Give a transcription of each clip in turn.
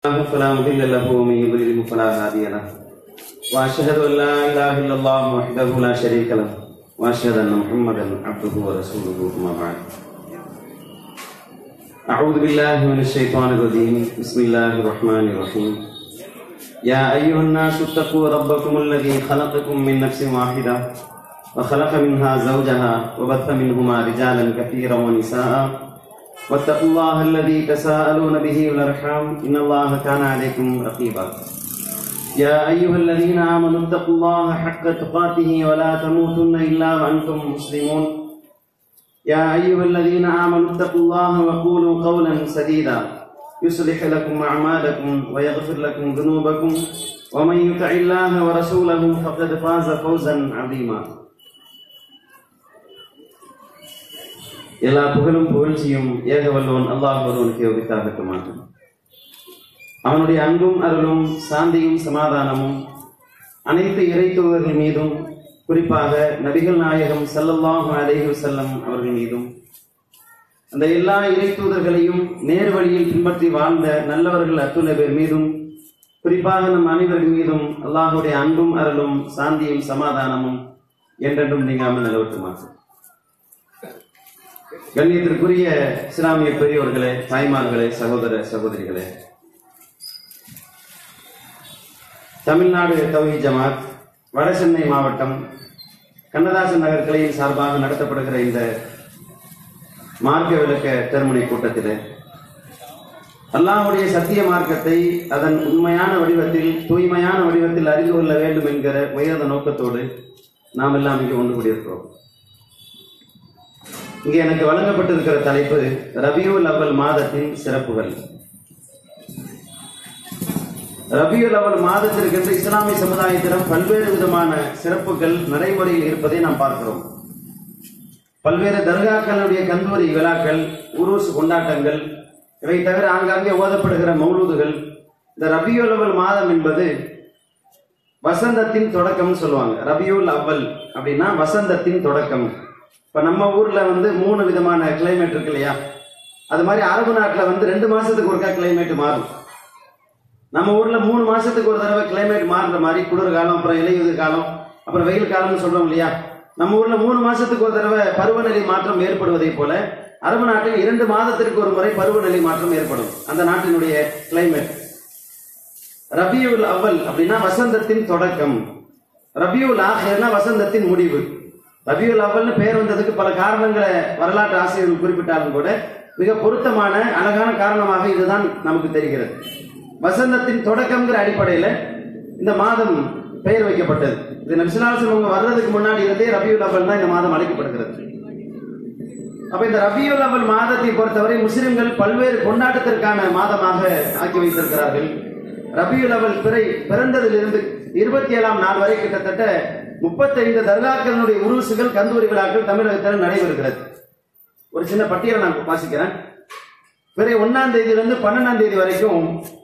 الله فلا مضل له ومن يضلل فلا هادي له واشهد ان لا اله الا الله وحده لا شريك له واشهد ان محمدا عبده ورسوله اما بعد اعوذ بالله من الشيطان الرجيم بسم الله الرحمن الرحيم يا ايها الناس اتقوا ربكم الذي خلقكم من نفس واحده وخلق منها زوجها وبث منهما رجالا كثيرا ونساء واتقوا الله الذي تساءلون به والارحام ان الله كان عليكم رقيبا يا ايها الذين امنوا اتقوا الله حق تقاته ولا تموتن الا وانتم مسلمون يا ايها الذين امنوا اتقوا الله وقولوا قولا سديدا يصلح لكم اعمالكم ويغفر لكم ذنوبكم ومن يطع الله ورسوله فقد فاز فوزا عظيما எல்லா புகழும் புகழ்ச்சியும் ஏகவல்லோன் அல்லாஹ் ஒருவனுக்கு உரித்தாகட்டுமாகும் அவனுடைய அன்பும் அருளும் சாந்தியும் சமாதானமும் அனைத்து இறை தூதர்கள் மீதும் குறிப்பாக நபிகள் நாயகம் ஸல்லல்லாஹு அலைஹி வஸல்லம் அவர்கள் மீதும் அந்த எல்லா இறை தூதர்களையும் நேர் வழியில் பின்பற்றி வாழ்ந்த நல்லவர்கள் அத்துணை பேர் மீதும் குறிப்பாக நம் அனைவர்கள் மீதும் அல்லாஹுடைய அன்பும் அருளும் சாந்தியும் சமாதானமும் என்றென்றும் நீங்காமல் நிலவட்டுமாகும் கண்ணியத்திற்குரிய இஸ்லாமிய பெரியோர்களே தாய்மார்களே சகோதர சகோதரிகளே தமிழ்நாடு தௌஹி ஜமாத் வடசென்னை மாவட்டம் கண்ணதாசன் நகர் கிளையின் சார்பாக நடத்தப்படுகிற இந்த மார்க்க விளக்க திருமணி கூட்டத்தில் அல்லாஹுடைய சத்திய மார்க்கத்தை அதன் உண்மையான வடிவத்தில் தூய்மையான வடிவத்தில் அறிந்து கொள்ள வேண்டும் என்கிற உயர்ந்த நோக்கத்தோடு நாம் எல்லாம் இங்கு ஒன்று கூடியிருக்கிறோம் இங்கே எனக்கு வழங்கப்பட்டிருக்கிற தலைப்பு ரபியுல் அவல் மாதத்தின் சிறப்புகள் ரபியுல் அவல் மாதத்திற்கென்று இஸ்லாமிய சமுதாயத்திடம் பல்வேறு விதமான சிறப்புகள் நடைமுறையில் இருப்பதை நாம் பார்க்கிறோம் பல்வேறு தர்காக்களுடைய கந்தூரி விழாக்கள் உருஸ் கொண்டாட்டங்கள் இவை தவிர ஆங்காங்கே ஓதப்படுகிற மௌலூதுகள் இந்த ரபியுல் அவல் மாதம் என்பது வசந்தத்தின் தொடக்கம்னு சொல்லுவாங்க ரபியுல் அவல் அப்படின்னா வசந்தத்தின் தொடக்கம் இப்போ நம்ம ஊரில் வந்து மூணு விதமான கிளைமேட் இருக்கு இல்லையா அது மாதிரி அரபு நாட்டில் வந்து ரெண்டு மாதத்துக்கு ஒருக்கா கிளைமேட் மாறும் நம்ம ஊரில் மூணு மாதத்துக்கு ஒரு தடவை கிளைமேட் மாறுற மாதிரி குளிர் காலம் அப்புறம் இலையுதிர் காலம் அப்புறம் வெயில் காலம்னு சொல்கிறோம் இல்லையா நம்ம ஊரில் மூணு மாதத்துக்கு ஒரு தடவை பருவநிலை மாற்றம் ஏற்படுவதை போல அரபு நாட்டில் இரண்டு மாதத்திற்கு ஒரு முறை பருவநிலை மாற்றம் ஏற்படும் அந்த நாட்டினுடைய கிளைமேட் ரபியுல் அவல் அப்படின்னா வசந்தத்தின் தொடக்கம் ரபியுல் ஆஹிர்னா வசந்தத்தின் முடிவு ரபியுல் அவல்னு பெயர் வந்ததுக்கு பல காரணங்களை வரலாற்று ஆசிரியர்கள் குறிப்பிட்டாலும் கூட மிக பொருத்தமான அழகான காரணமாக இதுதான் நமக்கு தெரிகிறது வசந்தத்தின் தொடக்கம்ங்கிற அடிப்படையில் இந்த மாதம் பெயர் வைக்கப்பட்டது இது நபிசுலாசம் அவங்க வர்றதுக்கு முன்னாடி இருந்தே ரபியுல் அவல் தான் இந்த மாதம் அழைக்கப்படுகிறது அப்ப இந்த ரபியுல் அவல் மாதத்தை பொறுத்தவரை முஸ்லிம்கள் பல்வேறு கொண்டாட்டத்திற்கான மாதமாக ஆக்கி வைத்திருக்கிறார்கள் ரபியுல் அவல் பிறை பிறந்ததிலிருந்து இருபத்தி ஏழாம் நாள் வரை கிட்டத்தட்ட முப்பத்தைந்து தர்காக்களினுடைய உருசுகள் கந்தூரி விழாக்கள் தமிழகத்தில் நடைபெறுகிறது ஒரு சின்ன பட்டியலை நான் வாசிக்கிறேன் பிறை ஒன்னாம் தேதியிலிருந்து பன்னெண்டாம் தேதி வரைக்கும்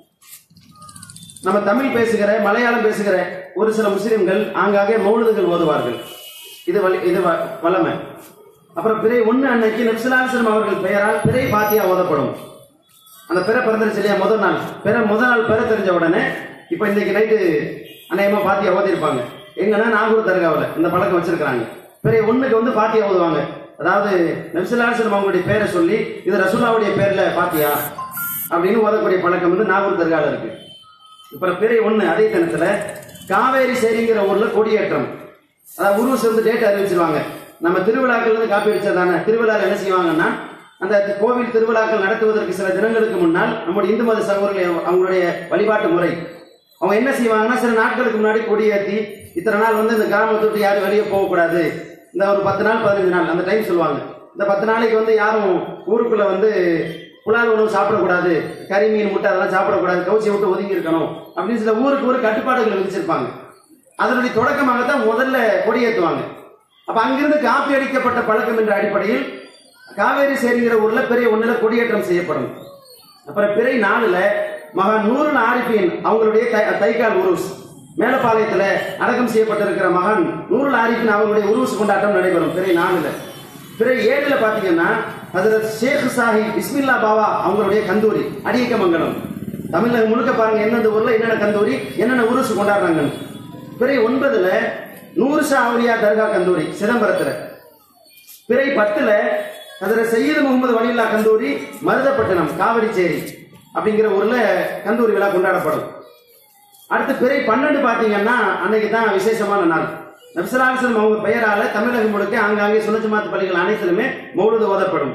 நம்ம தமிழ் பேசுகிற மலையாளம் பேசுகிற ஒரு சில முஸ்லிம்கள் ஆங்காங்கே மௌனதுகள் ஓதுவார்கள் இது வலி- இது வ- வளமை அப்புறம் பிறை ஒன்று அன்னைக்கு நபிசுலாசனம் அவர்கள் பெயரால் பிறை பாத்தியா ஓதப்படும் அந்த பிற பிறந்துருச்சு இல்லையா முதல் நாள் பிற முதல் நாள் பிற தெரிஞ்ச உடனே இப்போ இன்னைக்கு நைட்டு அநேகமா பாத்தியா ஓதிருப்பாங்க எங்கன்னா நாகூர் தர்காவில் இந்த பழக்கம் வச்சிருக்கிறாங்க பிற ஒண்ணுக்கு வந்து பாத்தியா ஓதுவாங்க அதாவது நபிசுல்லாசனம் அவங்களுடைய பேரை சொல்லி இது ரசூல்லாவுடைய பேர்ல பாத்தியா அப்படின்னு ஓதக்கூடிய பழக்கம் வந்து நாகூர் தர்காவில் இருக்கு அப்புறம் பிறை ஒண்ணு அதே தினத்துல காவேரி சேரிங்கிற ஊர்ல கொடியேற்றம் அதாவது உருவஸ் வந்து டேட் அறிவிச்சிருவாங்க நம்ம திருவிழாக்கள் வந்து காப்பி அடிச்சதானே திருவிழாவில் என்ன செய்வாங்கன்னா அந்த கோவில் திருவிழாக்கள் நடத்துவதற்கு சில தினங்களுக்கு முன்னால் நம்முடைய இந்து மத சகோதரர்கள் அவங்களுடைய வழிபாட்டு முறை அவங்க என்ன செய்வாங்கன்னா சில நாட்களுக்கு முன்னாடி கொடியேற்றி இத்தனை நாள் வந்து இந்த கிராமத்தை விட்டு யாரும் வெளியே போகக்கூடாது இந்த ஒரு பத்து நாள் பதினஞ்சு நாள் அந்த டைம் சொல்லுவாங்க இந்த பத்து நாளைக்கு வந்து யாரும் ஊருக்குள்ள வந்து புலால் உணவு சாப்பிடக்கூடாது கறி மீன் முட்டை அதெல்லாம் சாப்பிடக்கூடாது கவுச்சியை விட்டு ஒதுங்கி இருக்கணும் அப்படின்னு சில ஊருக்கு ஊர் கட்டுப்பாடுகள் விதிச்சிருப்பாங்க அதனுடைய தொடக்கமாகத்தான் முதல்ல கொடியேற்றுவாங்க அப்ப அங்கிருந்து காப்பி அடிக்கப்பட்ட பழக்கம் என்ற அடிப்படையில் காவேரி சேரிங்கிற ஊர்ல பெரிய ஒண்ணுல கொடியேற்றம் செய்யப்படும் அப்புறம் பிறை நாளுல மகான் நூறுல் ஆரிஃபின் அவங்களுடைய தை- தைக்கால் உருஸ் மேலப்பாளையத்துல அடக்கம் செய்யப்பட்டிருக்கிற மகான் நூறுல் ஆரிஃபின் அவங்களுடைய உருஸ் கொண்டாட்டம் நடைபெறும் பிறை நாளுல பிறை ஏழுல பாத்தீங்கன்னா அதுல ஷேக் சாஹிப் பிஸ்மில்லா பாவா அவங்களுடைய கந்தூரி அடியக்கமங்கலம் தமிழகம் முழுக்க பாருங்க எந்தெந்த ஊர்ல என்னென்ன கந்தூரி என்னென்ன உருசு கொண்டாடுறாங்கன்னு பிறை ஒன்பதுல நூறு ஷா அவுலியா தர்கா கந்தூரி சிதம்பரத்துல பிறை பத்துல அதுல சையது முகமது வலியுல்லா கந்தூரி மருதப்பட்டினம் காவிரிச்சேரி அப்படிங்கிற ஊர்ல கந்தூரி விழா கொண்டாடப்படும் அடுத்து பிறை பன்னெண்டு பாத்தீங்கன்னா அன்னைக்கு தான் விசேஷமான நாள் நபிசலாசனம் அவங்க பெயரால தமிழகம் முழுக்க ஆங்காங்கே சுனஜமாத்து பள்ளிகள் அனைத்திலுமே மௌலுது ஓதப்படும்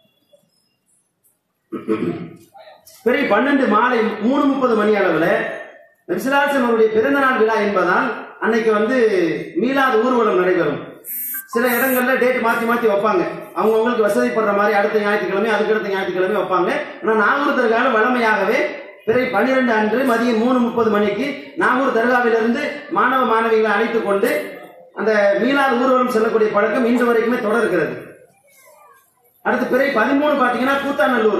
பிறை பன்னெண்டு மாலை மூணு முப்பது மணி அளவில் நபிசலாசன் அவருடைய பிறந்த நாள் விழா என்பதால் அன்னைக்கு வந்து மீளாத ஊர்வலம் நடைபெறும் சில இடங்கள்ல டேட் மாத்தி மாத்தி வைப்பாங்க அவங்கவுங்களுக்கு வசதிப்படுற மாதிரி அடுத்த ஞாயிற்றுக்கிழமை அதுக்கு அடுத்த ஞாயிற்றுக்கிழமை வைப்பாங்க ஆனால் நாகூர் தர்கால வழமையாகவே பிறை பன்னிரண்டு அன்று மதியம் மூணு முப்பது மணிக்கு நாகூர் தர்காவிலிருந்து மாணவ மாணவிகளை அழைத்துக் கொண்டு அந்த மீளாத ஊர்வலம் செல்லக்கூடிய பழக்கம் இன்று வரைக்குமே தொடர்கிறது அடுத்து பிறை பதிமூணு பாத்தீங்கன்னா கூத்தாநல்லூர்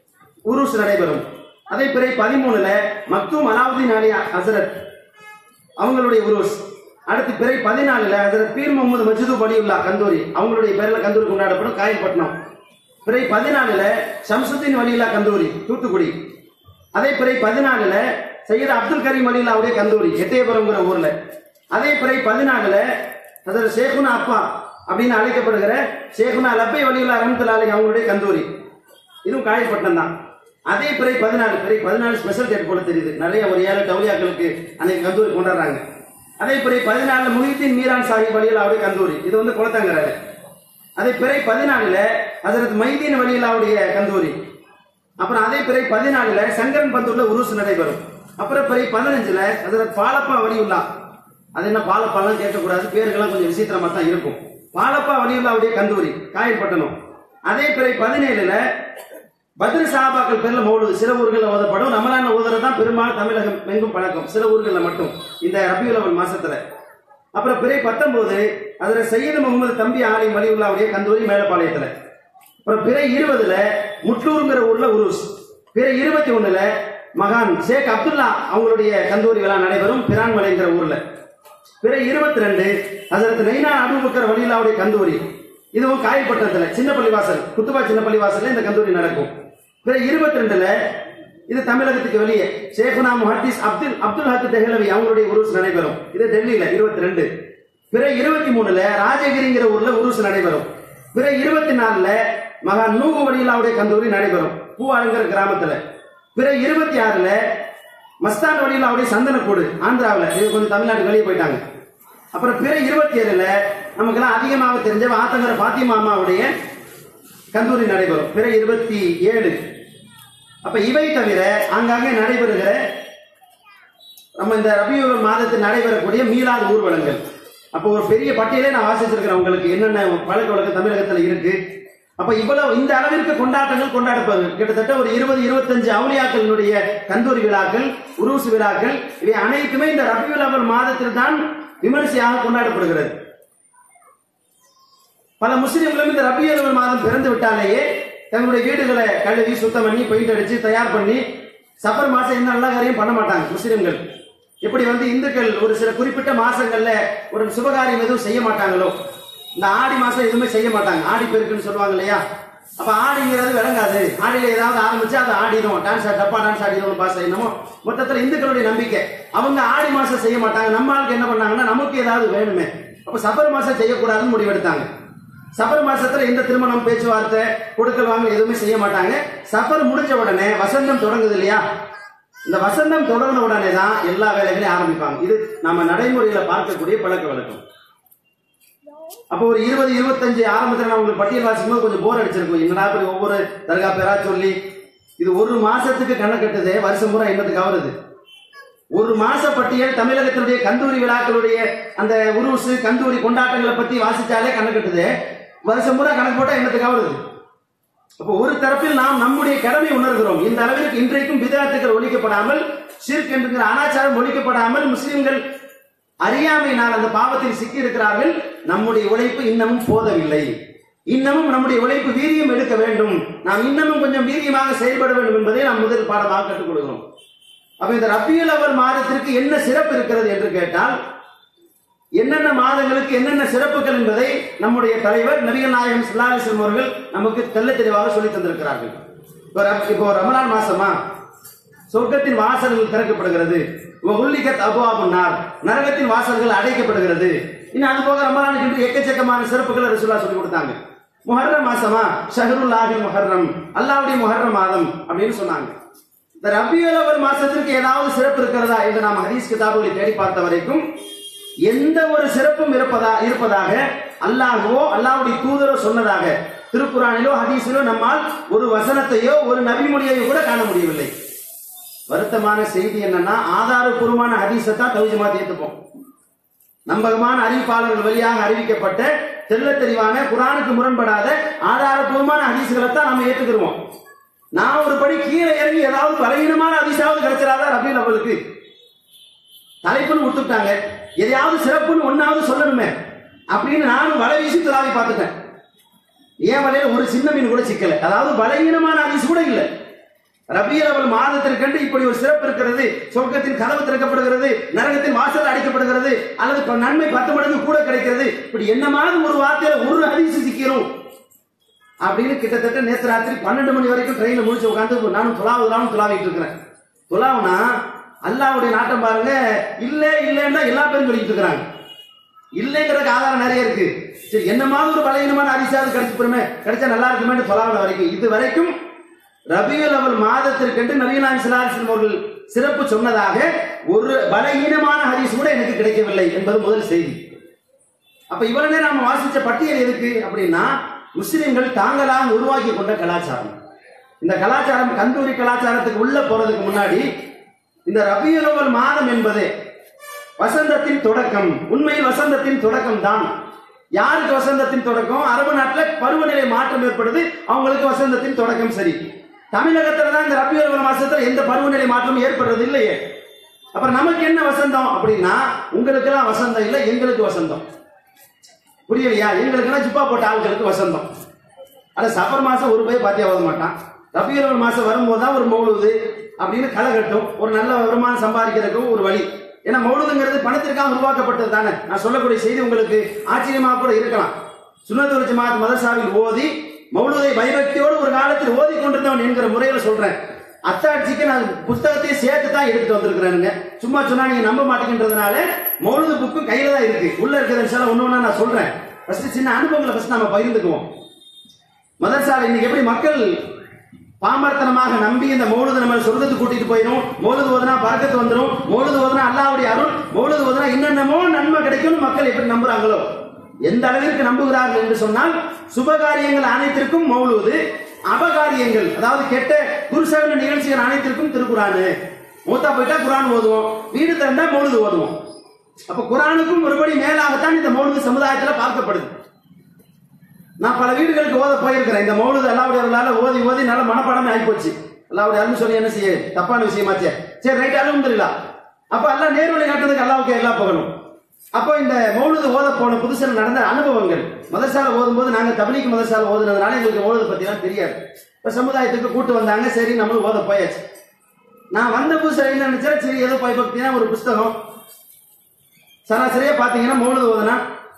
உருஸ் நடைபெறும் அதே பிறை பதிமூணுல மக்தூம் அலாவுதீன் அலி ஹசரத் அவங்களுடைய உருஸ் அடுத்து பிறை பதினாலுல ஹசரத் பீர் முகமது மஜிது பலியுல்லா கந்தூரி அவங்களுடைய பேர்ல கந்தூரி கொண்டாடப்படும் காயல்பட்டினம் பிறை பதினாலுல ஷம்சுத்தீன் வலியுல்லா கந்தூரி தூத்துக்குடி அதே பிறை பதினாலுல சையத் அப்துல் கரீம் வலியுல்லாவுடைய கந்தூரி எட்டயபுரம்ங்கிற ஊர்ல அதே பிறை பதினாலுல ஹசரத் ஷேகுனா அப்பா அப்படின்னு அழைக்கப்படுகிற ஷேகுனா லப்பை வலியுல்லா ரஹமத்துல்லாஹி அவங்களுடைய கந்தூரி இதுவும் காயல்பட்டினம் தான் அதே பிறை பதினாலு பிறை பதினாலு ஸ்பெஷல் டேட் போல தெரியுது நிறைய ஒரு ஏழு டவுலியாக்களுக்கு அன்னைக்கு கந்தூரி கொண்டாடுறாங்க அதே பிறை பதினாலு முஹித்தீன் மீரான் சாஹிப் வழியிலாவுடைய கந்தூரி இது வந்து குளத்தங்கராரு அதே பிறை பதினாலுல ஹசரத் மைதீன் வழியிலாவுடைய கந்தூரி அப்புறம் அதே பிறை பதினாலுல சங்கரன் பந்தூர்ல உருசு நடைபெறும் அப்புறம் பிறை பதினஞ்சுல ஹசரத் பாலப்பா வலியுல்லா அது என்ன பாலப்பாலாம் கேட்கக்கூடாது பேருக்கெல்லாம் கொஞ்சம் விசித்திரமா தான் இருக்கும் பாலப்பா வலியுல்லாவுடைய கந்தூரி காயல்பட்டணம் அதே பிறை பதினேழுல பத்ர சாபாக்கள் பேர்ல மௌலுது சில ஊர்களில் ஓதப்படும் ரமலான் ஓதுறது தான் பெரும்பாலும் தமிழகம் எங்கும் பழக்கம் சில ஊர்களில் மட்டும் இந்த ரபியுல் அவல் மாசத்துல அப்புறம் பிறை பத்தொன்பது அதுல சையது முகமது தம்பி ஆலி வலியுல்லாவுடைய கந்தூரி மேலப்பாளையத்துல அப்புறம் பிறை இருபதுல முட்டூருங்கிற ஊர்ல உருஸ் பிறை இருபத்தி ஒண்ணுல மகான் ஷேக் அப்துல்லா அவங்களுடைய கந்தூரி விழா நடைபெறும் பிரான்மலைங்கிற ஊர்ல பிறை இருபத்தி ரெண்டு அதற்கு நைனா அபுபக்கர் வலியுல்லாவுடைய கந்தூரி இதுவும் காயப்பட்டத்துல சின்ன பள்ளிவாசல் குத்துபா சின்ன பள்ளிவாசல்ல இந்த கந்தூரி நடக்கும் பிறகு இருபத்தி ரெண்டுல இது தமிழகத்துக்கு வெளியே ஷேகுனா முஹத்திஸ் அப்துல் அப்துல் ஹக்கு தெஹலவி அவங்களுடைய உருஸ் நடைபெறும் இது டெல்லியில இருபத்தி ரெண்டு பிறகு இருபத்தி மூணுல ராஜகிரிங்கிற ஊர்ல உருஸ் நடைபெறும் பிறகு இருபத்தி நாலுல மகா நூகு வடியிலாவுடைய கந்தூரி நடைபெறும் பூவாருங்கிற கிராமத்துல பிறகு இருபத்தி ஆறுல மஸ்தான் வடியிலாவுடைய சந்தனக்கூடு ஆந்திராவில் இது கொஞ்சம் தமிழ்நாடு வெளியே போயிட்டாங்க அப்புறம் பிற இருபத்தி ஏழுல நமக்கெல்லாம் அதிகமாக தெரிஞ்ச ஆத்தங்கர பாத்திமா அம்மாவுடைய கந்தூரி நடைபெறும் பிற இருபத்தி ஏழு அப்ப இவை தவிர ஆங்காங்கே நடைபெறுகிற நம்ம இந்த ரபியுல் மாதத்தில் நடைபெறக்கூடிய மீளாத ஊர்வலங்கள் அப்போ ஒரு பெரிய பட்டியலே நான் வாசிச்சிருக்கிறேன் உங்களுக்கு என்னென்ன பழக்க வழக்கம் தமிழகத்தில் இருக்கு அப்ப இவ்வளவு இந்த அளவிற்கு கொண்டாட்டங்கள் கொண்டாடப்படுது கிட்டத்தட்ட ஒரு இருபது இருபத்தஞ்சு அவுளியாக்களினுடைய கந்தூரி விழாக்கள் உருசு விழாக்கள் இவை அனைத்துமே இந்த ரபியுல் அவல் மாதத்தில் தான் விமரிசையாக கொண்டாடப்படுகிறது பல முஸ்லிம்களும் இந்த ரபியுல் அவல் மாதம் பிறந்து விட்டாலேயே தங்களுடைய வீடுகளை கழுவி சுத்தம் பண்ணி பெயிண்ட் அடிச்சு தயார் பண்ணி சஃபர் மாசம் எந்த நல்ல காரியம் பண்ண மாட்டாங்க முஸ்லிம்கள் எப்படி வந்து இந்துக்கள் ஒரு சில குறிப்பிட்ட மாசங்கள்ல ஒரு சுபகாரியம் எதுவும் செய்ய மாட்டாங்களோ இந்த ஆடி மாசம் எதுவுமே செய்ய மாட்டாங்க ஆடி பெருக்குன்னு சொல்லுவாங்க இல்லையா அப்ப ஆடிங்கிறது விளங்காது ஆடியில ஏதாவது ஆரம்பிச்சு அதை ஆடிடும் டான்ஸ் டப்பா டான்ஸ் ஆடிடும் பாஸ் என்னமோ மொத்தத்துல இந்துக்களுடைய நம்பிக்கை அவங்க ஆடி மாசம் செய்ய மாட்டாங்க நம்ம ஆளுக்கு என்ன பண்ணாங்கன்னா நமக்கு ஏதாவது வேணுமே அப்ப சபர் மாசம் செய்யக்கூடாதுன்னு முடிவெடுத்தாங்க சபர் மாசத்துல எந்த திருமணம் பேச்சுவார்த்தை கொடுக்கல் வாங்க எதுவுமே செய்ய மாட்டாங்க சபர் முடிஞ்ச உடனே வசந்தம் தொடங்குது இல்லையா இந்த வசந்தம் தொடங்கின உடனே தான் எல்லா வேலைகளையும் ஆரம்பிப்பாங்க இது நம்ம நடைமுறையில பார்க்கக்கூடிய பழக்க வழக்கம் அப்போ ஒரு இருபது இருபத்தஞ்சு ஆரம்பத்தில் நான் உங்களுக்கு பட்டியல் வாசிக்கும் போது கொஞ்சம் போர் அடிச்சிருக்கும் என்னடா இப்படி ஒவ்வொரு தர்கா பேரா சொல்லி இது ஒரு மாசத்துக்கு கணக்கெட்டுதே வருஷம் பூரா எண்பதுக்கு ஆகுறது ஒரு மாச பட்டியல் தமிழகத்தினுடைய கந்தூரி விழாக்களுடைய அந்த உருசு கந்தூரி கொண்டாட்டங்களை பத்தி வாசிச்சாலே கணக்கெட்டுது வருஷம் பூரா கணக்கு போட்டா எண்ணத்துக்கு ஆகுது அப்போ ஒரு தரப்பில் நாம் நம்முடைய கடமை உணர்கிறோம் இந்த அளவிற்கு இன்றைக்கும் பிதாத்துக்கள் ஒழிக்கப்படாமல் ஷிர்க் என்கிற அனாச்சாரம் ஒழிக்கப்படாமல் முஸ்லிம்கள் அறியாமையினால் அந்த பாவத்தில் சிக்கி இருக்கிறார்கள் நம்முடைய உழைப்பு இன்னமும் போதவில்லை இன்னமும் நம்முடைய உழைப்பு வீரியம் எடுக்க வேண்டும் நாம் இன்னமும் கொஞ்சம் வீரியமாக செயல்பட வேண்டும் என்பதை நாம் முதல் பாடமாக கற்றுக் கொடுக்கிறோம் அப்ப இந்த ரபியுல் அவர் மாதத்திற்கு என்ன சிறப்பு இருக்கிறது என்று கேட்டால் என்னென்ன மாதங்களுக்கு என்னென்ன சிறப்புகள் என்பதை நம்முடைய தலைவர் நபிகள் நாயகம் சுல்லாலிஸ்லம் அவர்கள் நமக்கு தெள்ள தெளிவாக சொல்லி தந்திருக்கிறார்கள் இப்போ ரம்- இப்போ ரமலான் மாசமா சொர்க்கத்தின் வாசல்கள் திறக்கப்படுகிறது உள்ளிக்கத் அபுவாபுன்னார் நரகத்தின் வாசல்கள் அடைக்கப்படுகிறது இன்னும் அது போக ரமலானுக்கு என்று எக்கச்சக்கமான சிறப்புகளை ரசூலா சொல்லி கொடுத்தாங்க முஹர்ரம் மாசமா ஷஹருல்லாஹி முஹர்ரம் அல்லாஹ்வுடைய முஹர்ரம் மாதம் அப்படின்னு சொன்னாங்க இந்த ரபியுல் அவல் மாசத்திற்கு ஏதாவது சிறப்பு இருக்கிறதா என்று நாம் ஹதீஸ் கிதாபுகளை தேடி பார்த்த வரைக்கும் எந்த ஒரு சிறப்பும் இருப்பதா இருப்பதாக அல்லாஹ்வோ அல்லாஹ்வுடைய தூதரோ சொன்னதாக திருக்குறானிலோ ஹதீஸிலோ நம்மால் ஒரு வசனத்தையோ ஒரு நபிமொழியையோ கூட காண முடியவில்லை வருத்தமான செய்தி என்னன்னா ஆதாரபூர்வமான ஹதீஸை தான் தௌஜமா ஏத்துப்போம் நம்பகமான அறிவிப்பாளர்கள் வழியாக அறிவிக்கப்பட்ட தெள்ள தெளிவான குரானுக்கு முரண்படாத ஆதாரபூர்வமான ஹதீஸ்களை தான் நம்ம ஏற்றுக்கிறோம் நான் ஒரு படி கீழே இறங்கி ஏதாவது பலவீனமான ஹதீஸாவது கிடைச்சிடாதா ரபீல் அவளுக்கு தலைப்புன்னு கொடுத்துட்டாங்க எதையாவது சிறப்புன்னு ஒன்னாவது சொல்லணுமே அப்படின்னு நானும் வலை வீசி துளாவி பார்த்துட்டேன் ஏன் வலையில ஒரு சின்ன மீன் கூட சிக்கல அதாவது பலவீனமான ஹதீஸ் கூட இல்லை ரபியல் அவள் மாதத்திற்கென்று இப்படி ஒரு சிறப்பு இருக்கிறது சொர்க்கத்தின் கதவு திறக்கப்படுகிறது நரகத்தின் வாசல் அடைக்கப்படுகிறது அல்லது ப- நன்மை பத்து மடங்கு கூட கிடைக்கிறது இப்படி என்னமாவது ஒரு வார்த்தையில ஒரு ஹதீஸ் சிக்கிறோம் அப்படின்னு கிட்டத்தட்ட நேற்று ராத்திரி பன்னெண்டு மணி வரைக்கும் ட்ரெயின்ல முடிச்சு உட்காந்து நானும் துலாவுலான்னு துலாவிட்டு இருக்கிறேன் துலாவுனா அல்லாவுடைய நாட்டம் பாருங்க இல்ல இல்லைன்னா எல்லா பேரும் சொல்லிட்டு இருக்கிறாங்க இல்லைங்கிறதுக்கு ஆதாரம் நிறைய இருக்கு சரி என்னமாவது ஒரு பலவீனமான அரிசாவது கிடைச்சு போருமே கிடைச்சா நல்லா இருக்குமே தொலாவில வரைக்கும் இது வரைக்கும் ரபியுல் அவல் மாதத்திற்கென்று நவீனான் சிலாசின் அவர்கள் சிறப்பு சொன்னதாக ஒரு பலகீனமான ஹதீஸ் கூட எனக்கு கிடைக்கவில்லை என்பது முதல் செய்தி அப்ப இவ்வளவு நேரம் நாம வாசிச்ச பட்டியல் எதுக்கு அப்படின்னா முஸ்லிம்கள் தாங்களாக உருவாக்கி கொண்ட கலாச்சாரம் இந்த கலாச்சாரம் கந்தூரி கலாச்சாரத்துக்கு உள்ள போறதுக்கு முன்னாடி இந்த ரபியுல் அவல் மாதம் என்பது வசந்தத்தின் தொடக்கம் உண்மையில் வசந்தத்தின் தொடக்கம் தான் யாருக்கு வசந்தத்தின் தொடக்கம் அரபு நாட்டில் பருவநிலை மாற்றம் ஏற்படுது அவங்களுக்கு வசந்தத்தின் தொடக்கம் சரி தமிழகத்துல தான் இந்த ரபியுல் அவல் மாசத்துல எந்த பருவநிலை மாற்றமும் ஏற்படுறது இல்லையே அப்புறம் நமக்கு என்ன வசந்தம் அப்படின்னா உங்களுக்கெல்லாம் வசந்தம் இல்லை எங்களுக்கு வசந்தம் புரியலையா எங்களுக்குன்னா ஜிப்பா போட்ட ஆட்களுக்கு வசந்தம் ஆனா சஃபர் மாசம் ஒரு போய் பாத்தியா ஓத மாட்டான் ரபியுல் மாசம் வரும்போது தான் ஒரு மௌலுது அப்படின்னு களை கட்டும் ஒரு நல்ல வருமானம் சம்பாதிக்கிறதுக்கும் ஒரு வழி ஏன்னா மௌலுதுங்கிறது பணத்திற்காக உருவாக்கப்பட்டது தானே நான் சொல்லக்கூடிய செய்தி உங்களுக்கு ஆச்சரியமாக கூட இருக்கலாம் சுனதுல் ஜமாத் மதசாவில் ஓதி மௌலுதை பயபக்தியோடு ஒரு காலத்தில் ஓதி கொண்டிருந்தவன் என்கிற முறையில சொல்றேன் அத்தாட்சிக்கு நான் புஸ்தகத்தை சேர்த்து தான் எடுத்துட்டு வந்திருக்கிறேனுங்க சும்மா சொன்னா நீங்க நம்ப மாட்டேங்கிறதுனால மௌலுது புக்கும் கையில தான் இருக்கு உள்ள இருக்கிறது ஒண்ணு ஒண்ணா நான் சொல்றேன் ஃபர்ஸ்ட் சின்ன அனுபவங்களை ஃபர்ஸ்ட் நம்ம பகிர்ந்துக்குவோம் மதரசால இன்னைக்கு எப்படி மக்கள் பாமர்த்தனமாக நம்பி இந்த மௌலுது நம்ம சொர்க்கத்துக்கு கூட்டிட்டு போயிடும் மௌலுது ஓதுனா பறக்கத்து வந்துடும் மௌலுது ஓதுனா அல்லாவுடைய அருள் மௌலுது ஓதுனா என்னென்னமோ நன்மை கிடைக்கும்னு மக்கள் எப்படி நம்புறாங்களோ எந்த அளவிற்கு நம்புகிறார்கள் என்று சொன்னால் சுபகாரியங்கள் அனைத்திற்கும் மௌலுது அபகாரியங்கள் அதாவது கெட்ட குருசகல நிகழ்ச்சிகள் அனைத்திற்கும் திருக்குறானு மூத்தா போயிட்டா குரான் ஓதுவோம் வீடு திறந்தா மௌலுது ஓதுவோம் அப்ப குரானுக்கும் ஒருபடி மேலாகத்தான் இந்த மௌலுது சமுதாயத்துல பார்க்கப்படுது நான் பல வீடுகளுக்கு ஓத போயிருக்கிறேன் இந்த மௌலுது அல்லாவுடைய அருளால ஓதி ஓதி நல்ல மனப்பாடமே ஆயிப்போச்சு அல்லாவுடைய அருள் சொல்லி என்ன செய்ய தப்பான விஷயமாச்சே சரி ரைட் அலமதுல்லா அப்ப எல்லாம் நேர்வழி காட்டுறதுக்கு அல்லாவுக்கு எல்லாம் போகணும் அப்போ இந்த மௌலுது ஓத போன புதுசில் நடந்த அனுபவங்கள் மதரசால ஓதும்போது நாங்க தபலிக்கு மதரசால ஓதுனதுனால எங்களுக்கு மௌலுது பத்திலாம் தெரியாது இப்ப சமுதாயத்துக்கு கூட்டு வந்தாங்க சரி நம்மளும் ஓத போயாச்சு நான் வந்த புதுசுல என்ன நினைச்சேன் சரி ஏதோ பயபக்தினா ஒரு புஸ்தகம் சராசரியா பாத்தீங்கன்னா மௌலுது ஓதுனா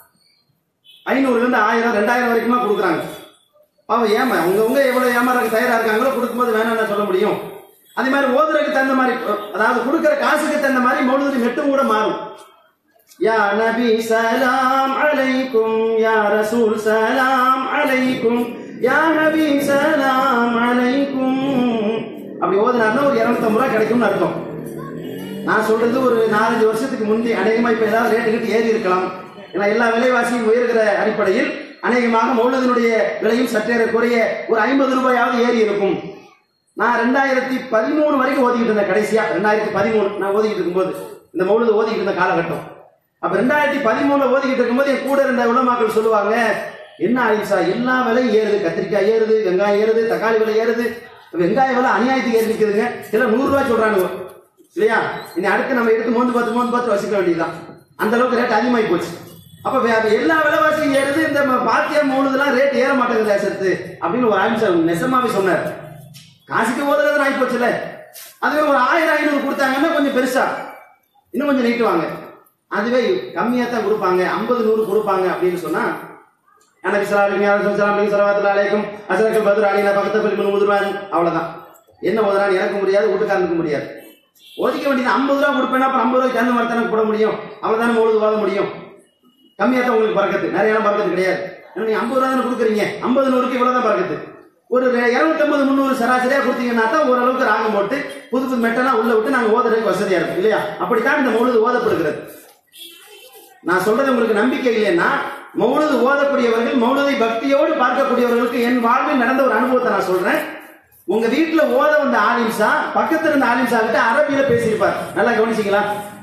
ஐநூறுல இருந்து ஆயிரம் ரெண்டாயிரம் வரைக்குமா கொடுக்குறாங்க பாவம் ஏமா உங்க எவ்வளவு ஏமாறதுக்கு தயாரா இருக்காங்களோ கொடுக்கும்போது வேணாம்னு சொல்ல முடியும் அதே மாதிரி ஓதுறதுக்கு தகுந்த மாதிரி அதாவது கொடுக்குற காசுக்கு தகுந்த மாதிரி மௌலுது மெட்டும் கூட மாறும் யா நபி சலாம் அலைக்கும் யா ரசூல் சலாம் அலைக்கும் யா நபி சலாம் அலைக்கும் அப்படி ஓதுனாருன்னா ஒரு இருநூத்தம்பது ரூபாய் கிடைக்கும்னு அர்த்தம் நான் சொல்றது ஒரு நாலஞ்சு வருஷத்துக்கு முந்தி அநேகமா இப்ப ஏதாவது ரேட்டு கிட்ட ஏறி இருக்கலாம் ஏன்னா எல்லா விலைவாசியும் உயர்கிற அடிப்படையில் அநேகமாக மௌலதனுடைய விலையும் சற்றேறக்குறைய ஒரு ஐம்பது ரூபாயாவது ஏறி இருக்கும் நான் ரெண்டாயிரத்தி பதிமூணு வரைக்கும் ஓதிக்கிட்டு இருந்தேன் கடைசியா ரெண்டாயிரத்தி பதிமூணு நான் ஓதிக்கிட்டு இருக்கும்போது இந்த மௌலது ஓதிக்கிட்டு இருந்த காலகட்டம் அப்ப ரெண்டாயிரத்தி பதிமூணுல ஓதிக்கிட்டு இருக்கும்போது என் கூட இருந்த உலமாக்கள் சொல்லுவாங்க என்ன ஆயிடுச்சா எல்லா விலையும் ஏறுது கத்திரிக்காய் ஏறுது வெங்காயம் ஏறுது தக்காளி விலை ஏறுது வெங்காய விலை அநியாயத்துக்கு ஏறி நிற்குதுங்க எல்லாம் நூறு ரூபாய் சொல்றாங்க இல்லையா இனி அடுத்து நம்ம எடுத்து மோந்து பார்த்து மோந்து பார்த்து வசிக்க வேண்டியதுதான் அந்த அளவுக்கு ரேட் அதிகமாகி போச்சு அப்ப வே- எல்லா விலைவாசியும் ஏறுது இந்த ம- பாத்தியம் மூணுதெல்லாம் ரேட் ஏற மாட்டேங்குது தேசத்து அப்படின்னு ஒரு ஆயிரம் நெசமாவே சொன்னார் காசுக்கு ஓதுறது ஆகி போச்சுல அதுவே ஒரு ஆயிரம் ஐநூறு கொடுத்தாங்கன்னா கொஞ்சம் பெருசா இன்னும் கொஞ்சம் நீட்டுவாங்க அதுவே கம்மியா தான் கொடுப்பாங்க ஐம்பது நூறு கொடுப்பாங்க அப்படின்னு சொன்னா எனக்கு சலாலிங்க சலாம் சலாத்துல அலைக்கும் அசரக்கல் பத்ர் அலினா பக்கத்து பில் முதுருவான் அவ்வளவுதான் என்ன ஓதுறான்னு எனக்கு முடியாது வீட்டுக்காரனுக்கு முடியாது ஒதுக்க வேண்டியது ஐம்பது ரூபா கொடுப்பேன்னா அப்புறம் ஐம்பது ரூபாய்க்கு தகுந்த மாதிரி தானே போட முடியும் அவன் தானே மௌலுது ஓத முடியும் கம்மியாக தான் உங்களுக்கு பறக்கத்து நிறைய எல்லாம் பறக்கத்து கிடையாது ஏன்னா நீங்க ஐம்பது ரூபா தானே கொடுக்குறீங்க ஐம்பது நூறுக்கு இவ்வளோ தான் பறக்கத்து ஒரு இரநூத்தம்பது முந்நூறு சராசரியாக கொடுத்தீங்கன்னா தான் ஓரளவுக்கு ராகம் போட்டு புது புது மெட்டெல்லாம் உள்ள விட்டு நாங்கள் ஓதுறதுக்கு வசதியாக இருக்கும் இல்லையா அப்படித்தான் இந்த மௌலுது ஓதப்படுகிறது நான் சொல்றது உங்களுக்கு நம்பிக்கை இல்லைன்னா மௌலுது ஓதக்கூடியவர்கள் மௌலுதை பக்தியோடு பார்க்கக்கூடியவர்களுக்கு என் வாழ்வில் நடந்த ஒரு அனுபவத்தை நான் சொல்றேன் உங்க வீட்டுல ஓத வந்த ஆலிம்சா பக்கத்துல இருந்த ஆலிம்சா கிட்ட அரபியில பேசியிருப்பார் நல்லா கவனிச்சீங்களா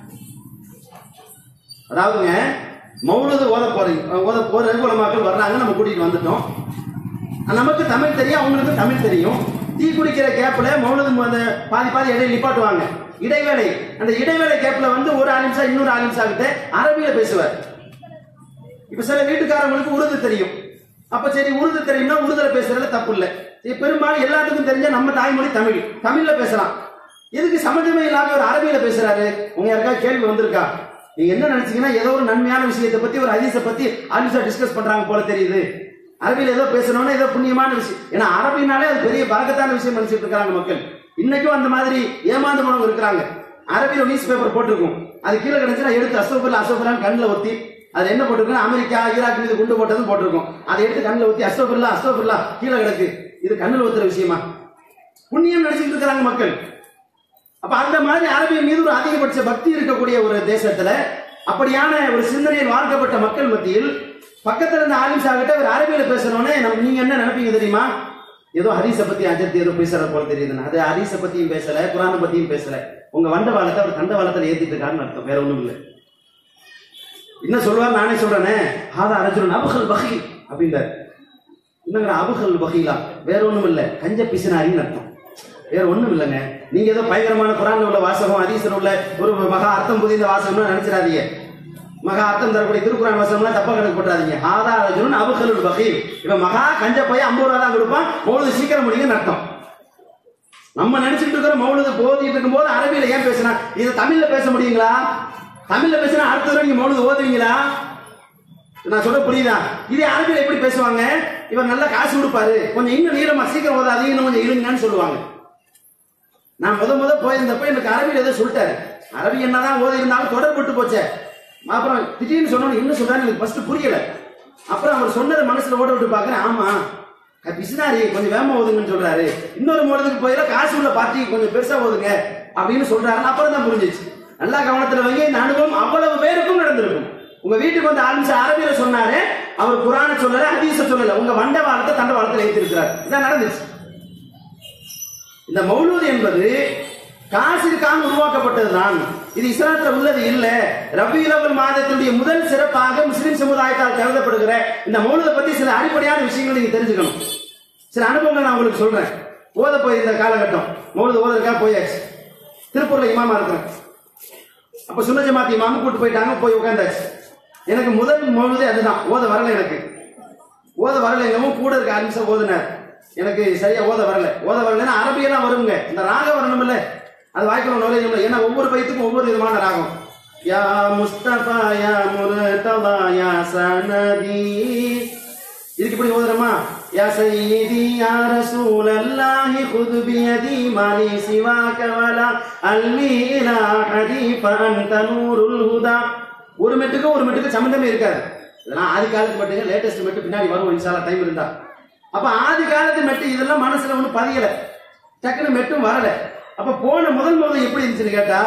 அதாவதுங்க மௌலுது ஓத போறீங்க ஓத போற ரகுலமாக்கள் வர்றாங்க நம்ம கூட்டிட்டு வந்துட்டோம் நமக்கு தமிழ் தெரியும் அவங்களுக்கு தமிழ் தெரியும் டீ குடிக்கிற கேப்ல மௌலுது அந்த பாதி பாதி இடையில நிப்பாட்டுவாங்க இடைவேளை அந்த இடைவேளை கேப்ல வந்து ஒரு ஆலிம்சா இன்னொரு ஆலிம்சா கிட்ட அரபியில பேசுவார் இப்ப சில வீட்டுக்காரங்களுக்கு உருது தெரியும் அப்ப சரி உருது தெரியும்னா உருதுல பேசுறதுல தப்பு இல்ல சரி, பெரும்பாலும் எல்லாத்துக்கும் தெரிஞ்ச நம்ம தாய்மொழி தமிழ் தமிழ்ல பேசலாம் எதுக்கு சம்மந்தமே இல்லாம ஒரு அரபியில பேசுறாரு உங்க யாருக்காவது கேள்வி வந்திருக்கா நீங்க என்ன நினைச்சீங்கன்னா ஏதோ ஒரு நன்மையான விஷயத்தை பத்தி ஒரு ஹதீஸை பத்தி ஆலிசா டிஸ்கஸ் பண்றாங்க போல தெரியுது அரபியில ஏதோ பேசணும்னா ஏதோ புண்ணியமான விஷயம் ஏன்னா அரபினாலே அது பெரிய பறக்கத்தான விஷயம் நினைச்சிட்டு இருக்காங்க மக்கள் இன்னைக்கும் அந்த மாதிரி ஏமாந்து போனவங்க இருக்கிறாங்க அரபியில நியூஸ் பேப்பர் போட்டிருக்கும் அது கீழே கிடைச்சுன்னா எடுத்து அசோபுல்லா அசோபுல்லான்னு கண்ணில் ஒத்தி அது என்ன போட்டிருக்குன்னா அமெரிக்கா ஈராக் மீது குண்டு போட்டதும் போட்டிருக்கும் அதை எடுத்து கண்ணில் ஊத்தி அஸ்தோபில்லா அஸ்தோபில்லா கீழே கிடக்கு இது கண்ணில் ஊத்துற விஷயமா புண்ணியம் நினைச்சிட்டு இருக்கிறாங்க மக்கள் அப்ப அந்த மாதிரி அரபியல் மீது ஒரு அதிகபட்ச பக்தி இருக்கக்கூடிய ஒரு தேசத்துல அப்படியான ஒரு சிந்தனையில் வாழ்க்கப்பட்ட மக்கள் மத்தியில் பக்கத்துல இருந்த ஆலிம் சாகிட்ட ஒரு அரபியில பேசணும்னே நம்ம நீங்க என்ன நினைப்பீங்க தெரியுமா ஏதோ ஹரிச பத்தி அஜர்த்தி ஏதோ பேசுற போல தெரியுதுன்னு அது ஹரிச பத்தியும் பேசல குரானை பத்தியும் பேசல உங்க வண்டவாளத்தை அவர் தண்டவாளத்துல ஏத்திட்டு இருக்காருன்னு அர்த்தம் வேற ஒண்ணும் இல்லை என்ன சொல்லுவார் நானே சொல்றேனே ஹாதா அரஜுன் அபுகல் பகி அப்படின்றார் என்னங்கிற அபுகல் பகீலா வேற ஒண்ணும் இல்ல கஞ்ச பிசினாரின்னு அர்த்தம் வேற ஒண்ணும் இல்லைங்க நீங்க ஏதோ பயங்கரமான குரான்ல உள்ள வாசகம் ஹதீஸ்ல உள்ள ஒரு மகா அர்த்தம் புதிந்த வாசகம்னு நினைச்சிடாதீங்க மகா அர்த்தம் தரக்கூடிய திருக்குறான் வாசகம்லாம் தப்பா கணக்கு போட்டுறாதீங்க ஹாதா அரஜுன் அபுகல் பகீல் இவன் மகா கஞ்ச பையன் ஐம்பது ரூபா தான் கொடுப்பான் பொழுது சீக்கிரம் முடியுங்கன்னு அர்த்தம் நம்ம நினைச்சிட்டு இருக்கிற மௌனத்தை போதிட்டு இருக்கும்போது அரபியில ஏன் பேசினா இது தமிழ்ல பேச முடியுங்களா தமிழ்ல பேசினா அடுத்த தடவை நீங்க மௌனது ஓதுவீங்களா நான் சொல்ற புரியுதா இதே அரபியில எப்படி பேசுவாங்க இவர் நல்ல காசு கொடுப்பாரு கொஞ்சம் இன்னும் நீளமா சீக்கிரம் ஓதாதீங்க இன்னும் கொஞ்சம் இருங்கன்னு சொல்லுவாங்க நான் முத முத போயிருந்தப்ப எனக்கு அரபியில் ஏதோ சொல்லிட்டாரு அரபி என்னதான் ஓதி இருந்தாலும் தொடர்பட்டு போச்சே அப்புறம் திடீர்னு சொன்னோம் என்ன சொல்றாரு எனக்கு ஃபர்ஸ்ட் புரியல அப்புறம் அவர் சொன்னதை மனசுல ஓட விட்டு பாக்குறேன் ஆமா பிசினாரி கொஞ்சம் வேகமா ஓதுங்கன்னு சொல்றாரு இன்னொரு மோடத்துக்கு போயில காசு உள்ள பார்ட்டி கொஞ்சம் பெருசா ஓதுங்க அப்படின்னு சொல்றாரு அப்புறம் தான் புரிஞ்சிச்சு நல்லா கவனத்துல வைங்க இந்த அனுபவம் அவ்வளவு பேருக்கும் நடந்திருக்கும் உங்க வீட்டுக்கு வந்து ஆரம்பிச்ச அரபியில சொன்னாரு அவர் குரான சொல்லல ஹதீஸ சொல்லல உங்க வண்டவாளத்தை தண்டவாளத்தில் ஏற்றிருக்கிறார் இதான் நடந்துச்சு இந்த மௌலூத் என்பது காசிற்காக உருவாக்கப்பட்டதுதான் இது இஸ்லாத்துல உள்ளது இல்ல ரபியுலவல் மாதத்தினுடைய முதல் சிறப்பாக முஸ்லிம் சமுதாயத்தால் கருதப்படுகிற இந்த மௌலூதை பத்தி சில அடிப்படையான விஷயங்கள் நீங்க தெரிஞ்சுக்கணும் சில அனுபவங்கள் நான் உங்களுக்கு சொல்றேன் ஓத போயிருந்த காலகட்டம் மௌலூது ஓதற்காக போயாச்சு திருப்பூர்ல இமாமா இருக்கிறேன் அப்ப சுன்ன ஜமாத்தி இமாமு கூட்டு போயிட்டாங்க போய் உட்காந்தாச்சு எனக்கு முதல் மௌலூதே அதுதான் ஓத வரல எனக்கு ஓத வரல எங்கவும் கூட இருக்க அஞ்சு நிமிஷம் ஓதுனார் எனக்கு சரியா ஓத வரல ஓத வரலன்னா அரபியெல்லாம் வருங்க இந்த ராகம் வரணும் இல்ல அது வாய்க்கணும் நுழையும் இல்லை ஏன்னா ஒவ்வொரு பைத்துக்கும் ஒவ்வொரு விதமான ராகம் யா முஸ்தபா யா முர்தபா யா சனதி இதுக்கு இப்படி ஓதுறமா யா சையீதி யா ரசூல் அல்லாஹி குது பியதி மாலி சிவாக வலா அல்லி இலா ஹதீஃப அன்த நூருல் ஹுதா ஒரு மெட்டுக்கும் ஒரு மெட்டுக்கும் சம்பந்தமே இருக்காது இதெல்லாம் ஆதி காலத்து மெட்டுங்க லேட்டஸ்ட் மெட்டு பின்னாடி வரும் இன்ஷால்லா டைம் இருந்தா அப்ப ஆதி காலத்து மெட்டு இதெல்லாம் மனசுல ஒன்றும் பதியல டக்குன்னு மெட்டும் வரல அப்ப போன முதல் முதல் எப்படி இருந்துச்சுன்னு கேட்டா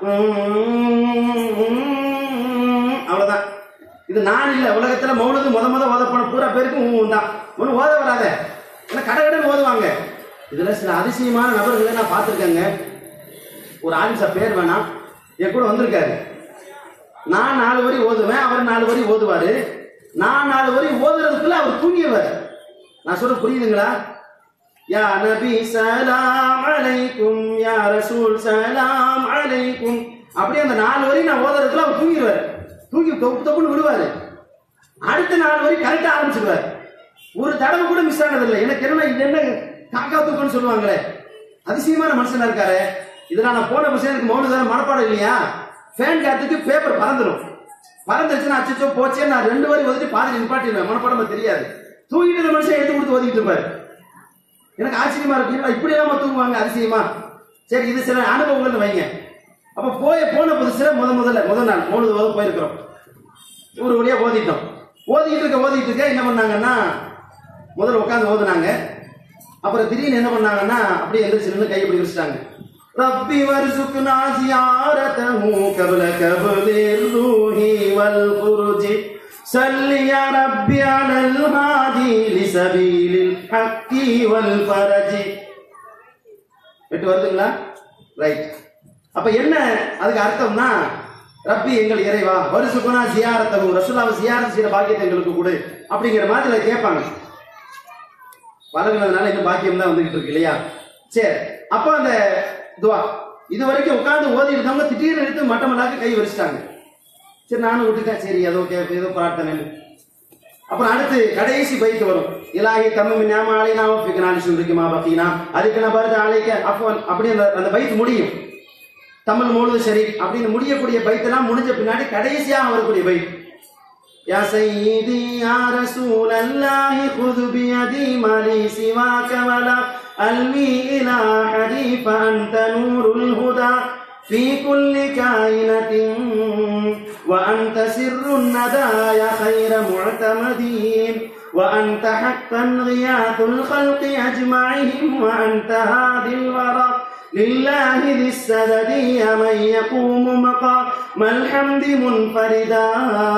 அவ்வளவுதான் இது நான் இல்ல உலகத்துல மௌனது முத முத ஓத போன பூரா பேருக்கும் ஊ தான் ஒன்றும் ஓத வராத ஏன்னா கடகடன் ஓதுவாங்க இதுல சில அதிசயமான நபர்களை நான் பார்த்துருக்கேங்க ஒரு ஆலிசா பேர் வேணாம் என் கூட வந்திருக்காரு நான் நாலு வரி ஓதுவேன் அவர் நாலு வரி ஓதுவாரு நான் நாலு வரி ஓதுறதுக்குள்ள அவர் தூங்கியவர் நான் சொல்ற புரியுதுங்களா யா நபி சலாம் அலைக்கும் யா ரசூல் சலாம் அலைக்கும் அப்படியே அந்த நாலு வரி நான் ஓதுறதுக்குள்ள அவர் தூங்கிடுவார் தூங்கி தொப்பு தொப்புன்னு விடுவாரு அடுத்த நாலு வரி கரெக்டா ஆரம்பிச்சிடுவார் ஒரு தடவை கூட மிஸ் ஆனதில்லை எனக்கு என்ன இது என்ன காக்கா தூக்கம்னு சொல்லுவாங்களே அதிசயமான மனுஷனா இருக்காரு இதெல்லாம் நான் போன விஷயம் எனக்கு மௌன தானே மனப்பாடம் இல்லையா ஃபேன் காத்துக்கு பேப்பர் பறந்துடும் பறந்துருச்சுன்னா அச்சோ போச்சே நான் ரெண்டு வரி ஓதிட்டு பாதி நிப்பாட்டிடுவேன் மனப்பாடம் தெரியாது தூங்கிட்டு இருந்த மனுஷன் எடுத்து கொடுத்து ஓதிக்கிட்டு இருப்பாரு எனக்கு ஆச்சரியமா இருக்கு என்னடா இப்படி எல்லாம் தூங்குவாங்க அதிசயமா சரி இது சில அனுபவங்கள்னு வைங்க அப்ப போய போன புதுசுல முத முதல்ல முதல் நாள் மூணு போது போயிருக்கிறோம் ஒரு வழியா ஓதிட்டோம் ஓதிட்டு இருக்க ஓதிட்டு இருக்க என்ன பண்ணாங்கன்னா முதல்ல உட்காந்து ஓதுனாங்க அப்புறம் திடீர்னு என்ன பண்ணாங்கன்னா அப்படியே எந்திரிச்சு நின்று கை இப்படி வச்சுட்டாங்க ரப்பி வர்சுக்னா ஜியாரதஹு கபல கபலிர் ரூஹி வல் குருஜி சல்லி யா ரப்பி அலல் ஹாதி லிசபீலில் ஹக்கி வல் ஃபரஜி விட்டு வருதுங்களா ரைட் அப்ப என்ன அதுக்கு அர்த்தம்னா ரப்பி எங்கள் இறைவா வருசுக்குனா சியாரத்தவும் ரசுல்லாவை சியாரத் செய்யற பாக்கியத்தை எங்களுக்கு கொடு அப்படிங்கிற மாதிரி அதை கேட்பாங்க வளர்கிறதுனால இன்னும் பாக்கியம் தான் வந்துகிட்டு இருக்கு இல்லையா சரி அப்போ அந்த துவா இது வரைக்கும் உட்கார்ந்து ஓதி இருந்தவங்க திடீர்னு எடுத்து மட்டமல்லாக்க கை வரிச்சிட்டாங்க சரி நானும் விட்டுட்டேன் சரி ஏதோ கே ஏதோ பிரார்த்தனை அப்புறம் அடுத்து கடைசி பைத்து வரும் இலாஹி தம்மி ஞாபக ஆலைனா ஃபிக்னாலி சுருக்குமா பக்கீனா அதுக்கு நான் பாருது ஆலைக்க அப்போ அப்படி அந்த அந்த பைத்து முடியும் தமிழ் முழுது சரி அப்படின்னு முடியக்கூடிய பைத்தெல்லாம் முடிஞ்ச பின்னாடி கடைசியாக வரக்கூடிய பைத் يا سيدي يا رسول الله خذ بيدي ما لي سواك ولا ألوي إلى أحدي فأنت نور الهدى في كل كائنة وأنت سر الندى يا خير معتمدين وأنت حقا غياث الخلق أجمعهم وأنت هادي الورى لله ذي السدد يا من يقوم مقام الحمد منفردا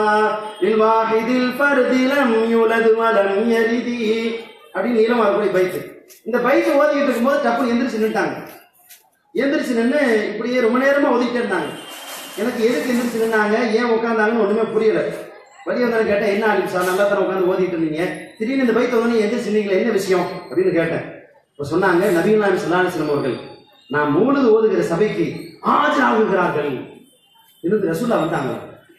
للواحد الفرد لم يولد ولم يلد அப்படின்னு நீளமா இருக்கக்கூடிய பைத்து இந்த பைத்து ஓதிக்கிட்டு இருக்கும்போது டப்புனு எந்திரிச்சு நின்ட்டாங்க எந்திரிச்சு நின்று இப்படியே ரொம்ப நேரமா ஒதுக்கிட்டு இருந்தாங்க எனக்கு எதுக்கு எந்திரிச்சு நின்னாங்க ஏன் உட்காந்தாங்கன்னு ஒண்ணுமே புரியல வழி வந்தாலும் கேட்டேன் என்ன ஆலிம் சார் நல்லா தானே உட்காந்து ஓதிட்டு இருந்தீங்க திடீர்னு இந்த பைத்தை வந்து எந்திரிச்சு நின்னீங்களே என்ன விஷயம் அப்படின்னு கேட்டேன் இப்போ சொன்னாங்க நபீன் நாயம் சல்லாஹிஸ்லம் அவர்கள் நான் மூலது ஓதுகிற சபைக்கு ஆஜராகுகிறார்கள் இருந்து ரசுல்லா வந்தாங்க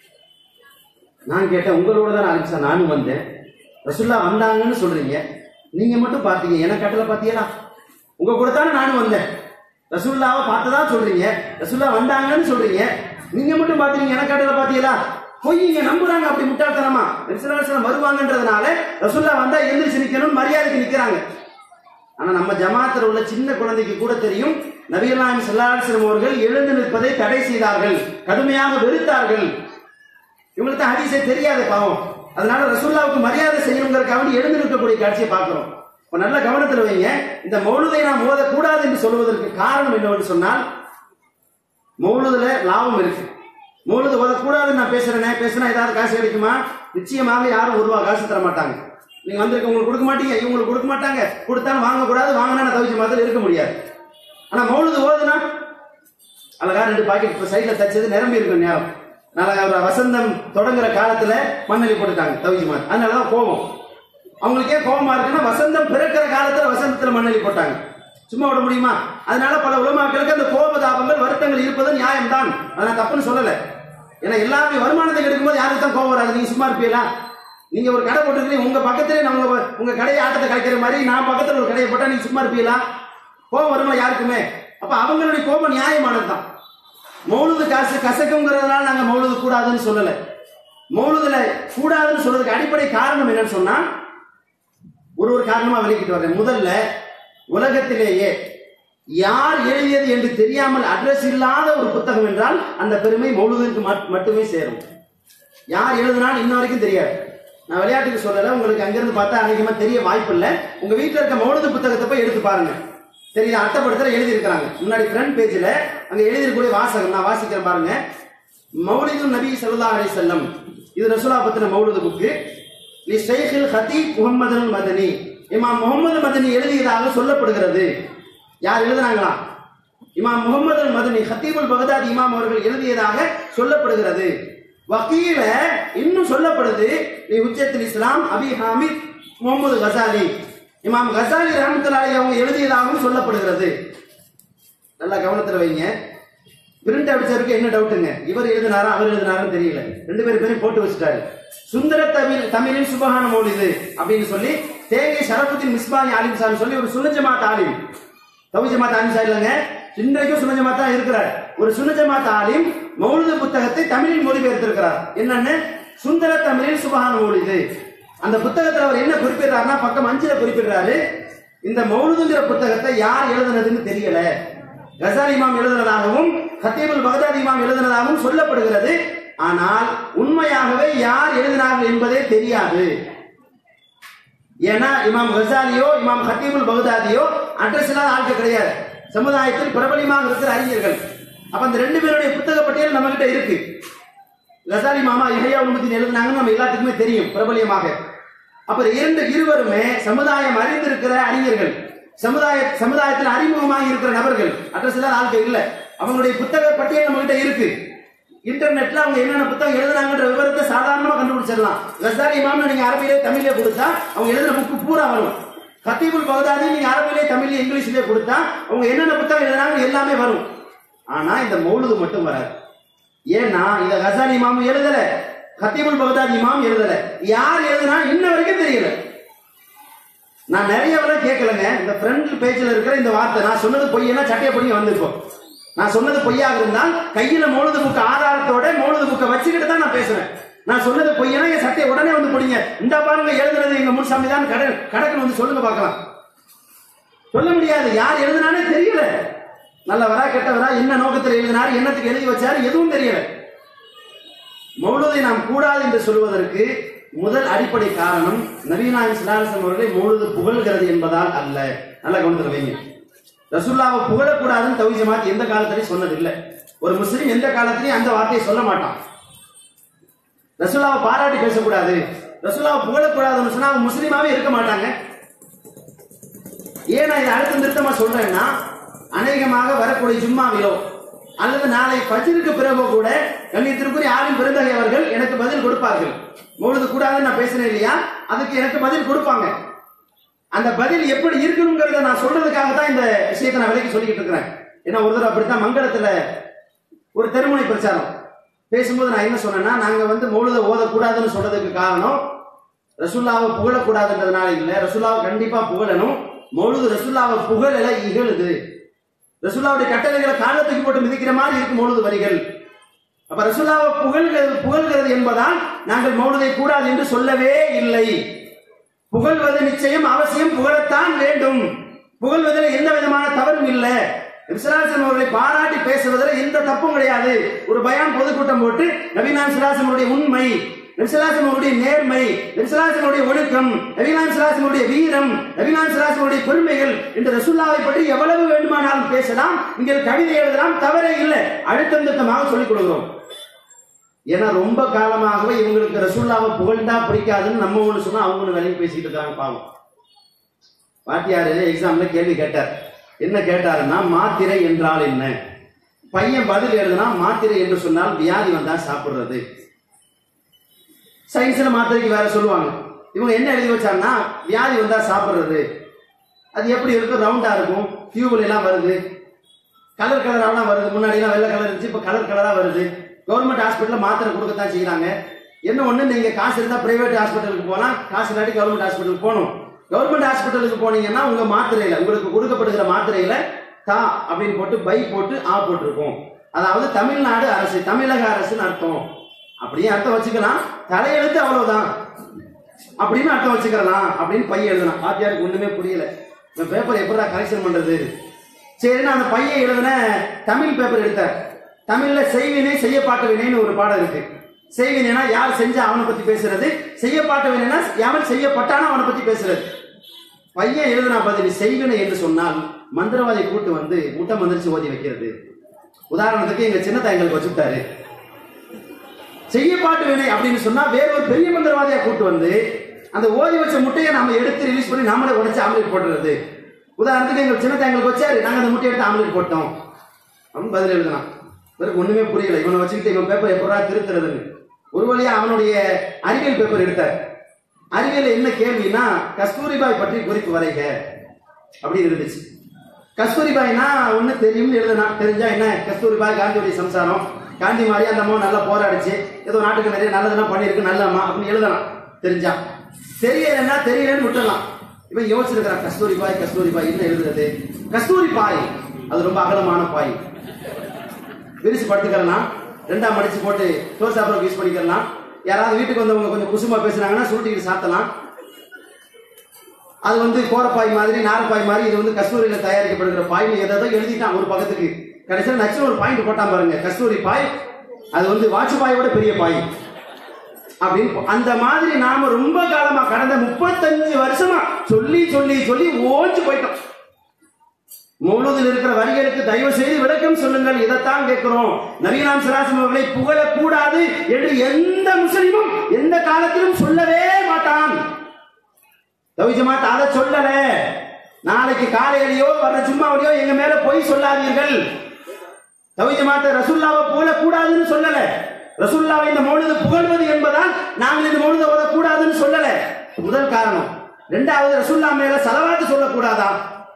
நான் கேட்டேன் உங்களோட தான் ஆரம்பிச்சா நானும் வந்தேன் ரசுல்லா வந்தாங்கன்னு சொல்றீங்க நீங்க மட்டும் பார்த்தீங்க எனக்கு கட்டளை பார்த்தீங்களா உங்க கூட தானே நானும் வந்தேன் ரசுல்லாவை பார்த்ததா சொல்றீங்க ரசுல்லா வந்தாங்கன்னு சொல்றீங்க நீங்க மட்டும் பார்த்தீங்க எனக்கு கட்டளை பார்த்தீங்களா போய் இங்க நம்புறாங்க அப்படி முட்டாள்தனமா ரிசலாசனம் வருவாங்கன்றதுனால ரசுல்லா வந்தா எந்திரிச்சு நிக்கணும் மரியாதைக்கு நிக்கிறாங்க ஆனா நம்ம ஜமாத்தில் உள்ள சின்ன குழந்தைக்கு கூட தெரியும் நபிகள் நாயம் செல்லாசனம் அவர்கள் எழுந்து நிற்பதை தடை செய்தார்கள் கடுமையாக வெறுத்தார்கள் இவங்களுக்கு தான் ஹதீஸே தெரியாத பாவம் அதனால ரசூல்லாவுக்கு மரியாதை செய்யணுங்கிறதுக்காக வேண்டி எழுந்து நிற்கக்கூடிய காட்சியை பார்க்கிறோம் இப்ப நல்ல கவனத்தில் வைங்க இந்த மௌலுதை நாம் ஓதக்கூடாது என்று சொல்வதற்கு காரணம் என்னவென்று சொன்னால் மௌலுதுல லாபம் இருக்கு மௌலுது ஓதக்கூடாதுன்னு நான் பேசுறேனே பேசுனா ஏதாவது காசு கிடைக்குமா நிச்சயமாக யாரும் ஒரு ரூபா காசு தர மாட்டாங்க நீங்க வந்திருக்க உங்களுக்கு கொடுக்க மாட்டீங்க இவங்களுக்கு கொடுக்க மாட்டாங்க கொடுத்தாலும் வாங்கக்கூடாது வாங்கினா நான் தவிச்ச மாதிரி இருக்க முடியாது ஆனா மௌலுது ஓதுனா அழகா ரெண்டு பாக்கெட் இப்ப சைட்ல தச்சது நிரம்பி இருக்கும் நேரம் நாளை அவர் வசந்தம் தொடங்குற காலத்துல மண்ணலி போட்டுட்டாங்க தவிச்சு மாதிரி அதனாலதான் கோபம் அவங்களுக்கே கோபமா இருக்குன்னா வசந்தம் பிறக்கிற காலத்துல வசந்தத்துல மண்ணலி போட்டாங்க சும்மா விட முடியுமா அதனால பல உலமாக்களுக்கு அந்த கோப தாபங்கள் வருத்தங்கள் இருப்பது நியாயம்தான் அதை நான் தப்புன்னு சொல்லல ஏன்னா எல்லாருமே வருமானத்தை எடுக்கும்போது யாருக்கு தான் கோபம் வராது நீங்க சும்மா இருப்பீங்களா நீங்க ஒரு கடை போட்டுருக்கீங்க உங்க பக்கத்திலே நான் உங்க உங்க கடையை ஆட்டத்தை கலைக்கிற மாதிரி நான் பக்கத்துல ஒரு கடையை போட்டா நீங்க சும்மா இருப்பீங்களா கோபம் வருமா யாருக்குமே அப்ப அவங்களுடைய கோபம் நியாயமானதுதான் மௌலுது காசு கசக்குங்கிறதுனால நாங்க மௌலுது கூடாதுன்னு சொல்லல மௌலுதுல கூடாதுன்னு சொல்றதுக்கு அடிப்படை காரணம் என்னன்னு சொன்னா ஒரு ஒரு காரணமா விளக்கிட்டு வரேன் முதல்ல உலகத்திலேயே யார் எழுதியது என்று தெரியாமல் அட்ரஸ் இல்லாத ஒரு புத்தகம் என்றால் அந்த பெருமை மௌலுதுக்கு மட்- மட்டுமே சேரும் யார் எழுதினாலும் இன்ன வரைக்கும் தெரியாது நான் விளையாட்டுக்கு சொல்லல உங்களுக்கு அங்கிருந்து பார்த்தா அதிகமா தெரிய வாய்ப்பு இல்லை உங்க வீட்டுல இருக்க மௌனது புத்தகத்தை போய் எடுத்து பாருங்க தெரியுது அட்டப்படுத்தல எழுதி இருக்கிறாங்க முன்னாடி ஃப்ரண்ட் பேஜ்ல அங்க எழுதிருக்கக்கூடிய வாசகம் நான் வாசிக்கிறேன் பாருங்க மௌலிது நபி ஸல்லல்லாஹு அலைஹி வஸல்லம் இது ரசூலா பத்தின மௌலிது புக்கு லி ஷைഖில் ஹதீப் முஹம்மது மதனி இமாம் முகமது மதனி எழுதியதாக சொல்லப்படுகிறது யார் எழுதுனாங்களா இமாம் முகமது மதனி ஹத்தீபுல் பகதாதி இமாம் அவர்கள் எழுதியதாக சொல்லப்படுகிறது வக்கீல இன்னும் சொல்லப்படுது நீ உச்சத்தில் இஸ்லாம் அபி ஹாமித் முகமது கசாலி இமாம் கசாலி ரஹமத்துல்லாஹி அவங்க எழுதியதாகவும் சொல்லப்படுகிறது நல்லா கவனத்துல வைங்க பிரிண்ட் அடிச்சவருக்கு என்ன டவுட்டுங்க இவர் எழுதினாரா அவர் எழுதினாரான்னு தெரியல ரெண்டு பேரும் பேரும் போட்டு வச்சுட்டாரு சுந்தர தமிழ் தமிழின் சுபகான மௌலிது அப்படின்னு சொல்லி தேங்கை ஷரபுத்தின் மிஸ்பானி ஆலிம் சார் சொல்லி ஒரு சுனஜமாத் ஆலிம் தவி ஜமாத் ஆலிம் சார் இல்லைங்க இன்றைக்கும் சுனஜமாத் தான் இருக்கிறார் ஒரு சுனஜமாத் ஆலிம் மௌலிது புத்தகத்தை தமிழில் மொழிபெயர்த்திருக்கிறார் என்னன்னு சுந்தர தமிழில் சுபகான மௌலிது அந்த புத்தகத்தில் அவர் என்ன குறிப்பிடுறாருன்னா பக்கம் அஞ்சுல குறிப்பிடுறாரு இந்த மௌலுதுங்கிற புத்தகத்தை யார் எழுதுனதுன்னு தெரியல கசாலி இமாம் எழுதுனதாகவும் ஹத்தீபுல் பகதாதி இமாம் எழுதுனதாகவும் சொல்லப்படுகிறது ஆனால் உண்மையாகவே யார் எழுதினார்கள் என்பதே தெரியாது ஏன்னா இமாம் கசாலியோ இமாம் ஹத்தீபுல் பகதாதியோ அட்ரஸ் இல்லாத ஆட்கள் கிடையாது சமுதாயத்தில் பிரபலியமாக இருக்கிற அறிஞர்கள் அப்ப அந்த ரெண்டு பேருடைய புத்தக பட்டியல் நம்ம கிட்ட இருக்கு கசாலி மாமா இஹையா உண்மத்தின் எழுதினாங்கன்னு நம்ம எல்லாத்துக்குமே தெரியும் பிரபலியமாக அப்ப இரண்டு இருவருமே சமுதாயம் அறிந்திருக்கிற அறிஞர்கள் சமுதாய சமுதாயத்தில் அறிமுகமாக இருக்கிற நபர்கள் அட்ரஸ் இல்லாத ஆட்கள் இல்ல அவங்களுடைய புத்தக பட்டியல் நம்ம கிட்ட இருக்கு இன்டர்நெட்ல அவங்க என்னென்ன புத்தகம் எழுதுனாங்கன்ற விவரத்தை சாதாரணமா கண்டுபிடிச்சிடலாம் கசாலி இமாம் நீங்க அரபியிலே தமிழ்ல கொடுத்தா அவங்க எழுதின புக்கு பூரா வரும் கத்தீபுல் பகதாதி நீங்க அரபிலே தமிழ்ல இங்கிலீஷ்லயே கொடுத்தா அவங்க என்னென்ன புத்தகம் எழுதுனாங்க எல்லாமே வரும் ஆனா இந்த மௌலுது மட்டும் வராது ஏன்னா இத கசாலி இமாம் எழுதல கத்தீபுல் பகதாதி இமாம் எழுதல யார் எழுதுனா இன்ன வரைக்கும் தெரியல நான் நிறைய வரை கேட்கலங்க இந்த ஃப்ரண்ட் பேஜ்ல இருக்கிற இந்த வார்த்தை நான் சொன்னது பொய்யனா சட்டைய பண்ணி வந்திருப்போம் நான் சொன்னது பொய்யாக இருந்தால் கையில மௌலுது புக்கு ஆதாரத்தோட மௌலுது புக்கை வச்சுக்கிட்டு தான் நான் பேசுறேன் நான் சொன்னது பொய்யனா என் சட்டையை உடனே வந்து பிடிங்க இந்த பாருங்க எழுதுனது எங்க முன்சாமி தான் கடை கணக்குன்னு வந்து சொல்லுங்க பார்க்கலாம் சொல்ல முடியாது யார் எழுதுனானே தெரியல நல்லவரா கெட்டவரா என்ன நோக்கத்தில் எழுதினார் என்னத்துக்கு எழுதி வச்சாரு எதுவும் தெரியல மௌலுதை நாம் கூடாது என்று சொல்வதற்கு முதல் அடிப்படை காரணம் நவீனாயம் சிலாரசம் அவர்களை மௌலுது புகழ்கிறது என்பதால் அல்ல நல்ல கவனத்தில் வைங்க ரசுல்லாவை புகழக்கூடாதுன்னு தவி ஜமாத் எந்த காலத்திலையும் சொன்னதில்லை ஒரு முஸ்லீம் எந்த காலத்திலையும் அந்த வார்த்தையை சொல்ல மாட்டான் ரசுல்லாவை பாராட்டி பேசக்கூடாது ரசுல்லாவை புகழக்கூடாதுன்னு சொன்னா அவங்க முஸ்லீமாவே இருக்க மாட்டாங்க ஏன் நான் இதை அடுத்த நிறுத்தமா சொல்றேன்னா அநேகமாக வரக்கூடிய ஜும்மாவிலோ அல்லது நாளை பஜ்ருக்கு பிறகு கூட கண்ணியத்திற்குரிய ஆளும் பெருந்தகை அவர்கள் எனக்கு பதில் கொடுப்பார்கள் மௌலுது கூடாதுன்னு நான் பேசினேன் இல்லையா அதுக்கு எனக்கு பதில் கொடுப்பாங்க அந்த பதில் எப்படி இருக்கணுங்கிறத நான் சொல்றதுக்காக தான் இந்த விஷயத்தை நான் விலைக்கு சொல்லிக்கிட்டு இருக்கிறேன் ஏன்னா ஒரு தடவை அப்படித்தான் மங்களத்துல ஒரு தெருமுனை பிரச்சாரம் பேசும்போது நான் என்ன சொன்னேன்னா நாங்க வந்து மௌலுதை ஓதக்கூடாதுன்னு சொல்றதுக்கு காரணம் ரசுல்லாவை புகழக்கூடாதுன்றதுனால இல்ல ரசுல்லாவை கண்டிப்பா புகழணும் மௌலுது ரசுல்லாவை புகழல இகழுது ரசுல்லாவுடைய கட்டளைகளை காலத்துக்கு போட்டு மிதிக்கிற மாதிரி இருக்கும் மௌலுது வரிகள் அப்ப ரசுல்லாவை புகழ்கிறது புகழ்கிறது என்பதால் நாங்கள் மௌலுதை கூடாது என்று சொல்லவே இல்லை புகழ்வது நிச்சயம் அவசியம் புகழத்தான் வேண்டும் புகழ்வதில் எந்த விதமான தவறும் இல்லை விசராசன் அவர்களை பாராட்டி பேசுவதில் எந்த தப்பும் கிடையாது ஒரு பயான் பொதுக்கூட்டம் போட்டு நவீனான் சிலாசனுடைய உண்மை நபிசலாசன் அவருடைய நேர்மை நபிசலாசன் அவருடைய ஒழுக்கம் நவீனான் சிலாசனுடைய வீரம் நவீனான் சிலாசனுடைய பெருமைகள் இந்த ரசுல்லாவை பற்றி எவ்வளவு வேண்டுமானாலும் பேசலாம் இங்கே கவிதை எழுதலாம் தவறே இல்லை அழுத்தம் திருத்தமாக சொல்லிக் கொடுக்கிறோம் ஏன்னா ரொம்ப காலமாகவே இவங்களுக்கு ரசுல்லாவை புகழ்ந்தா பிடிக்காதுன்னு நம்ம ஒண்ணு சொன்னா அவங்க ஒண்ணு விலைக்கு பேசிட்டு இருக்காங்க பாவம் வாத்தியாரு எக்ஸாம்ல கேள்வி கேட்டார் என்ன கேட்டாருன்னா மாத்திரை என்றால் என்ன பையன் பதில் எழுதுனா மாத்திரை என்று சொன்னால் வியாதி வந்தா சாப்பிடுறது சயின்ஸ்ல மாத்திரைக்கு வேற சொல்லுவாங்க இவங்க என்ன எழுதி வச்சாங்கன்னா வியாதி வந்தா சாப்பிடுறது அது எப்படி இருக்கும் ரவுண்டா இருக்கும் டியூப்ல எல்லாம் வருது கலர் கலராலாம் வருது முன்னாடி எல்லாம் வெள்ளை கலர் இருந்துச்சு இப்ப கலர் கலரா வருது கவர்மெண்ட் ஹாஸ்பிட்டல்ல மாத்திரை கொடுக்கத்தான் செய்யறாங்க என்ன ஒண்ணு நீங்க காசு இருந்தா பிரைவேட் ஹாஸ்பிட்டலுக்கு போலாம் காசு இல்லாட்டி கவர்மெண்ட் ஹாஸ்பிட்டலுக்கு போகணும் கவர்மெண்ட் ஹாஸ்பிட்டலுக்கு போனீங்கன்னா உங்க மாத்திரையில உங்களுக்கு கொடுக்கப்படுகிற மாத்திரையில தா அப்படின்னு போட்டு பை போட்டு ஆ போட்டிருக்கும் அதாவது தமிழ்நாடு அரசு தமிழக அரசுன்னு அர்த்தம் அப்படியே அர்த்தம் வச்சுக்கலாம் தலையெழுத்து அவ்வளவுதான் அப்படின்னு அர்த்தம் வச்சுக்கலாம் அப்படின்னு பையன் எழுதலாம் ஆத்தியாருக்கு ஒண்ணுமே புரியல இந்த பேப்பர் எப்படா கரெக்ஷன் பண்றது சரி நான் அந்த பையன் எழுதின தமிழ் பேப்பர் எடுத்தார் தமிழ்ல செய்வினை செய்யப்பாட்டு வினைன்னு ஒரு பாடம் இருக்கு செய்வினைனா யார் செஞ்சா அவனை பத்தி பேசுறது செய்யப்பாட்டு வினைனா எவன் செய்யப்பட்டானோ அவனை பத்தி பேசுறது பையன் எழுதினா பதில் செய்வினை என்று சொன்னால் மந்திரவாதி கூட்டு வந்து முட்டை மந்திரிச்சு ஓதி வைக்கிறது உதாரணத்துக்கு எங்க சின்னத்தா எங்களுக்கு வச்சுட்டாரு செய்யப்பாட்டு வினை அப்படின்னு சொன்னா வேற ஒரு பெரிய மந்திரவாதியா கூட்டு வந்து அந்த ஓதி வச்ச முட்டையை நம்ம எடுத்து ரிலீஸ் பண்ணி நாமளே உடைச்சு ஆம்லேட் போட்டுறது உதாரணத்துக்கு எங்க சின்னத்தா எங்களுக்கு வச்சாரு நாங்க அந்த முட்டையை எடுத்து ஆம்லேட் போட்டோம் அப்படின்னு பதில் எழுதலாம் இவருக்கு ஒண்ணுமே புரியல இவனை வச்சுக்கிட்டு இவன் பேப்பர் எப்படா திருத்துறதுன்னு ஒரு வழியா அவனுடைய அறிவியல் பேப்பர் எடுத்தார் அறிவியல் என்ன கேள்வினா கஸ்தூரிபாய் பற்றி குறிப்பு வரைக அப்படின்னு இருந்துச்சு கஸ்தூரிபாய்னா ஒண்ணு தெரியும்னு எழுதுனா தெரிஞ்சா என்ன கஸ்தூரிபாய் காந்தியுடைய சம்சாரம் காந்தி மாதிரி அந்த அம்மா நல்லா போராடிச்சு ஏதோ நாட்டுக்கு நிறைய நல்லதெல்லாம் பண்ணியிருக்கு நல்ல அம்மா அப்படின்னு எழுதலாம் தெரிஞ்சா தெரியலன்னா தெரியலன்னு விட்டுடலாம் இவன் யோசிச்சிருக்கிறான் கஸ்தூரி பாய் கஸ்தூரி பாய் என்ன எழுதுறது கஸ்தூரி பாய் அது ரொம்ப அகலமான பாய் விரிச்சு படுத்துக்கலாம் ரெண்டாம் மடிச்சு போட்டு தோசை சாப்பிட்றதுக்கு யூஸ் பண்ணிக்கலாம் யாராவது வீட்டுக்கு வந்தவங்க கொஞ்சம் குசுமா பேசுனாங்கன்னா சுருட்டிக்கிட்டு சாத்தலாம் அது வந்து கோரப்பாய் மாதிரி நாரப்பாய் மாதிரி இது வந்து கஸ்தூரியில தயாரிக்கப்படுகிற பாய்னு ஏதோ எழுதிட்டான் ஒரு பக்கத்துக்கு கடைசியில் நச்சு ஒரு பாயிண்ட் போட்டான் பாருங்க கஸ்தூரி பாய் அது வந்து வாட்சுபாயோட பெரிய பாய் அப்படின்னு போ- அந்த மாதிரி நாம ரொம்ப காலமா கடந்த முப்பத்தஞ்சு வருஷமா சொல்லி சொல்லி சொல்லி ஓச்சு போயிட்டோம் மௌலூதில் இருக்கிற வரிகளுக்கு தயவு செய்து விளக்கம் சொல்லுங்கள் இதைத்தான் கேட்கிறோம் நவீனாம் சிராசம் அவர்களை புகழக்கூடாது என்று எந்த முஸ்லிமும் எந்த காலத்திலும் சொல்லவே மாட்டான் தவி ஜமாத் அதை சொல்லல நாளைக்கு காலையிலயோ வர்ற சும்மாவிலையோ எங்க மேல பொய் சொல்லாதீர்கள் தவி ஜமாத் ரசுல்லாவை புகழக்கூடாதுன்னு சொல்லல ரசுல்லாவை இந்த மௌலித புகழ்வது என்பதால் நாங்கள் இந்த மௌலித ஓதக்கூடாதுன்னு சொல்லல முதல் காரணம் ரெண்டாவது ரசுல்லா மேல சலவாத்து சொல்லக்கூடாதா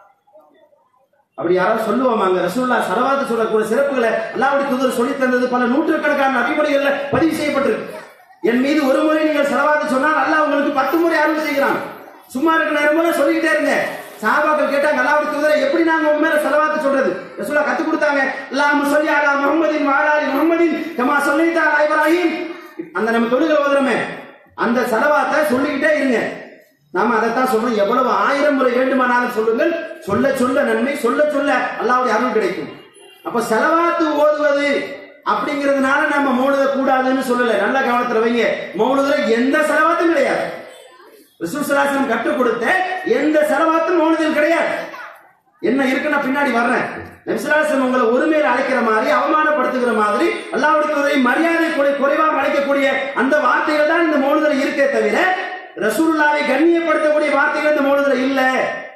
அப்படி யாராவது சொல்லுவாங்க ரசூல்லா சலவாத்து சொல்லக்கூடிய சிறப்புகளை அல்லாவுடைய தூதர் சொல்லி தந்தது பல நூற்றுக்கணக்கான அடிப்படைகள்ல பதிவு செய்யப்பட்டிருக்கு என் மீது ஒரு முறை நீங்கள் செலவாத்து சொன்னால் அல்லாஹ் உங்களுக்கு பத்து முறை அருள் செய்கிறான் சும்மா இருக்கிற நேரம் சொல்லிக்கிட்டே இருங்க சாபாக்கள் கேட்டாங்க அல்லாவுடைய தூதரை எப்படி நாங்க உங்க மேல செலவாத்து சொல்றது ரசூலா கத்து கொடுத்தாங்க அல்லாஹ் சொல்லி அலா முகமதின் வாலாலி முகமதின் கமா சொல்லிட்டா இப்ராஹிம் அந்த நம்ம தொழுகை ஓதுறோமே அந்த செலவாத்தை சொல்லிக்கிட்டே இருங்க நாம அதைத்தான் சொல்றோம் எவ்வளவு ஆயிரம் முறை வேண்டுமானாலும் சொல்லுங்கள் சொல்ல சொல்ல நன்மை சொல்ல சொல்ல அல்லாவுடைய அருள் கிடைக்கும் அப்ப செலவாத்து ஓதுவது அப்படிங்கிறதுனால நம்ம மௌனத கூடாதுன்னு சொல்லல நல்ல கவனத்துல வைங்க மௌனதுல எந்த செலவாத்தும் கிடையாது ரிசுசலாசனம் கற்றுக் கொடுத்த எந்த செலவாத்தும் மௌனதில் கிடையாது என்ன இருக்குன்னு நான் பின்னாடி வர்றேன் நபிசுலாசன் உங்களை ஒருமையில அழைக்கிற மாதிரி அவமானப்படுத்துகிற மாதிரி அல்லாவுடைய உதவி மரியாதை குறை- குறைவாக அழைக்கக்கூடிய அந்த வார்த்தைகள் தான் இந்த மௌனதில் இருக்கே தவிர ரசூலுல்லாவை கண்ணியப்படுத்தக்கூடிய வார்த்தைகள் இந்த மௌனதில் இல்ல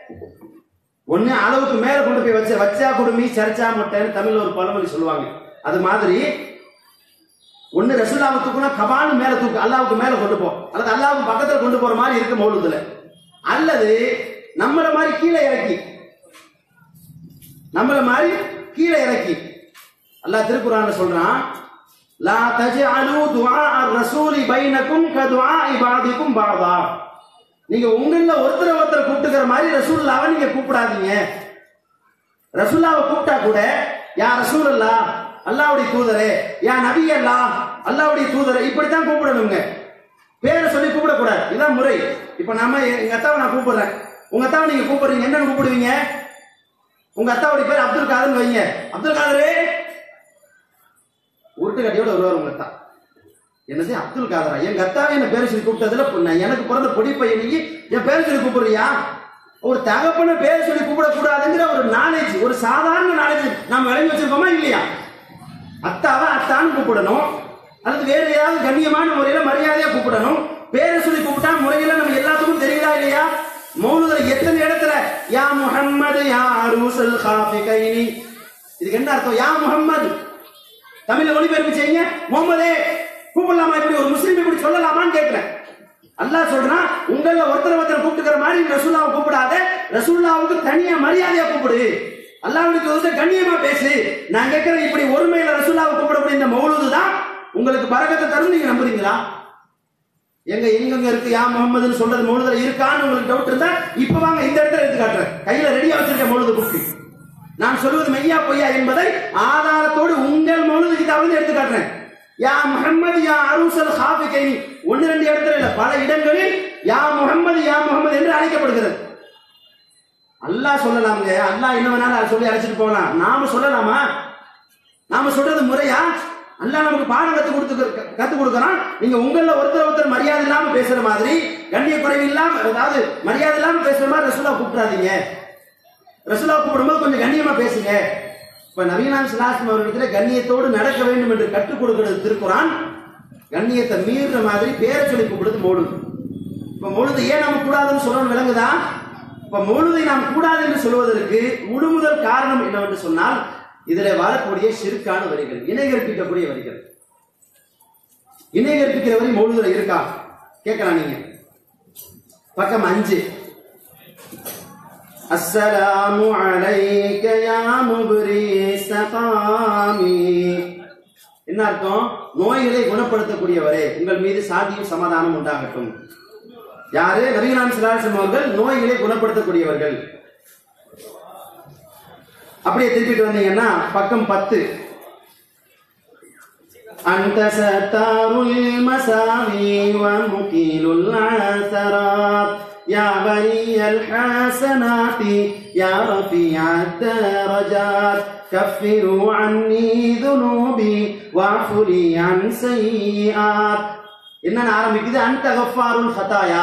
ஒண்ணு அளவுக்கு மேல கொண்டு போய் வச்ச வச்சா குடுமி சரிச்சா மொட்டைன்னு தமிழ்ல ஒரு பழமொழி சொல்லுவாங்க அது மாதிரி ஒண்ணு ரசூல்லாவை தூக்குனா கபான்னு மேல தூக்கு அல்லாவுக்கு மேல கொண்டு போ அல்லது அல்லாவுக்கு பக்கத்துல கொண்டு போற மாதிரி இருக்கு மௌலுதுல அல்லது நம்மள மாதிரி கீழே இறக்கி நம்மள மாதிரி கீழே இறக்கி அல்லாஹ் திருக்குறான்ல சொல்றான் லா தஜஅலு துஆ ar-ரசூலி பைனக்கும் கதுஆ இபாதிக்கும் பாதா நீங்க உங்கள ஒருத்தர ஒருத்தர் கூப்பிட்டுக்கிற மாதிரி ரசூலுல்லாவை நீங்க கூப்பிடாதீங்க ரசூல்லாவை கூப்பிட்டா கூட யா ரசூலுல்லா அல்லாவுடைய தூதரே யா நபி அல்லா அல்லாவுடைய தூதரே இப்படித்தான் கூப்பிடணுங்க பேரை சொல்லி கூப்பிடக்கூடாது இதான் முறை இப்ப நாம எங்க அத்தாவை நான் கூப்பிடுறேன் உங்க அத்தாவை நீங்க கூப்பிடுறீங்க என்னன்னு கூப்பிடுவீங்க உங்க அத்தாவுடைய பேர் அப்துல் காதர்னு வைங்க அப்துல் காதரே உருட்டு கட்டியோட வருவார் உங்க அத்தா என்னது அப்துல் காதரா எங்க அத்தாவை என்ன பேர் சொல்லி கூப்பிட்டதுல பொ- நான் எனக்கு பிறந்த பொடி பையனைக்கு என் பேர் சொல்லி கூப்பிடுறியா ஒரு தகப்பன பேர் சொல்லி கூப்பிடக்கூடாதுங்கிற ஒரு நாலேஜ் ஒரு சாதாரண நாலேஜ் நாம விளங்கி வச்சிருக்கோமா இல்லையா அத்தாவை அத்தான்னு கூப்பிடணும் அல்லது வேற ஏதாவது கண்ணியமான முறையில மரியாதையா கூப்பிடணும் பேரை சொல்லி கூப்பிட்டா முறையில நம்ம எல்லாத்துக்கும் தெரியுதா இல்லையா மௌனதுல எத்தனை இடத்துல யா முஹம்மது யா அரூசல் காஃபிகைனி இதுக்கு என்ன அர்த்தம் யா முஹம்மது தமிழ்ல மொழிபெயர்ப்பு செய்யுங்க முகமதே கூப்பிடலாமா இப்படி ஒரு முஸ்லீம் இப்படி சொல்லலாமான்னு கேட்கிறேன் அல்லாஹ் சொல்றான் உங்கள ஒருத்தர் ஒருத்தர் கூப்பிட்டுக்கிற மாதிரி நீ ரசூல்லாவை கூப்பிடாத ரசூல்லாவுக்கு தனியா மரியாதையா கூப்பிடு அல்லாஹ்வுக்கு வந்து கண்ணியமா பேசு நான் கேட்கிறேன் இப்படி ஒருமையில ரசூல்லாவை கூப்பிடக்கூடிய இந்த மௌலூது தான் உங்களுக்கு பரக்கத்தை தரும் நீங்க நம்புறீங்களா எங்க எங்கெங்க இருக்கு யா முகமதுன்னு சொல்றது மௌலுதுல இருக்கான்னு உங்களுக்கு டவுட் இருந்தா இப்ப வாங்க இந்த இடத்துல எடுத்து காட்டுறேன் கையில ரெடியா வச்சிருக்க மௌலுது புக்கு நான் சொல்வது மெய்யா பொய்யா என்பதை ஆதாரத்தோடு உங்கள் மௌலுது கிதாபிலிருந்து எடுத்து காட்டுறேன் யா முஹம்மது யா அரூசல் ஹாஃபிகைனி ஒன்னு ரெண்டு இடத்துல இல்ல பல இடங்களில் யா முஹம்மது யா முஹம்மது என்று அழைக்கப்படுகிறது அல்லாஹ் சொல்லலாம்ங்க அல்லாஹ் என்ன வேணாலும் அதை சொல்லி அழைச்சிட்டு போகலாம் நாம சொல்லலாமா நாம சொல்றது முறையா அல்லாஹ் நமக்கு பாடம் கத்து கொடுத்து கத்து கொடுக்கறான் நீங்க உங்கள ஒருத்தர் ஒருத்தர் மரியாதை இல்லாம பேசுற மாதிரி கண்ணிய குறைவு இல்லாம அதாவது மரியாதை இல்லாம பேசுற மாதிரி ரசூலா கூப்பிடாதீங்க ரசூலா கூப்பிடும்போது கொஞ்சம் கண்ணியமா பேசுங்க இப்ப நவீனான் சிலாசம் அவர்களிடத்துல கண்ணியத்தோடு நடக்க வேண்டும் என்று கற்றுக் கொடுக்கிறது திருக்குறான் கண்ணியத்தை மீறுற மாதிரி பேரை சொல்லி கூப்பிடுறது மௌலுது இப்ப மௌலுது ஏன் நம்ம கூடாதுன்னு சொல்லணும் விளங்குதா இப்ப மௌலுதை நாம் கூடாது என்று சொல்வதற்கு முழு முதல் காரணம் என்னவென்று சொன்னால் இதுல வரக்கூடிய சிறுக்கான வரிகள் இணை கற்பிக்கக்கூடிய வரிகள் இணை கற்பிக்கிற வரி மௌலுதுல இருக்கா கேட்கலாம் நீங்க பக்கம் அஞ்சு அஸ்ஸலாமு அலைக்க யா முப்ரி சகாமி என்ன அர்த்தம் நோய்களை குணப்படுத்தக்கூடியவரே உங்கள் மீது சாந்தியும் சமாதானம் உண்டாகட்டும் யாரு நபிகளாம் சிலாசம் அவர்கள் நோய்களை குணப்படுத்தக்கூடியவர்கள் அப்படியே திருப்பிட்டு வந்தீங்கன்னா பக்கம் பத்து أنت ستار المساوي ومكيل العثرات يا غني الحسنات يا رفيع الدرجات كفروا عني ذنوبي واعفوا لي عن سيئات என்னன்னு ஆரம்பிக்குது அந்த கஃபாருல் ஹதாயா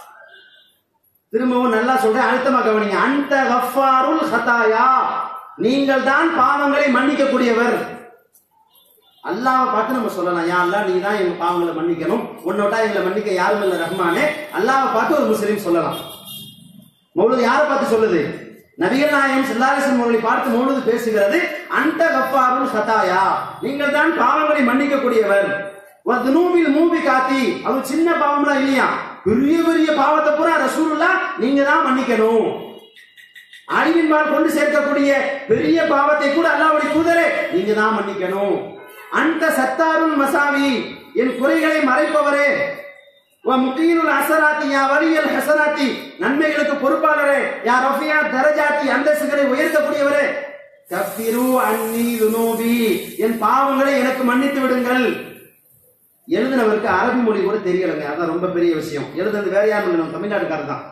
திரும்பவும் நல்லா சொல்றேன் அழுத்தமா கவனிங்க அந்த கஃபாருல் ஹதாயா நீங்கள் தான் பாவங்களை மன்னிக்கக்கூடியவர் அல்லாஹ்வை பார்த்து நம்ம சொல்லலாம் யா அல்லாஹ் நீ தான் எங்க பாவங்களை மன்னிக்கணும் உன்னோட்டா எங்களை மன்னிக்க யாரும் இல்ல ரஹ்மானே அல்லாஹ்வை பார்த்து ஒரு முஸ்லீம் சொல்லலாம் மௌலூது யாரை பார்த்து சொல்லுது நபிகள் நாயகம் செல்லாரசன் மௌலி பார்த்து மௌலூது பேசுகிறது அந்த கஃபாருல் ஹதாயா நீங்கள் தான் பாவங்களை மன்னிக்கக்கூடியவர் துனூபில் மூபி காத்தி அது சின்ன பாவம்லாம் இல்லையா பெரிய பெரிய பாவத்தை பூரா ரசூலுல்லா நீங்க தான் மன்னிக்கணும் அழிவின்பால் கொண்டு சேர்க்கக்கூடிய பெரிய பாவத்தை கூட அல்லாவுடைய தூதரே நீங்க தான் மன்னிக்கணும் அந்த சத்தாருல் மசாவி என் குறைகளை மறைப்பவரே முக்கியனுல் அசராத்தி யா வலியல் ஹசராத்தி நன்மைகளுக்கு பொறுப்பாளரே யா ரஃபியா தரஜாத்தி அந்தஸ்துகளை உயர்த்தக்கூடியவரே கஃபிரு அன்னி துனூபி என் பாவங்களை எனக்கு மன்னித்து விடுங்கள் எழுதினவருக்கு அரபி மொழி கூட தெரியலைங்க அதான் ரொம்ப பெரிய விஷயம் எழுதுனது வேற யாரும் இல்லை நம்ம தமிழ்நாட்டுக்காரர் தான்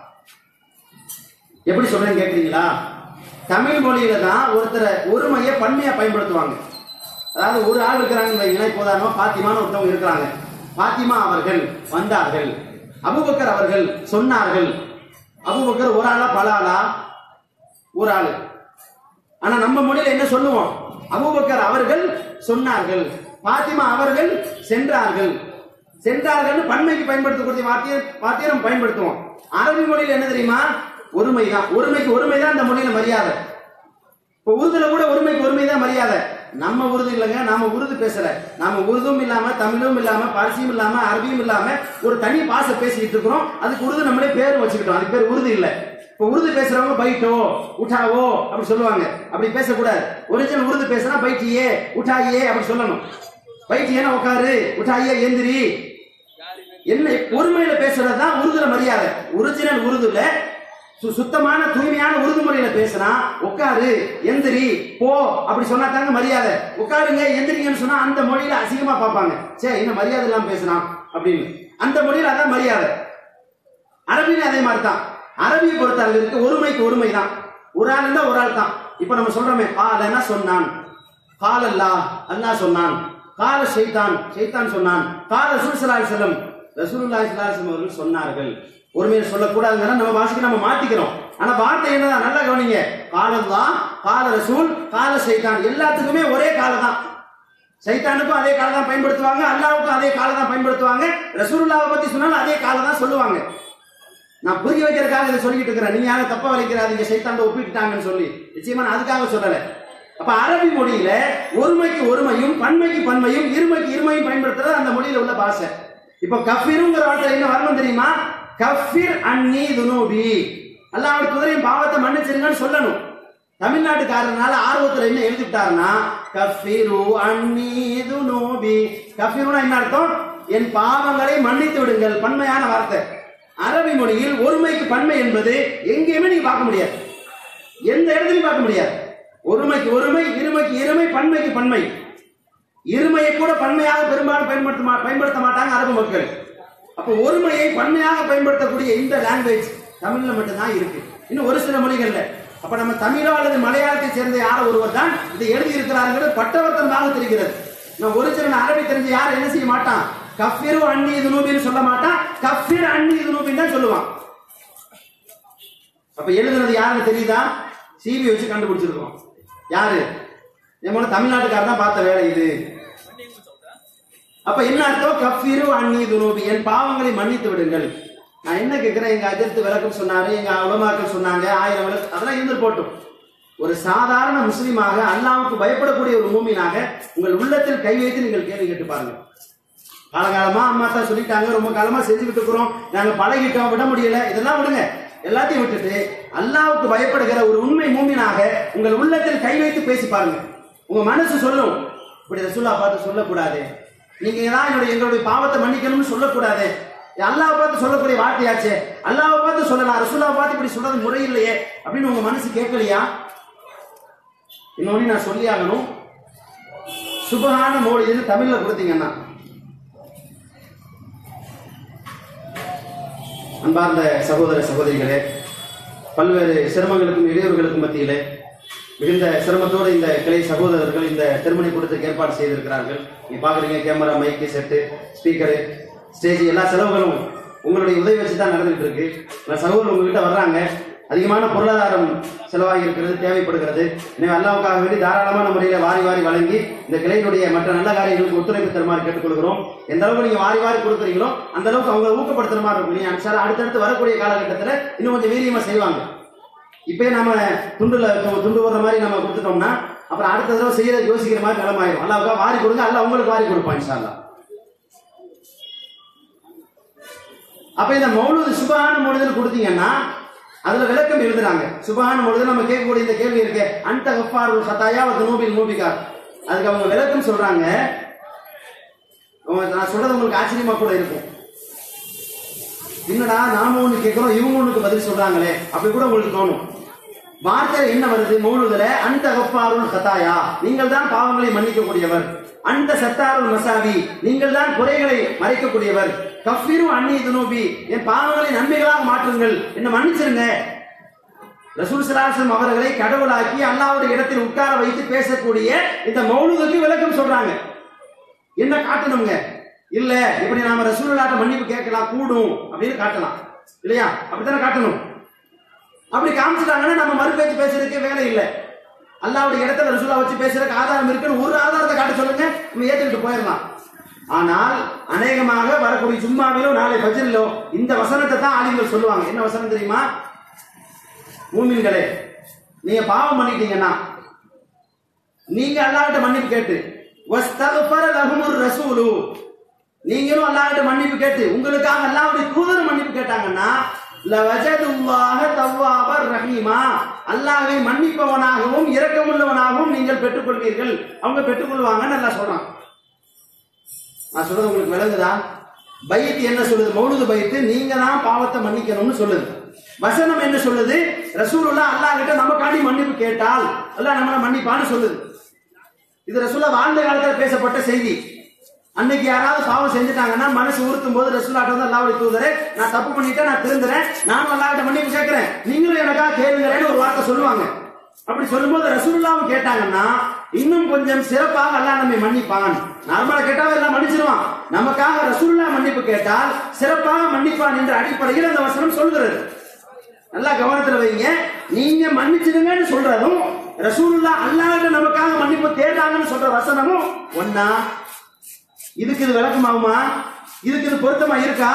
எப்படி சொல்றேன்னு கேக்குறீங்களா தமிழ் மொழியில தான் ஒருத்தரை ஒருமையை பன்மையா பயன்படுத்துவாங்க அதாவது ஒரு ஆள் இருக்கிறாங்க வைங்களேன் இப்போ உதாரணமா பாத்திமான்னு ஒருத்தவங்க இருக்கிறாங்க பாத்திமா அவர்கள் வந்தார்கள் அபுபக்கர் அவர்கள் சொன்னார்கள் அபுபக்கர் ஒரு ஆளா பல ஆளா ஒரு ஆளு ஆனா நம்ம மொழியில என்ன சொல்லுவோம் அபூபக்கர் அவர்கள் சொன்னார்கள் பாத்திமா அவர்கள் சென்றார்கள் சென்றார்கள் பன்மைக்கு பயன்படுத்தக்கூடிய வார்த்தையை வார்த்தையை நம்ம பயன்படுத்துவோம் அரபி மொழியில என்ன தெரியுமா ஒருமை தான் ஒருமைக்கு ஒருமை தான் இந்த மொழியில மரியாதை இப்போ உருதுல கூட ஒருமைக்கு ஒருமை தான் மரியாதை நம்ம உருது இல்லைங்க நாம உருது பேசல நாம உருதும் இல்லாம தமிழும் இல்லாம பார்சியும் இல்லாம அரபியும் இல்லாம ஒரு தனி பாச பேசிக்கிட்டு இருக்கிறோம் அதுக்கு உருது நம்மளே பேர் வச்சுக்கிட்டோம் அதுக்கு பேர் உருது இல்ல இப்போ உருது பேசுறவங்க பைட்டோ உட்டாவோ அப்படி சொல்லுவாங்க அப்படி பேசக்கூடாது ஒரிஜினல் உருது பேசுனா பைட்டியே உட்டாயே அப்படி சொல்லணும் பைட்டியேனா உட்காரு உட்டாயே எந்திரி என்ன ஒருமையில பேசுறது தான் உருதுல மரியாதை ஒரிஜினல் உருதுல சு- சுத்தமான தூய்மையான உருது முறையில பேசினா உட்காரு எந்திரி போ அப்படி சொன்னா தாங்க மரியாதை உட்காருங்க எந்திரிங்கன்னு சொன்னா அந்த மொழியில அசிங்கமா பார்ப்பாங்க சே என்ன மரியாதை இல்லாம பேசுறான் அப்படின்னு அந்த மொழியில அதான் மரியாதை அரபியில அதே மாதிரி தான் அரபியை பொறுத்த அளவிற்கு ஒருமைக்கு ஒருமை தான் ஒரு ஆள் இருந்தா ஒரு ஆள் தான் இப்ப நம்ம சொல்றோமே காலன்னா சொன்னான் கால் அல்லாஹ் அல்லாஹ் சொன்னான் கால ஷைத்தான் ஷைத்தான் சொன்னான் கால ரசூல் ஸல்லல்லாஹு அலைஹி வஸல்லம் ரசூலுல்லாஹி ஸல்லல்லாஹு அலைஹி வஸல்லம் அவர்கள் சொன்னார்கள் ஒருமையை சொல்லக்கூடாதுங்கன்னா நம்ம வாசிக்கு நம்ம மாத்திக்கிறோம் ஆனா வார்த்தை என்னதான் நல்லா கவனிங்க காலல்லா கால ரசூல் கால ஷைத்தான் எல்லாத்துக்குமே ஒரே காலம் தான் சைத்தானுக்கும் அதே காலம் தான் பயன்படுத்துவாங்க அல்லாவுக்கும் அதே காலம் தான் பயன்படுத்துவாங்க ரசூலுல்லாவை பத்தி சொன்னாலும் அதே காலம் தான் சொல்லுவாங்க நான் புரிய வைக்கிறதுக்காக இதை சொல்லிட்டு இருக்கிறேன் நீங்க யாரும் தப்பா வலிக்கிறாதீங்க சைத்தாண்ட ஒப்பிட்டுட்டாங்கன்னு சொல்லி நிச்சயமா நான் அதுக்காக சொல்லல அப்ப அரபி மொழியில ஒருமைக்கு ஒருமையும் பன்மைக்கு பன்மையும் இருமைக்கு இருமையும் பயன்படுத்துறது அந்த மொழியில உள்ள பாஷை இப்ப கஃபிருங்கிற வார்த்தை என்ன வரணும் தெரியுமா கஃபிர் அன்னி துனூபி அல்லாஹ்வுடைய குதிரையும் பாவத்தை மன்னிச்சிருங்கன்னு சொல்லணும் தமிழ்நாட்டுக்காரனால ஆர்வத்துல என்ன எழுதிட்டாருன்னா கஃபிரு அன்னி துனூபி கஃபிருனா என்ன அர்த்தம் என் பாவங்களை மன்னித்து விடுங்கள் பன்மையான வார்த்தை அரபி மொழியில் ஒருமைக்கு பன்மை என்பது எங்கேயுமே நீங்க பார்க்க முடியாது எந்த இடத்துலையும் பார்க்க முடியாது ஒருமைக்கு ஒருமை இருமைக்கு இருமை பன்மைக்கு பன்மை இருமையை கூட பன்மையாக பெரும்பாலும் பயன்படுத்த மா- பயன்படுத்த மாட்டாங்க அரபு மக்கள் அப்போ ஒருமையை பன்மையாக பயன்படுத்தக்கூடிய இந்த லாங்குவேஜ் தமிழ்ல மட்டும்தான் இருக்கு இன்னும் ஒரு சில மொழிகள்ல அப்ப நம்ம தமிழோ அல்லது மலையாளத்தை சேர்ந்த யாரோ ஒருவர் தான் இதை எழுதி இருக்கிறார்கள் பட்டவர்த்தனமாக தெரிகிறது நான் ஒரிஜினல் அரபி தெரிஞ்ச யாரும் என்ன செய்ய மாட்டான் கஃபிரு அன்னி துனூபின்னு சொல்ல மாட்டான் கஃபிர் அன்னி துனூபின்னு தான் சொல்லுவான் அப்ப எழுதுனது யாருன்னு தெரியுதா சிபி வச்சு கண்டுபிடிச்சிருக்கோம் யாரு நம்ம தமிழ்நாட்டுக்காரர் தான் பார்த்த வேலை இது அப்ப என்ன அர்த்தம் கஃபிரு அன்னி துனூபி என் பாவங்களை மன்னித்து விடுங்கள் நான் என்ன கேட்கிறேன் எங்க அஜர்த்து விளக்கம் சொன்னாரு எங்க உலமாக்கள் சொன்னாங்க ஆயிரம் விளக்கு அதெல்லாம் இருந்து போட்டும் ஒரு சாதாரண முஸ்லீமாக அல்லாவுக்கு பயப்படக்கூடிய ஒரு மூமினாக உங்கள் உள்ளத்தில் கை வைத்து நீங்கள் கேள்வி கேட்டு பாருங்க காலகாலமா அம்மா தான் சொல்லிட்டாங்க ரொம்ப காலமா செஞ்சுக்கிட்டு இருக்கிறோம் நாங்க பழகிட்டோம் விட முடியல இதெல்லாம் விடுங்க எல்லாத்தையும் விட்டுட்டு அல்லாவுக்கு பயப்படுகிற ஒரு உண்மை மூமினாக உங்கள் உள்ளத்தில் கை வைத்து பேசி பாருங்க உங்க மனசு சொல்லும் இப்படி ரசூல்லா பார்த்து சொல்லக்கூடாது நீங்க தான் என்னுடைய எங்களுடைய பாவத்தை மன்னிக்கணும்னு சொல்லக்கூடாது அல்லாஹ் பார்த்து சொல்லக்கூடிய வார்த்தையாச்சே அல்லாஹ் பார்த்து சொல்லலாம் ரசூல்லா பார்த்து இப்படி சொல்றது முறை இல்லையே அப்படின்னு உங்க மனசு கேட்கலையா இன்னொன்னு நான் சொல்லி ஆகணும் சுபகான மோடி இது தமிழ்ல கொடுத்தீங்கன்னா அன்பார்ந்த சகோதர சகோதரிகளே பல்வேறு சிரமங்களுக்கும் இடையூறுகளுக்கும் மத்தியிலே மிகுந்த சிரமத்தோடு இந்த கிளை சகோதரர்கள் இந்த திருமணி கூட்டத்துக்கு ஏற்பாடு செய்திருக்கிறார்கள் நீங்க பாக்குறீங்க camera mic set speaker stage எல்லா செலவுகளும் உங்களுடைய உதவி வச்சு தான் நடந்துகிட்டு இருக்கு இந்த சகோதரர் உங்ககிட்ட வர்றாங்க அதிகமான பொருளாதாரம் செலவாகி இருக்கிறது தேவைப்படுகிறது எனவே அல்லாவுக்காக வேண்டி தாராளமான முறையில வாரி வாரி வழங்கி இந்த கிளையினுடைய மற்ற நல்ல காரியங்களுக்கு ஒத்துழைப்பு தருமாறு கேட்டுக்கொள்கிறோம் எந்த அளவுக்கு நீங்க வாரி வாரி கொடுக்குறீங்களோ அந்த அளவுக்கு அவங்களை ஊக்கப்படுத்துற மாதிரி இருக்கும் நீங்க அனுப்பிச்சாலும் அடுத்தடுத்து வரக்கூடிய காலகட்டத்தில் இன்னும் கொஞ்சம் வீரியமா செய்வாங்க இப்பயே நம்ம துண்டுல து- துண்டு வர்ற மாதிரி நம்ம கொடுத்துட்டோம்னா அப்புறம் அடுத்த தடவை செய்யற யோசிக்கிற மாதிரி நிலமாயிரும் அல்லாவுக்கா வாரி கொடுங்க அல்ல உங்களுக்கு வாரி கொடுப்பான் இன்ஷா அல்லாஹ். அப்ப இந்த மௌலூது சுபஹான மொழிதல் கொடுத்தீங்கன்னா அதுல விளக்கம் எழுதுறாங்க சுபஹான மொழிதல் நம்ம கேட்கக்கூடிய இந்த கேள்வி இருக்கு அந்த கஃபார் ஹதாயா வந்து நூபில் நூபிகார் அதுக்கு அவங்க விளக்கம் சொல்றாங்க அவங்க- நான் சொல்றது உங்களுக்கு ஆச்சரியமா கூட இருக்கும் என்னடா நாம ஒண்ணு கேட்கிறோம் இவங்க ஒண்ணுக்கு பதில் சொல்றாங்களே அப்படி கூட உங்களுக்கு தோணும் வார்த்தை என்ன வருது மௌலுதுல அந்த கப்பாருள் கதாயா நீங்கள் தான் பாவங்களை மன்னிக்கக்கூடியவர் அந்த சத்தாருள் மசாவி நீங்கள் தான் குறைகளை மறைக்கக்கூடியவர் கஃபிரும் அன்னி துனூபி என் பாவங்களை நன்மைகளாக மாற்றுங்கள் என்ன மன்னிச்சிருங்க ரசூல் சலாசம் அவர்களை கடவுளாக்கி அல்லாவுடைய இடத்தில் உட்கார வைத்து பேசக்கூடிய இந்த மௌலுதுக்கு விளக்கம் சொல்றாங்க என்ன காட்டணுங்க இல்ல இப்படி நாம ரசூலுல்லாட்ட மன்னிப்பு கேட்கலாம் கூடும் அப்படின்னு காட்டலாம் இல்லையா அப்படித்தானே காட்டணும் அப்படி காமிச்சிட்டாங்கன்னா நம்ம மறுபேச்சு பேசுறதுக்கு வேலை இல்லை அல்லாவுடைய இடத்துல ரசூலா வச்சு பேசுறதுக்கு ஆதாரம் இருக்குன்னு ஒரு ஆதாரத்தை காட்ட சொல்லுங்க நம்ம ஏத்துக்கிட்டு போயிடலாம் ஆனால் அநேகமாக வரக்கூடிய சும்மாவிலோ நாளை பஜ்ரிலோ இந்த வசனத்தை தான் ஆலிம்கள் சொல்லுவாங்க என்ன வசனம் தெரியுமா மூமின்களே நீங்க பாவம் பண்ணிட்டீங்கன்னா நீங்க அல்லாஹ்கிட்ட மன்னிப்பு கேட்டு வஸ்தக்ஃபர லஹுமுர் ரசூலு நீங்களும் அல்லாஹ்கிட்ட மன்னிப்பு கேட்டு உங்களுக்காக அல்லாஹ்வுடைய தூதர் மன்னிப்பு கேட்டாங்கன்னா லவஜதுல்லாஹ தவ்வாபர் ரஹீமா அல்லாஹ்வை மன்னிப்பவனாகவும் இரக்கமுள்ளவனாகவும் நீங்கள் பெற்றுக்கொள்வீர்கள் அவங்க பெற்றுக்கொள்வாங்கன்னு நல்லா சொல்றான் நான் சொல்றது உங்களுக்கு விளங்குதா பைத் என்ன சொல்லுது மௌலுது பைத்து நீங்க தான் பாவத்தை மன்னிக்கணும்னு சொல்லுது வசனம் என்ன சொல்லுது ரசூலுல்லா அல்லாஹ் கிட்ட நமக்காண்டி மன்னிப்பு கேட்டால் அல்லாஹ் நம்மள மன்னிப்பான்னு சொல்லுது இது ரசூலா வாழ்ந்த காலத்துல பேசப்பட்ட செய்தி அன்னைக்கு யாராவது பாவம் செஞ்சுட்டாங்கன்னா மனசு உறுத்தும் போது ரசூலாட்ட வந்து அல்லாவுடைய தூதரே நான் தப்பு பண்ணிட்டேன் நான் திருந்துறேன் நானும் அல்லாஹ்கிட்ட மன்னிப்பு கேட்கிறேன் நீங்களும் எனக்காக கேளுங்கிறேன்னு ஒரு வார்த்தை சொல்லுவாங்க அப்படி சொல்லும்போது ரசூலுல்லாவும் கேட்டாங்கன்னா இன்னும் கொஞ்சம் சிறப்பாக அல்லாஹ் நம்மை மன்னிப்பான் நார்மலா கேட்டாவே எல்லாம் மன்னிச்சிருவான் நமக்காக ரசூலுல்லா மன்னிப்பு கேட்டால் சிறப்பாக மன்னிப்பான் என்ற அடிப்படையில் அந்த வசனம் சொல்கிறது நல்லா கவனத்துல வைங்க நீங்க மன்னிச்சிடுங்கன்னு சொல்றதும் ரசூலுல்லா அல்லாஹ்கிட்ட நமக்காக மன்னிப்பு தேடாங்கன்னு சொல்ற வசனமும் ஒன்னா இதுக்கு இது விளக்கமாகுமா இதுக்கு இது பொருத்தமா இருக்கா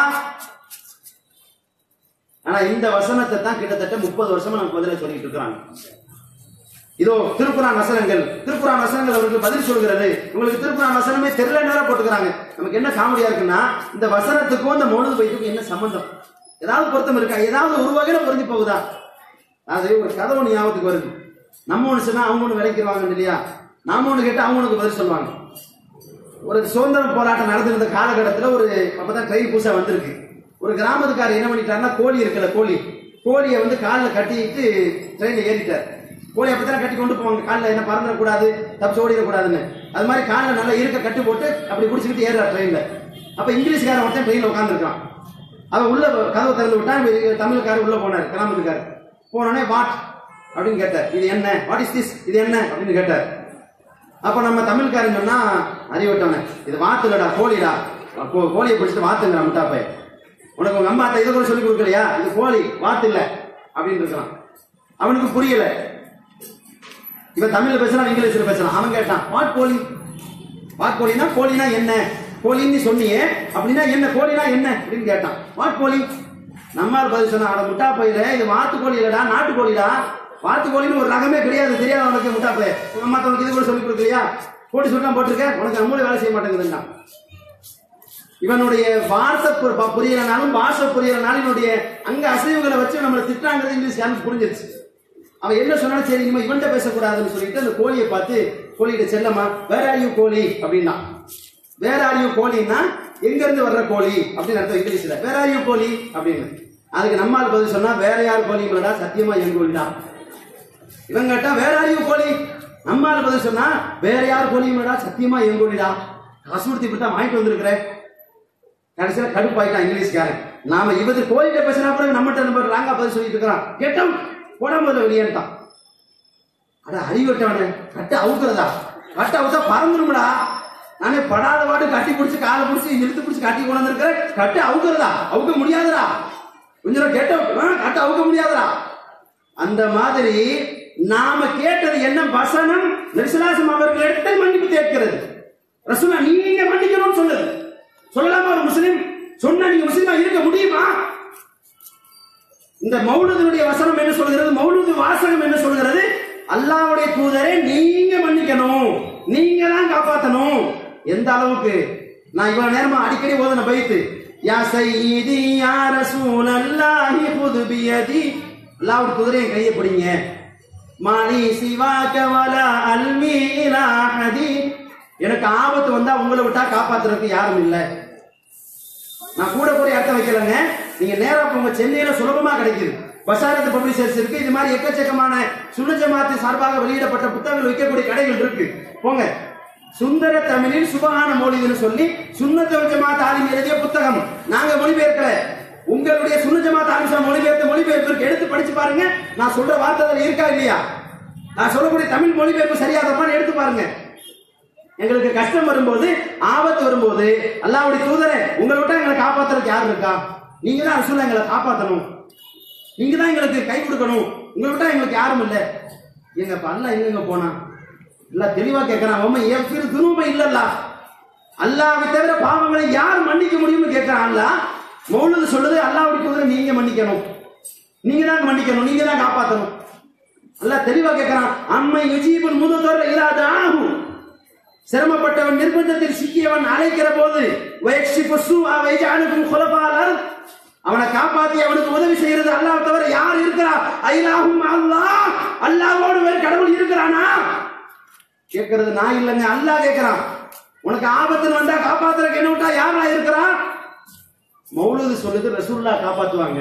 ஆனா இந்த வசனத்தை தான் கிட்டத்தட்ட முப்பது வருஷமா நமக்கு பதில சொல்லிட்டு இருக்கிறாங்க இதோ திருக்குறான் வசனங்கள் திருக்குறான் வசனங்கள் அவருக்கு பதில் சொல்கிறது உங்களுக்கு திருக்குறான் வசனமே தெரியல நேரம் போட்டுக்கிறாங்க நமக்கு என்ன காமெடியா இருக்குன்னா இந்த வசனத்துக்கும் இந்த மௌனது பைத்துக்கும் என்ன சம்பந்தம் ஏதாவது பொருத்தம் இருக்கா ஏதாவது ஒரு வகையில பொருந்தி போகுதா அது ஒரு கதை ஒண்ணு ஞாபகத்துக்கு வருது நம்ம ஒண்ணு சொன்னா அவங்க ஒண்ணு விளைக்கிறாங்க இல்லையா நாம ஒண்ணு கேட்டா அவங்க ஒண்ணுக்கு பதில் சொல்லுவாங்க ஒரு சுதந்திர போராட்டம் நடந்திருந்த காலகட்டத்தில் ஒரு அப்பதான் ட்ரெயின் புதுசா வந்திருக்கு ஒரு கிராமத்துக்காரர் என்ன பண்ணிட்டாருன்னா கோழி இருக்குல்ல கோழி கோழியை வந்து காலில் கட்டிட்டு ட்ரெயினில் ஏறிட்டார் கோழி அப்படித்தானே கட்டி கொண்டு போவாங்க காலில் என்ன பறந்துடக்கூடாது தப்பிச்சு ஓடிடக்கூடாதுன்னு அது மாதிரி காலில் நல்லா இருக்க கட்டி போட்டு அப்படி பிடிச்சிக்கிட்டு ஏறுறார் ட்ரெயினில் அப்போ இங்கிலீஷ்காரன் ஒருத்தன் ட்ரெயினில் உட்காந்துருக்கான் அவன் உள்ள கதவை திறந்து விட்டான் இவன் தமிழ்காரர் உள்ள போனார் கிராமத்துக்காரர் போனோடனே வாட் அப்படின்னு கேட்டார் இது என்ன வாட் இஸ் திஸ் இது என்ன அப்படின்னு கேட்டார் அப்ப நம்ம தமிழ்காரன் சொன்னா அறிவிட்டவன இது வாத்துலடா கோழிடா அப்போ கோழியை பிடிச்சிட்டு வாத்துங்கிற முட்டாப்பை உனக்கு உங்க அம்மா அத்தை இதை கூட சொல்லி கொடுக்கலையா இது கோழி வாத்து இல்ல அப்படின்னு இருக்கான் அவனுக்கு புரியல இவன் தமிழ்ல பேசுறான் இங்கிலீஷ்ல பேசுறான் அவன் கேட்டான் வாட் கோழி வாட் கோழினா கோழினா என்ன கோழின்னு சொன்னியே அப்படின்னா என்ன கோழினா என்ன அப்படின்னு கேட்டான் வாட் கோழி நம்மால் பதில் சொன்னா அட முட்டா பையில இது வாத்து கோழி இல்லடா நாட்டு கோழிடா வாத்து கோழின்னு ஒரு ரகமே கிடையாது தெரியாது உனக்கு முட்டா பைய உங்க அம்மா உனக்கு இது கூட சொல்லி கொடுக்கலையா போட்டி சொல்லலாம் போட்டிருக்க உனக்கு நம்மளே வேலை செய்ய மாட்டேங்குதுன்னா இவனுடைய வார்த்தை பு- ப- புரியலனாலும் பாஷை புரியலனாலும் இவனுடைய அங்க அசைவுகளை வச்சு நம்மளை திட்டாங்கிறது இங்கிலீஷ் யாரும் புரிஞ்சிருச்சு அவன் என்ன சொன்னாலும் சரி இனிமே இவன்கிட்ட பேசக்கூடாதுன்னு சொல்லிட்டு அந்த கோழியை பார்த்து கோழிகிட்ட செல்லமா வேற ஆரியும் கோழி அப்படின்னா வேற ஆரியும் கோழின்னா எங்க இருந்து வர்ற கோழி அப்படின்னு அர்த்தம் இங்கிலீஷ்ல வேற ஆரியும் கோழி அப்படின்னு அதுக்கு நம்மால் பதில் சொன்னா வேற யார் கோழி இல்லடா சத்தியமா என் கோழிடா இவன் கேட்டா வேற யாரையும் கோழி நம்மால பதில் சொன்னா வேற யார் கோழியும்டா சத்தியமா என் கோழிடா காசு கொடுத்து இப்படி தான் வாங்கிட்டு வந்திருக்கிறேன் கடைசியில் கடுப்பாயிட்டான் இங்கிலீஷ்காரன் நாம இவது கோயில்கிட்ட பேசினா கூட நம்மகிட்ட நம்ம ராங்கா பதில் சொல்லிட்டு இருக்கிறான் கேட்டோம் போட முதல்ல வெளியேன்ட்டான் அட அறிவட்டவனே கட்ட அவுக்குறதா கட்ட அவுத்தா பறந்துடும்டா நானே படாத பாடு கட்டி பிடிச்சி காலை பிடிச்சி இழுத்து பிடிச்சி கட்டி கொண்டு வந்திருக்கிறேன் கட்டு அவுக்குறதா அவுக்க முடியாதுடா கொஞ்சம் நேரம் கேட்டோம் ஆ, கட்ட அவுக்க முடியாதுடா அந்த மாதிரி நாம கேட்டது என்ன வசனம் நெரிசலாசம் அவர்களிடத்தை மன்னிப்பு கேட்கிறது ரசூலா நீங்க மன்னிக்கணும்னு சொல்லுது சொல்லலாமா ஒரு முஸ்லிம் சொன்னா நீங்க முஸ்லிமா இருக்க முடியுமா இந்த மௌலூதுடைய வசனம் என்ன சொல்கிறது மௌலூது வாசகம் என்ன சொல்கிறது அல்லாஹ்வுடைய தூதரே நீங்க மன்னிக்கணும் நீங்க தான் காப்பாத்தணும் எந்த அளவுக்கு நான் இவ்வளவு நேரமா அடிக்கடி ஓதன பைத்து யா சையீதி யா ரசூல் அல்லாஹி குது பியதி அல்லாஹ்வுடைய தூதரே என் கையை பிடிங்க மாலி சிவாக வலா அல்மி இலா அஹதி எனக்கு ஆபத்து வந்தா உங்களை விட்டா காப்பாத்துறதுக்கு யாரும் இல்லை நான் கூட போய் அர்த்தம் வைக்கலங்க நீங்க நேரா போங்க சென்னையில சுலபமா கிடைக்குது பசாரத்து பப்ளிஷர்ஸ் இருக்கு இது மாதிரி எக்கச்சக்கமான சுன்ன ஜமாத்து சார்பாக வெளியிடப்பட்ட புத்தகங்கள் விற்கக்கூடிய கடைகள் இருக்கு போங்க சுந்தர தமிழில் சுபகான மொழின்னு சொல்லி சுன்னத்த ஜமாத் ஆலிம் எழுதிய புத்தகம் நாங்க மொழிபெயர்க்கல உங்களுடைய சுன்ன ஜமாத் ஆலிசா மொழிபெயர்த்த மொழிபெயர்ப்பு எடுத்து படிச்சு பாருங்க நான் சொல்ற வார்த்தை அதுல இருக்கா இல்லையா நான் சொல்லக்கூடிய தமிழ் மொழிபெயர்ப்பு சரியா தப்பான்னு எடுத்து பாருங்க எங்களுக்கு கஷ்டம் வரும்போது ஆபத்து வரும்போது அல்லாவுடைய தூதரே உங்களை விட்டா எங்களை காப்பாத்துறதுக்கு யார் இருக்கா நீங்க தான் ரசூலா எங்களை காப்பாத்தணும் நீங்க தான் எங்களுக்கு கை கொடுக்கணும் உங்களை விட்டா எங்களுக்கு யாரும் இல்லை எங்க இப்ப அல்லாஹ் எங்க போனா இல்ல தெளிவா கேட்கறான் அவன் எவ்விரு துருமை இல்லல்ல அல்லாஹ்வை தவிர பாவங்களை யார் மன்னிக்க முடியும்னு கேட்கறான் அல்லாஹ் மௌலது சொல்லுது அல்லாஹ்வுடைய தூதரை நீங்க மன்னிக்கணும் நீங்க தான் மன்னிக்கணும் நீங்க தான் காப்பாத்தணும் அல்லாஹ் தெளிவா கேட்கறான் அம்மை யுஜீபுல் முததர் இலாத ஆகும் சிரமப்பட்டவன் நிர்பந்தத்தில் சிக்கியவன் அழைக்கிற போது வயக்ஷிபு ஸூஅ வயஜஅலுக்கும் குலஃபால் அர்த் அவனை காப்பாத்தி அவனுக்கு உதவி செய்யறது அல்லாஹ் தவிர யார் இருக்கிறா ஐலாஹும் அல்லாஹ் அல்லாஹ்வோடு வேறு கடவுள் இருக்கிறானா கேட்கறது நான் இல்லைங்க அல்லாஹ் கேட்கிறான் உனக்கு ஆபத்துன்னு வந்தா காப்பாத்துறதுக்கு என்ன விட்டா யாரா இருக்கிறா மௌலூது சொல்லுது ரசூல்லா காப்பாத்துவாங்க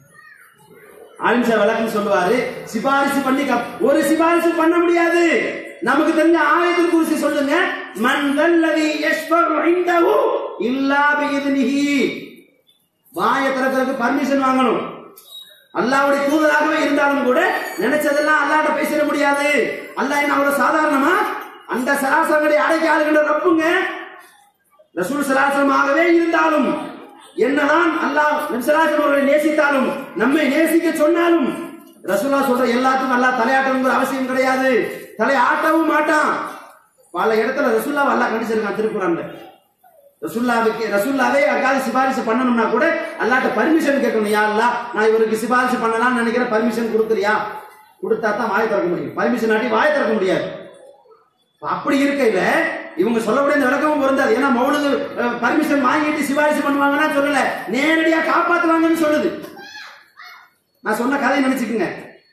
ஆலிம்சா விளக்கம் சொல்லுவாரு சிபாரிசு பண்ணி கப்- ஒரு சிபாரிசு பண்ண முடியாது நமக்கு தெரிஞ்ச ஆயத்தில் குறிச்சி சொல்லுங்க மன் தல்லதி யஷ்ஃபரு இந்தஹு இல்லா பிஇذنஹி வாயை திறக்கிறதுக்கு பர்மிஷன் வாங்கணும் அல்லாஹ்வுடைய தூதராகவே இருந்தாலும் கூட நினைச்சதெல்லாம் அல்லாஹ்ட்ட பேசிட முடியாது அல்லாஹ் என்ன அவ்வளவு சாதாரணமா அந்த சராசரங்களை அடைக்க ஆளுகின்ற ரப்புங்க ரசூல் சலாசனமாகவே இருந்தாலும் என்னதான் அல்லாஹ் நபிசலாசன் அவர்களை நேசித்தாலும் நம்மை நேசிக்க சொன்னாலும் ரசூலா சொல்ற எல்லாத்துக்கும் அல்லாஹ் தலையாட்டணுங்கிற அவசியம் கிடையாது தலை ஆட்டவும் மாட்டான் பல இடத்துல ரசூல்லா அல்லாஹ் கண்டிச்சிருக்கான் திருக்குறான்ல ரசூல்லாவுக்கு ரசூல்லாவே யாருக்காவது சிபாரிசு பண்ணணும்னா கூட அல்லாட்ட பர்மிஷன் கேட்கணும் யா அல்லாஹ் நான் இவருக்கு சிபாரிசு பண்ணலாம்னு நினைக்கிறேன் பர்மிஷன் கொடுக்குறியா கொடுத்தா தான் வாயை திறக்க முடியும் பர்மிஷன் ஆட்டி வாயை திறக்க முடியாது அப்படி இருக்கையில இவங்க சொல்லக்கூடிய இந்த விளக்கமும் பொருந்தாது ஏன்னா மௌனது பர்மிஷன் வாங்கிட்டு சிபாரிசு பண்ணுவாங்கன்னா சொல்லல நேரடியா காப்பாத்துவாங்கன்னு சொல்லுது நான் சொன்ன கதையை நினைச்சுக்குங்க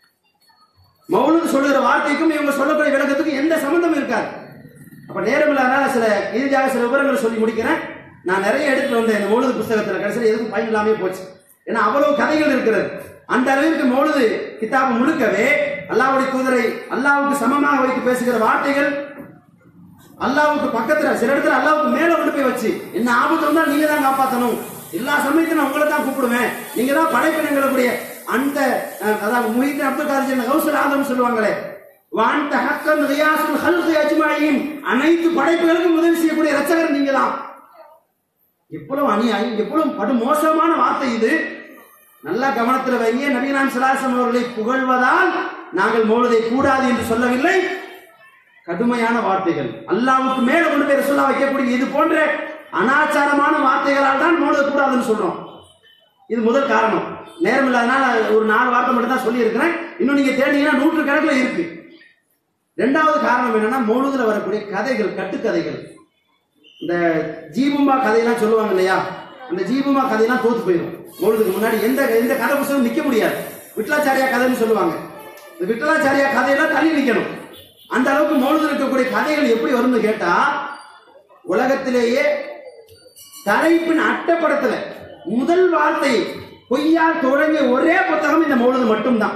மௌனது சொல்லுகிற வார்த்தைக்கும் இவங்க சொல்லக்கூடிய விளக்கத்துக்கும் எந்த சம்பந்தம் இருக்காது அப்ப நேரம் இல்லாதனால சில இறுதியாக சில விவரங்களை சொல்லி முடிக்கிறேன் நான் நிறைய எடுத்துட்டு வந்தேன் இந்த மௌலது புஸ்தகத்துல கடைசியில் எதுக்கும் பயன் இல்லாமே போச்சு ஏன்னா அவ்வளவு கதைகள் இருக்கிறது அந்த அளவிற்கு மௌலது கிதாபு முழுக்கவே அல்லாஹ்வுடைய தூதரை அல்லாஹ்வுக்கு சமமாக வைத்து பேசுகிற வார்த்தைகள் அல்லாஹ்வுக்கு பக்கத்துல சில இடத்துல அல்லாஹ்வுக்கு மேல கொண்டு போய் வச்சு என்ன ஆபத்து வந்தா நீங்க தான் காப்பாத்தணும் எல்லா சமயத்திலும் நான் உங்களை தான் கூப்பிடுவேன் நீங்க தான் படைப்பினங்களுடைய அந்த அஹ், அதாவது முஹித் அப்துல் காதர் கௌசல் ஆதம் சொல்லுவாங்களே வான்ட ஹக்கன் ரியாசுல் ஹல்கி அஜ்மாயின் அனைத்து படைப்புகளுக்கும் உதவி செய்யக்கூடிய ரச்சகர் நீங்க தான் எவ்வளவு அநியாயம் எவ்வளவு படு மோசமான வார்த்தை இது நல்லா கவனத்துல வைங்க நபிகளாம் சிலாசம் அவர்களை புகழ்வதால் நாங்கள் மௌலதை கூடாது என்று சொல்லவில்லை கடுமையான வார்த்தைகள் அல்லாவுக்கு மேல கொண்டு போய் ரசூல்லா வைக்கக்கூடிய இது போன்ற அனாச்சாரமான வார்த்தைகளால் தான் மௌலத கூடாதுன்னு சொல்றோம் இது முதல் காரணம் நேரம் இல்லாதனால ஒரு நாலு வார்த்தை மட்டும் தான் சொல்லி இருக்கிறேன் இன்னும் நீங்க தேடிங்கன்னா நூற்று கணக்கில் இருக்கு ரெண்டாவது காரணம் என்னன்னா மௌலுதுல வரக்கூடிய கதைகள் கட்டுக்கதைகள் இந்த ஜீபுமா கதையெல்லாம் சொல்லுவாங்க இல்லையா அந்த ஜீபுமா கதையெல்லாம் தோத்து போயிடும் மௌலுதுக்கு முன்னாடி எந்த எந்த கதை புத்தகம் நிக்க முடியாது விட்டலாச்சாரியா கதைன்னு சொல்லுவாங்க இந்த விட்டலாச்சாரியா கதையெல்லாம் தள்ளி நிக்கணும் அந்த அளவுக்கு மௌலுதில் இருக்கக்கூடிய கதைகள் எப்படி வரும்னு கேட்டா உலகத்திலேயே தலைப்பின் அட்டப்படத்துல முதல் வார்த்தை பொய்யால் தொடங்கிய ஒரே புத்தகம் இந்த மௌலுது மட்டும்தான்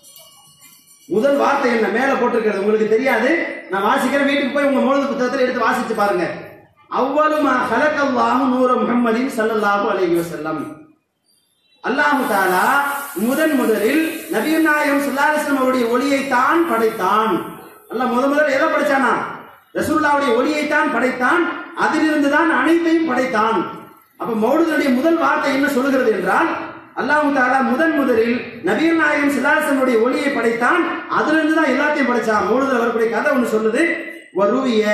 முதல் வார்த்தை என்ன மேல போட்டிருக்கிறது உங்களுக்கு தெரியாது நான் வாசிக்கிறேன் வீட்டுக்கு போய் உங்க மௌலுது புத்தகத்தில் எடுத்து வாசிச்சு பாருங்க அவ்வளுமா ஹலக்கல்லாஹு நூற முஹம்மதின் ஸல்லல்லாஹு அலைஹி வஸல்லம் அல்லாஹு தாலா முதன் முதலில் நபிகள் நாயகம் சுல்லாஸ்லம் அவருடைய ஒளியை தான் படைத்தான் அல்லாஹ் முத முதல்ல எதை படைச்சானா ரசூல்லாவுடைய ஒளியை தான் படைத்தான் அதிலிருந்து தான் அனைத்தையும் படைத்தான் அப்ப மௌலுதனுடைய முதல் வார்த்தை என்ன சொல்கிறது என்றால் அல்லாஹு தாலா முதன் முதலில் நபிகள் நாயகம் சுல்லாஸ்லமுடைய ஒளியை படைத்தான் அதிலிருந்து தான் எல்லாத்தையும் படைச்சான் மௌலுதில் வரக்கூடிய கதை ஒன்று சொல்லுது வருவிய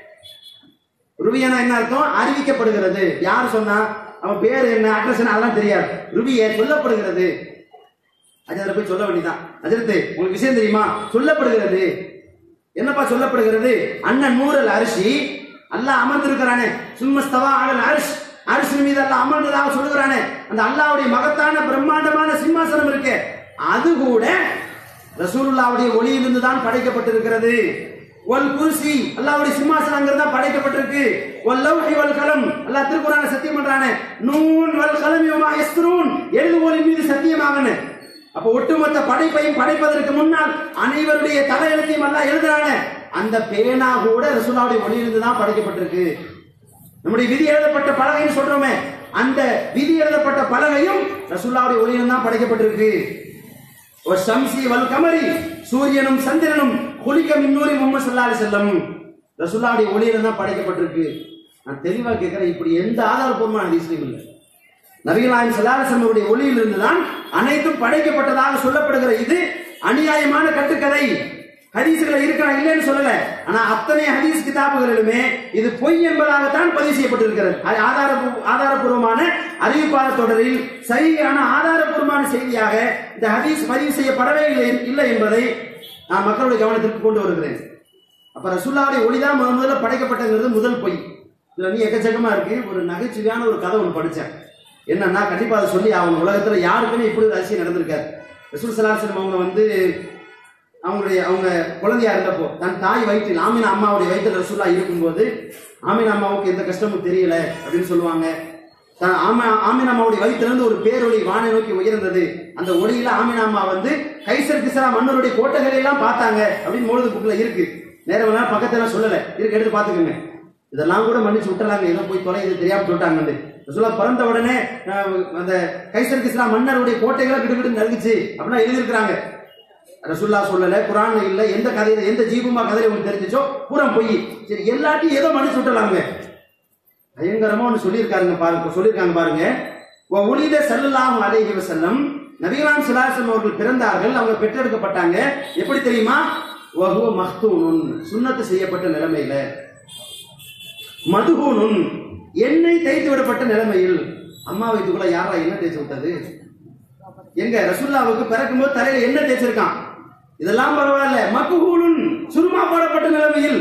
ருபியானா என்ன அர்த்தம் அறிவிக்கப்படுகிறது யார் சொன்னா அவன் பேர் என்ன அட்ரஸ் என்ன அதெல்லாம் தெரியாது ருபிய சொல்லப்படுகிறது அஜரத்தை போய் சொல்ல வேண்டியதான் அஜரத்து உங்களுக்கு விஷயம் தெரியுமா சொல்லப்படுகிறது என்னப்பா சொல்லப்படுகிறது அண்ணன் நூறல் அரிசி அல்லாஹ் அமர்ந்திருக்கிறானே சும்மஸ்தவா அடல் அரிசி அரிசி மீது அல்லாஹ் அமர்ந்ததாக சொல்லுகிறானே அந்த அல்லாஹ்வுடைய மகத்தான பிரம்மாண்டமான சிம்மாசனம் இருக்கு அது கூட ரசூலுல்லாவுடைய ஒளியிலிருந்து தான் படைக்கப்பட்டிருக்கிறது ஒல் குர்சி அல்லாஹ்வுடைய சிம்மாசனம் அங்கிருந்து தான் படைக்கப்பட்டிருக்கு ஒல் லவ்ஹி வல் கலம் அல்லாஹ் திருக்குறான சத்தியம் பண்றானே நூன் வல் கலம் யௌமா யஸ்துரூன் எழுதுகோலின் மீது சத்தியமாகனு அப்ப ஒட்டுமொத்த படைப்பையும் படைப்பதற்கு முன்னால் அனைவருடைய தலையெழுத்தையும் எல்லாம் எழுதுறானே அந்த பேனா கூட ரசூலாவுடைய ஒளியிலிருந்து தான் படைக்கப்பட்டிருக்கு நம்முடைய விதி எழுதப்பட்ட பலகைன்னு சொல்றோமே அந்த விதி எழுதப்பட்ட பலகையும் ரசூல்லாவுடைய ஒளியிலிருந்து தான் படைக்கப்பட்டிருக்கு ஒரு சம்சி வல் கமரி சூரியனும் சந்திரனும் குளிக்க மின்னூரி முகமது சல்லா அலி செல்லம் ரசூல்லாவுடைய ஒளியில தான் படைக்கப்பட்டிருக்கு நான் தெளிவா கேட்கிறேன் இப்படி எந்த ஆதாரப்பூர்வமான ஹதீஸ்லையும் இல்லை நபிகளாயின் சல்லாசனுடைய ஒளியிலிருந்து தான் அனைத்தும் படைக்கப்பட்டதாக சொல்லப்படுகிற இது அநியாயமான கட்டுக்கதை ஹதீஸ்களை இருக்கிறா இல்லைன்னு சொல்லல ஆனா அத்தனை ஹதீஸ் கிதாபுகளிலுமே இது பொய் என்பதாகத்தான் பதிவு செய்யப்பட்டிருக்கிறது அது ஆதாரப்பூ- ஆதாரப்பூர்வமான அறிவிப்பாளர் தொடரில் சரியான ஆதாரப்பூர்வமான செய்தியாக இந்த ஹதீஸ் பதிவு செய்யப்படவே இல்லை இல்லை என்பதை நான் மக்களுடைய கவனத்திற்கு கொண்டு வருகிறேன் அப்ப ரசூல்லாவுடைய ஒளிதான் முதல் முதல்ல படைக்கப்பட்டங்கிறது முதல் பொய் இதுல நீ எக்கச்சக்கமா இருக்கு ஒரு நகைச்சுவையான ஒரு கதை ஒன்று படிச்சேன் என்னன்னா கண்டிப்பா அதை சொல்லி அவங்க உலகத்துல யாருக்குமே இப்படி ஒரு அதிசயம் நடந்திருக்காரு ரசூல் சலாசனம் அவங்க வந்து அவங்களுடைய அவங்க குழந்தையா இருந்தப்போ தன் தாய் வயிற்றில் ஆமினா அம்மாவுடைய வயிற்றில் ரசூல்லா இருக்கும்போது ஆமினா அம்மாவுக்கு எந்த கஷ்டமும் தெரியல அப்படின்னு சொல்லுவாங்க தான் ஆமா ஆமினா அம்மாவுடைய வயிற்றிலிருந்து ஒரு பேரொளி வானை நோக்கி உயர்ந்தது அந்த ஒளியில ஆமினா அம்மா வந்து கைசர் கிசரா மன்னருடைய கோட்டைகளை எல்லாம் பார்த்தாங்க அப்படின்னு மூலது புக்ல இருக்கு நேரம் வேணா பக்கத்துல சொல்லல இருக்கு எடுத்து பாத்துக்கோங்க இதெல்லாம் கூட மன்னிச்சு விட்டலாங்க ஏதோ போய் தொலை இது தெரியாம சொல்லிட்டாங்க ரசூலா பிறந்த உடனே அஹ், அந்த கைசர் கிஸ்ரா மன்னருடைய கோட்டைகளை கிடுகிட்டு நறுக்குச்சு அப்படின்னா எழுதியிருக்கிறாங்க ரசுல்லா சொல்லல குரான் இல்ல எந்த கதையில எந்த ஜீபுமா கதையில உங்களுக்கு தெரிஞ்சுச்சோ பூரா பொய் சரி எல்லாத்தையும் ஏதோ மன்னிச்சு விட்டலாங்க பயங்கரமா ஒன்று சொல்லியிருக்காருங்க பாருங்க சொல்லியிருக்காங்க பாருங்க ஒளித செல்லலாம் அலைஹி வஸல்லம் நபிகளாம் சிலாசம் அவர்கள் பிறந்தார்கள் அவங்க பெற்றெடுக்கப்பட்டாங்க எப்படி தெரியுமா வஹுவ மஹ்தூனுன் சுன்னத்து செய்யப்பட்ட நிலைமையில மதுகூனுன் எண்ணெய் தேய்த்து விடப்பட்ட நிலைமையில் அம்மா வயிற்றுக்குள்ள யாரா எண்ணெய் தேய்ச்சி விட்டது எங்க ரசுல்லாவுக்கு பிறக்கும்போது தலையில எண்ணெய் தேய்ச்சிருக்கான் இதெல்லாம் பரவாயில்ல மக்குகூலுன் சுருமா போடப்பட்ட நிலைமையில்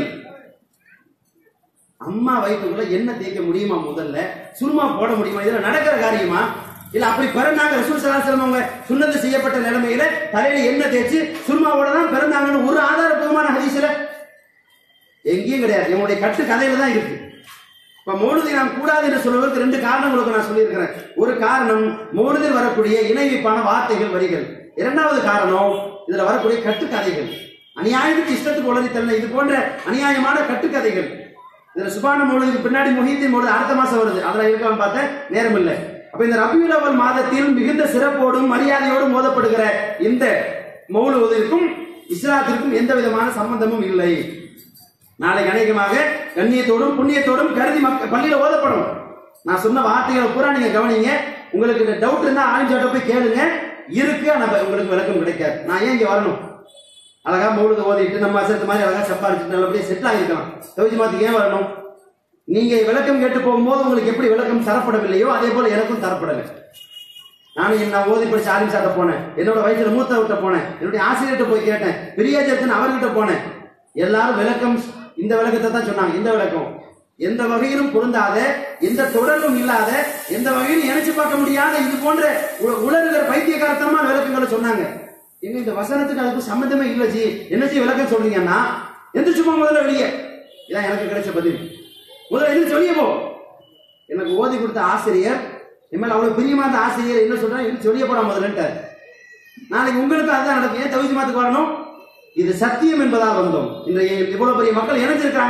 அம்மா வயிற்றுக்குள்ள எண்ணெய் தேய்க்க முடியுமா முதல்ல சுருமா போட முடியுமா இதுல நடக்கிற காரியமா இல்ல அப்படி பிறந்தாங்க ரசூல் சலாசலம் அவங்க சுண்ணத்து செய்யப்பட்ட நிலைமையில தலையில எண்ணெய் தேய்ச்சி சுருமாவோட தான் பிறந்தாங்கன்னு ஒரு ஆதாரபூர்வமான ஹதீஸ்ல எங்கேயும் கிடையாது என்னுடைய கட்டு கதையில தான் இருக்கு இப்ப மௌலுதை நாம் கூடாது என்று சொல்வதற்கு ரெண்டு காரணங்களுக்கு நான் சொல்லியிருக்கிறேன் ஒரு காரணம் மௌலுதில் வரக்கூடிய இணைவிப்பான வார்த்தைகள் வரிகள் இரண்டாவது காரணம் இதுல வரக்கூடிய கட்டுக்கதைகள் அநியாயத்துக்கு இஷ்டத்துக்கு உளறி தள்ள இது போன்ற அநியாயமான கட்டுக்கதைகள் இதுல சுபான மௌலுதுக்கு பின்னாடி முஹீத்தின் மௌலுது அடுத்த மாசம் வருது அதெல்லாம் இருக்கான்னு பார்த்தேன் நேரம் இல்லை அப்ப இந்த ரபியுல் அவல் மாதத்தில் மிகுந்த சிறப்போடும் மரியாதையோடும் மோதப்படுகிற இந்த மௌலுவதற்கும் இஸ்லாத்திற்கும் எந்த விதமான சம்பந்தமும் இல்லை நாளைக்கு அநேகமாக கண்ணியத்தோடும் புண்ணியத்தோடும் கருதி மக்கள் பள்ளியில ஓதப்படும் நான் சொன்ன வார்த்தைகளை பூரா நீங்க கவனிங்க உங்களுக்கு இந்த டவுட் இருந்தா ஆளுஞ்சாட்ட போய் கேளுங்க இருக்கு ஆனா உங்களுக்கு விளக்கம் கிடைக்காது நான் ஏன் இங்க வரணும் அழகா மௌலுது ஓதிட்டு நம்ம அசத்து மாதிரி அழகா சம்பாரிச்சுட்டு நல்லபடியா செட்டில் ஆகிருக்கலாம் தவிச்சு மாத்துக்கு ஏன் வரணும் நீங்க விளக்கம் கேட்டு போகும்போது உங்களுக்கு எப்படி விளக்கம் தரப்படவில்லையோ அதே போல எனக்கும் தரப்படலை நானும் என்ன ஓதி படிச்சு ஆலிம் சாட்ட போனேன் என்னோட வயசுல மூத்தவர்கிட்ட போனேன் என்னுடைய ஆசிரியர்கிட்ட போய் கேட்டேன் பெரியாஜத்தின் அவர்கிட்ட போனேன் எல்லாரும் விளக்கம் இந்த விளக்கத்தை தான் சொன்னாங்க இந்த விளக்கம் எந்த வகையிலும் பொருந்தாத எந்த தொடர்பும் இல்லாத எந்த வகையிலும் இணைச்சு பார்க்க முடியாத இது போன்ற உ- உலருகிற பைத்தியகாரத்தனமான விளக்கங்களை சொன்னாங்க எங்க இந்த வசனத்துக்கு அதுக்கு சம்மந்தமே இல்ல ஜி என்ன ஜி விளக்கம் சொல்றீங்கன்னா எந்திரிச்சு போ முதல்ல வெளியே இதான் எனக்கு கிடைச்ச பதில் முதல்ல எந்திரிச்சு வெளியே போ எனக்கு ஓதி கொடுத்த ஆசிரியர் என் மேல அவ்வளவு பிரியமா இருந்த ஆசிரியர் என்ன சொல்றா எந்திரிச்சு வெளியே போடா முதல்லன்ட்டார் நாளைக்கு உங்களுக்கு அதுதான் நடக்கும் ஏன் தவிச்சு மாத்துக்கு வரணும் இது சத்தியம் என்பதால் வந்தோம் இன்றைய இவ்வளவு பெரிய மக்கள் இணைஞ்சிருக்காங்களே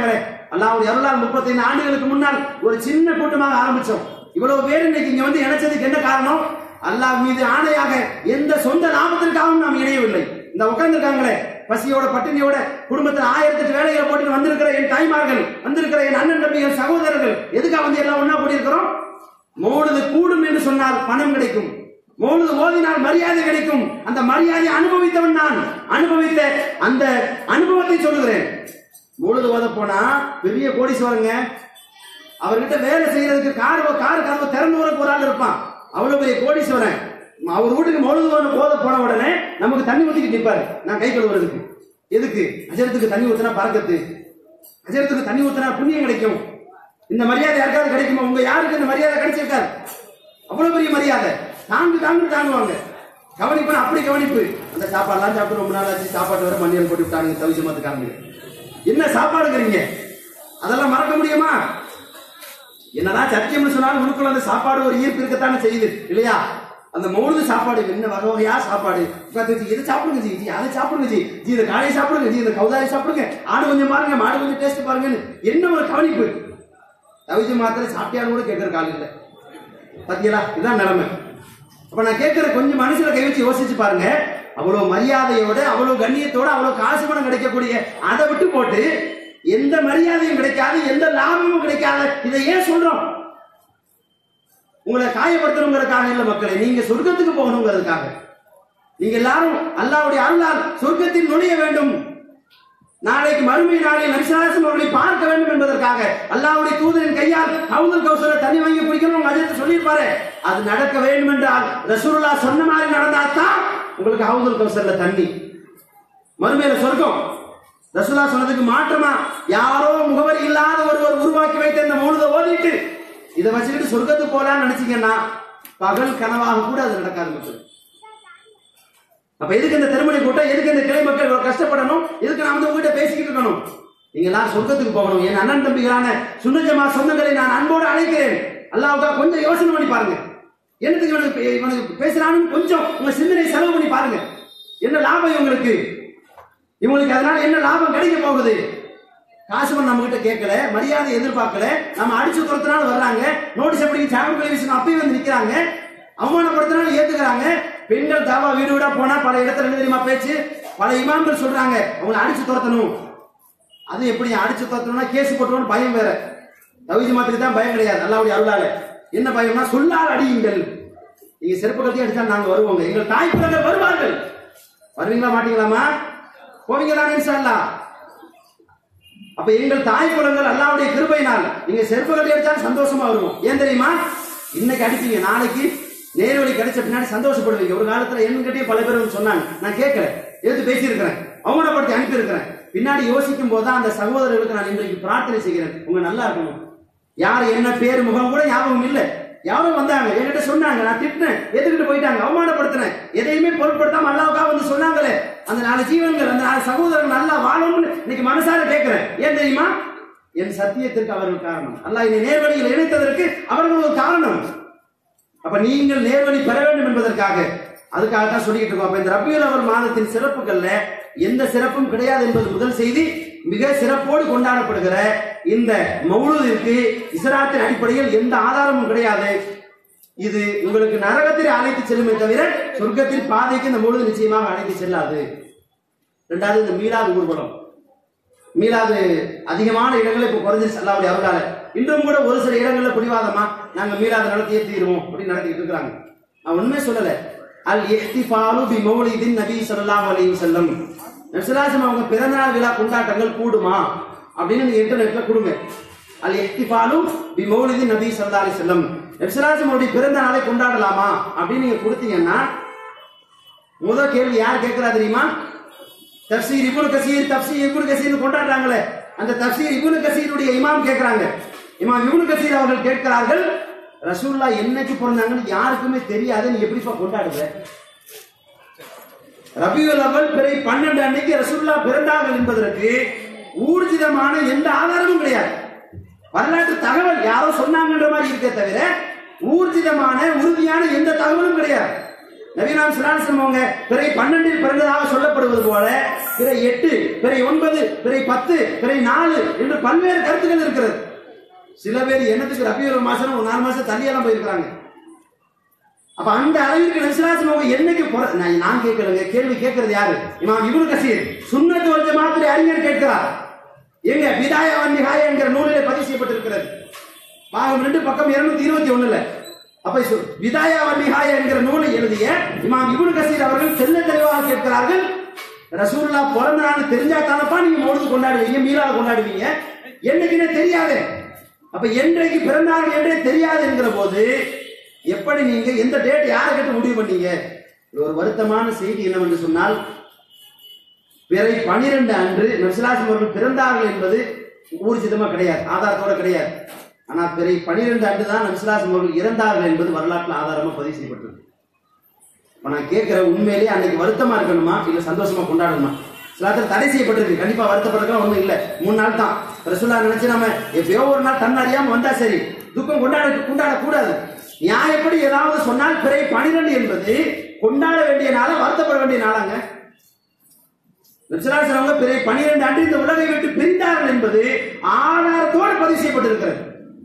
அல்லாவுடைய அருளால் முப்பத்தைந்து ஆண்டுகளுக்கு முன்னால் ஒரு சின்ன கூட்டமாக ஆரம்பிச்சோம் இவ்வளவு பேர் இன்னைக்கு இங்க வந்து இணைச்சதுக்கு என்ன காரணம் அல்லாஹ் மீது ஆணையாக எந்த சொந்த லாபத்திற்காகவும் நாம் இணையவில்லை இந்த உட்கார்ந்துருக்காங்களே பசியோட பட்டினியோட குடும்பத்தில் ஆயிரத்தெட்டு வேலைகளை போட்டு வந்திருக்கிற என் தாய்மார்கள் வந்திருக்கிற என் அண்ணன் தம்பிகள் சகோதரர்கள் எதுக்காக வந்து எல்லாம் ஒண்ணா கூடியிருக்கிறோம் மோடுது கூடும் என்று சொன்னால் பணம் கிடைக்கும் மோழுது ஓதினால் மரியாதை கிடைக்கும் அந்த மரியாதை அனுபவித்தவன் நான் அனுபவித்த அந்த அனுபவத்தை சொல்லுகிறேன் மோழுது ஓத போனா பெரிய கோடீஸ்வரங்க அவர்கிட்ட வேலை செய்யறதுக்கு கார் கார் கதவு திறந்து வரக்கு ஒரு ஆள் இருப்பான் அவ்வளவு பெரிய கோடீஸ்வரன் அவர் வீட்டுக்கு மொழுது போத போன உடனே நமக்கு தண்ணி ஊத்திட்டு நிப்பாரு நான் கை கழுவுறதுக்கு எதுக்கு அஜரத்துக்கு தண்ணி ஊத்துனா பறக்கத்து அஜரத்துக்கு தண்ணி ஊத்துனா புண்ணியம் கிடைக்கும் இந்த மரியாதை யாருக்காவது கிடைக்குமா உங்க யாருக்கு இந்த மரியாதை கிடைச்சிருக்காரு அவ்வளவு பெரிய மரியாதை தாங்கு தாங்கு தாங்குவாங்க கவனிப்பு அப்படி கவனிப்பு அந்த சாப்பாடுலாம் சாப்பிட்டு ரொம்ப நாள் ஆச்சு சாப்பாட்டு வர மண்ணியல் போட்டு விட்டாங்க தவிச்சு மாத்துக்காங்க என்ன சாப்பாடுங்கிறீங்க அதெல்லாம் மறக்க முடியுமா என்னதான் சத்தியம்னு சொன்னாலும் உனக்குள்ள அந்த சாப்பாடு ஒரு ஈர்ப்பு இருக்கத்தானே செய்யுது இல்லையா அந்த மௌனது சாப்பாடு என்ன வகை வகையா சாப்பாடு உட்கார்ந்து வச்சு, இதை சாப்பிடுங்க ஜி ஜி அதை சாப்பிடுங்க ஜி ஜி இந்த காலையை சாப்பிடுங்க ஜி இந்த கௌதாரி சாப்பிடுங்க ஆடு கொஞ்சம் பாருங்க மாடு கொஞ்சம் டேஸ்ட் பாருங்கன்னு என்ன ஒரு கவனிப்பு தவிச்சு மாத்திரை சாப்பிட்டியான்னு கூட கேட்கற காலம் இல்லை பாத்தீங்களா இதான் நிலைமை அப்ப நான் கேட்கிற கொஞ்சம் மனசுல கை வச்சு யோசிச்சு பாருங்க அவ்வளவு மரியாதையோட அவ்வளவு கண்ணியத்தோட அவ்வளவு காசு பணம் கிடைக்கக்கூடிய அதை விட்டு போட்டு எந்த மரியாதையும் கிடைக்காது எந்த லாபமும் கிடைக்காத இதை ஏன் சொல்றோம் உங்களை காயப்படுத்தணுங்கிறதுக்காக இல்ல மக்களே நீங்க சொர்க்கத்துக்கு போகணுங்கிறதுக்காக நீங்க எல்லாரும் அல்லாவுடைய அருளால் சொர்க்கத்தில் நுழைய வேண்டும் நாளைக்கு மறுமை நாளில் நபிசாசம் அவர்களை பார்க்க வேண்டும் என்பதற்காக அல்லாவுடைய தூதரின் கையால் ஹவுதுல் கௌசர தண்ணி வாங்கி குடிக்கணும் உங்க அஜித் சொல்லியிருப்பாரு அது நடக்க வேண்டும் என்றால் ரசூலுல்லா சொன்ன மாதிரி நடந்தாதான் உங்களுக்கு ஹவுதுல் கௌசர்ல தண்ணி மறுமையில சொர்க்கம் ரசூலா சொன்னதுக்கு மாற்றமா யாரோ முகவரி இல்லாத ஒருவர் உருவாக்கி வைத்த இந்த மூணுத ஓதிட்டு இதை வச்சுக்கிட்டு சொர்க்கத்துக்கு போலான்னு நினைச்சீங்கன்னா பகல் கனவாக கூட அது நடக்காது மக்கள் அப்ப எதுக்கு இந்த திருமணி கூட்டம் எதுக்கு இந்த கிளை மக்கள் இவ்வளவு கஷ்டப்படணும் எதுக்கு நான் வந்து உங்ககிட்ட பேசிக்கிட்டு இருக்கணும் நீங்க எல்லாரும் சொர்க்கத்துக்கு போகணும் என் அண்ணன் தம்பிகளான சுண்ணஜமா சொந்தங்களை நான் அன்போடு அழைக்கிறேன் அல்லாவுக்கா கொஞ்சம் யோசனை பண்ணி பாருங்க என்னத்துக்கு இவனுக்கு இவனுக்கு பேசுறான்னு கொஞ்சம் உங்க சிந்தனை செலவு பண்ணி பாருங்க என்ன லாபம் இவங்களுக்கு இவங்களுக்கு அதனால என்ன லாபம் கிடைக்க போகுது காசு பண்ண நம்ம கிட்ட கேட்கல மரியாதை எதிர்பார்க்கல நம்ம அடிச்சு துரத்தினாலும் வர்றாங்க நோட்டீஸ் எப்படி சாப்பிட்டு கல்வி அப்பயும் வந்து நிக்கிறாங்க அவமானப்படுத்தினாலும் ஏத்துக்கிறாங்க பெண்கள் தாவா வீடு வீடா போனா பல இடத்துல என்ன தெரியுமா பேச்சு பல இமாம்கள் சொல்றாங்க அவங்களை அடிச்சு துரத்தணும் அது எப்படி அடிச்சு துரத்தணும்னா கேஸ் போட்டுருவோம் பயம் வேற தவிஜி மாத்திரி தான் பயம் கிடையாது அல்லாவுடைய அருளால என்ன பயம்னா சொல்லால் அடியுங்கள் நீங்க செருப்பு கட்டி அடிச்சா நாங்க வருவோங்க எங்கள் தாய் பிள்ளைகள் வருவார்கள் வருவீங்களா மாட்டீங்களாமா போவீங்க தானே இன்ஷா அப்ப எங்கள் தாய் குலங்கள் அல்லாவுடைய கிருபையினால் நீங்க செருப்பு கட்டி அடிச்சாலும் சந்தோஷமா வருவோம் ஏன் தெரியுமா இன்னைக்கு அடிப்பீங்க நாளைக்கு நேர்வழி கிடைச்ச பின்னாடி சந்தோஷப்படுவீங்க ஒரு காலத்துல என்ன கட்டியே பல பேர் வந்து சொன்னாங்க நான் கேட்கல எடுத்து பேசியிருக்கிறேன் அவமானப்படுத்தி அனுப்பி இருக்கிறேன் பின்னாடி யோசிக்கும் போதுதான் அந்த சகோதரர்களுக்கு நான் இன்றைக்கு பிரார்த்தனை செய்கிறேன் உங்க நல்லா இருக்கணும் யார் என்ன பேர் முகம் கூட ஞாபகம் இல்லை யாரும் வந்தாங்க என்கிட்ட சொன்னாங்க நான் திட்டினேன் எதுக்கிட்டு போயிட்டாங்க அவமானப்படுத்தினேன் எதையுமே பொருட்படுத்தாம அல்லாவுக்காக வந்து சொன்னாங்களே அந்த நாலு ஜீவன்கள் அந்த நாலு சகோதரர்கள் நல்லா வாழணும்னு இன்னைக்கு மனசார கேட்கிறேன் ஏன் தெரியுமா என் சத்தியத்திற்கு அவர்கள் காரணம் அல்லாஹ் என்னை நேர்வழியில் இணைத்ததற்கு அவர்கள் ஒரு காரணம் அப்ப நீங்கள் நேர்வழி பெற வேண்டும் என்பதற்காக அதுக்காக தான் சொல்லிக்கிட்டு இருக்கோம் அப்ப இந்த ரபியுல் அவல் மாதத்தின் சிறப்புகள்ல எந்த சிறப்பும் கிடையாது என்பது முதல் செய்தி மிக சிறப்போடு கொண்டாடப்படுகிற இந்த மௌலூதிற்கு இஸ்லாத்தின் அடிப்படையில் எந்த ஆதாரமும் கிடையாது இது உங்களுக்கு நரகத்தில் அழைத்து செல்லுமே தவிர சொர்க்கத்தில் பாதைக்கு இந்த மௌலூது நிச்சயமாக அழைத்து செல்லாது ரெண்டாவது இந்த மீளாது ஊர்வலம் மீளாது அதிகமான இடங்களை இப்போ குறைஞ்சிருச்சு அல்லாவுடைய அவரால இன்றும் கூட ஒரு சில இடங்கள்ல பிடிவாதமா நாங்க மீளாது நடத்தியே தீருவோம் அப்படின்னு நடத்திட்டு இருக்கிறாங்க நான் உண்மையே சொல்லல அல் இஹ்திஃபாலு பி மௌலிதின் நபி ஸல்லல்லாஹு அலைஹி வஸல்லம் நபிசுல்லாஹம் அவங்க பிறந்தநாள் விழா கொண்டாட்டங்கள் கூடுமா அப்படின்னு நீங்க இன்டர்நெட்ல கொடுங்க அல் இஹ்திஃபாலு பி மௌலிதின் நபி ஸல்லல்லாஹு அலைஹி வஸல்லம் நபிசுல்லாஹம் அவருடைய பிறந்த நாளை கொண்டாடலாமா அப்படின்னு நீங்க கொடுத்தீங்கன்னா முதல் கேள்வி யார் கேட்கிறா தெரியுமா தப்சீர் இப்னு கசீர் தப்சீர் இப்னு கசீர் கொண்டாடுறாங்களே அந்த தப்சீர் இப்னு கசீருடைய இமாம் கேட்கிறாங்க இமாம் இப்னு கசீர் அவர்கள் கேட்கிறார்கள் ரசூல்லா என்னைக்கு பிறந்தாங்கன்னு யாருக்குமே தெரியாது நீ எப்படிப்பா கொண்டாடுற ரபியுல் அவல் பிறை பன்னெண்டு அன்னைக்கு ரசூல்லா பிறந்தார்கள் என்பதற்கு ஊர்ஜிதமான எந்த ஆதாரமும் கிடையாது வரலாற்று தகவல் யாரோ சொன்னாங்கன்ற மாதிரி இருக்கே தவிர ஊர்ஜிதமான உறுதியான எந்த தகவலும் கிடையாது நவீனாம் சுலாசனம் அவங்க பிறை பன்னெண்டில் பிறந்ததாக சொல்லப்படுவது போல பிறை எட்டு பிறை ஒன்பது பிறை பத்து பிறை நாலு என்று பல்வேறு கருத்துக்கள் இருக்கிறது சில பேர் என்னத்துக்கு ரபியுல் மாசம் ஒரு நாலு மாசம் தள்ளியெல்லாம் போயிருக்கிறாங்க அப்ப அந்த அளவிற்கு நபிசுலாசனம் அவங்க என்னைக்கு பிற- நான் நான் கேட்கலங்க கேள்வி கேட்கறது யாரு இமாம் இப்னு கசீர் சுன்னத்து வந்த மாத்திரை அறிஞர் கேட்கிறார் எங்க விதாய வன்னிகாய என்கிற நூலிலே பதிவு செய்யப்பட்டிருக்கிறது பாகம் ரெண்டு பக்கம் இருநூத்தி இருபத்தி ஒண்ணுல அப்ப சு- விதாயா வன்னிகாய என்கிற நூலை எழுதிய இமாம் இப்னு கசீர் அவர்கள் தெல்ல தெளிவாக கேட்கிறார்கள் ரசூல்லா பிறந்த நாள் தெரிஞ்சா தானப்பா நீங்க மொழுது கொண்டாடுவீங்க மீளாத கொண்டாடுவீங்க என்னைக்குன்னே தெரியாது அப்ப என்றைக்கு பிறந்தார்கள் என்றே தெரியாது என்கிற போது எப்படி நீங்க எந்த டேட் யாரை கேட்டு முடிவு பண்ணீங்க இது ஒரு வருத்தமான செய்தி என்னவென்று சொன்னால் பிறை பனிரெண்டு அன்று நபிசுல்லாசம் அவர்கள் பிறந்தார்கள் என்பது ஊர்ஜிதமா கிடையாது ஆதாரத்தோட கிடையாது ஆனா பிறை பனிரெண்டு அன்று தான் நபிசுல்லாசம் அவர்கள் இறந்தார்கள் என்பது வரலாற்றில் ஆதாரமா பதிவு செய்யப்பட்டிருக்கு இப்ப நான் கேட்கிற உண்மையிலேயே அன்னைக்கு வருத்தமா இருக்கணுமா இல்ல சந்தோஷமா கொண்டாடணுமா சிலாத்தில் தடை செய்யப்பட்டிருக்கு கண்டிப்பா வருத்தப்படுறதுலாம் ஒண்ணும் இல்ல மூணு நாள் தான் ரசூல்லா நினைச்சு நம்ம எப்பயோ ஒரு நாள் தன் அறியாம வந்தா சரி துக்கம் கொண்டாட கொண்டாட கூடாது நியாயப்படி ஏதாவது சொன்னால் பிறை பனிரெண்டு என்பது கொண்டாட வேண்டிய நாளா வருத்தப்பட வேண்டிய நாளாங்க நபிசலாசனவங்க பிறை பனிரெண்டு அன்று இந்த உலகை விட்டு பிரிந்தார்கள் என்பது ஆதாரத்தோடு பதிவு செய்யப்பட்டிருக்கிறது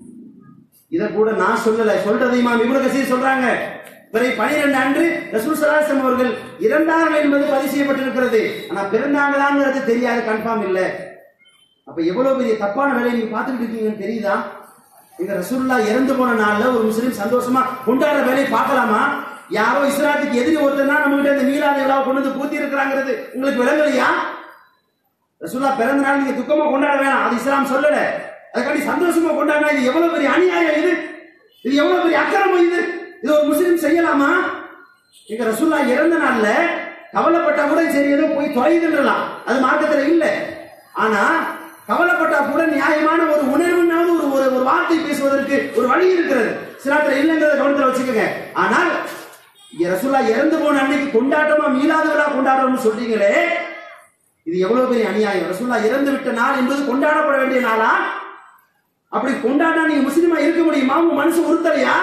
இத கூட நான் சொல்லல சொல்றது இமாம் இப்னு கசீர் சொல்றாங்க பிறை பனிரெண்டு அன்று ரசூல் சலாசம் அவர்கள் இறந்தார்கள் என்பது பதிவு செய்யப்பட்டிருக்கிறது ஆனா பிறந்தாங்களாங்கிறது தெரியாது கன்ஃபார்ம் இல்ல அப்ப எவ்வளவு பெரிய தப்பான வேலையை நீங்க பார்த்துக்கிட்டு இருக்கீங்கன்னு தெரியுதா எங்க ரசூல்லா இறந்து போன நாள்ல ஒரு முஸ்லீம் சந்தோஷமா கொண்டாடுற வேலையை பார்க்கலாமா யாரோ இஸ்லாத்துக்கு எதிரி ஒருத்தனா நம்ம கிட்ட இந்த மீலாத விழாவை கொண்டு வந்து பூத்தி இருக்கிறாங்கிறது உங்களுக்கு விளங்கலையா ரசூல்லா பிறந்த நாள் நீங்க துக்கமா கொண்டாட வேணாம் அது இஸ்லாம் சொல்லல அதுக்காண்டி சந்தோஷமா கொண்டாடினா இது எவ்வளவு பெரிய அநியாயம் இது இது எவ்வளவு பெரிய அக்கிரமம் இது இது ஒரு முஸ்லீம் செய்யலாமா எங்க ரசூல்லா இறந்த நாள்ல கவலைப்பட்டா கூட சரி ஏதோ போய் தொலைதுன்றலாம் அது மார்க்கத்துல இல்ல ஆனா கவலைப்பட்டா கூட நியாயமான ஒரு உணர்வுனாவது ஒரு ஒரு ஒரு வார்த்தை பேசுவதற்கு ஒரு வழி இருக்கிறது சிலாத்துல இல்லைங்கிறத கவனத்துல வச்சுக்கோங்க ஆனால் இங்க ரசூல்லா இறந்து போன அன்னைக்கு கொண்டாட்டமா மீளாத விழா கொண்டாடுறோம்னு சொல்றீங்களே இது எவ்வளவு பெரிய அநியாயம் ரசூல்லா இறந்து விட்ட நாள் என்பது கொண்டாடப்பட வேண்டிய நாளா அப்படி கொண்டாடினா நீங்க முஸ்லீமா இருக்க முடியுமா உங்க மனசு உறுத்தலையா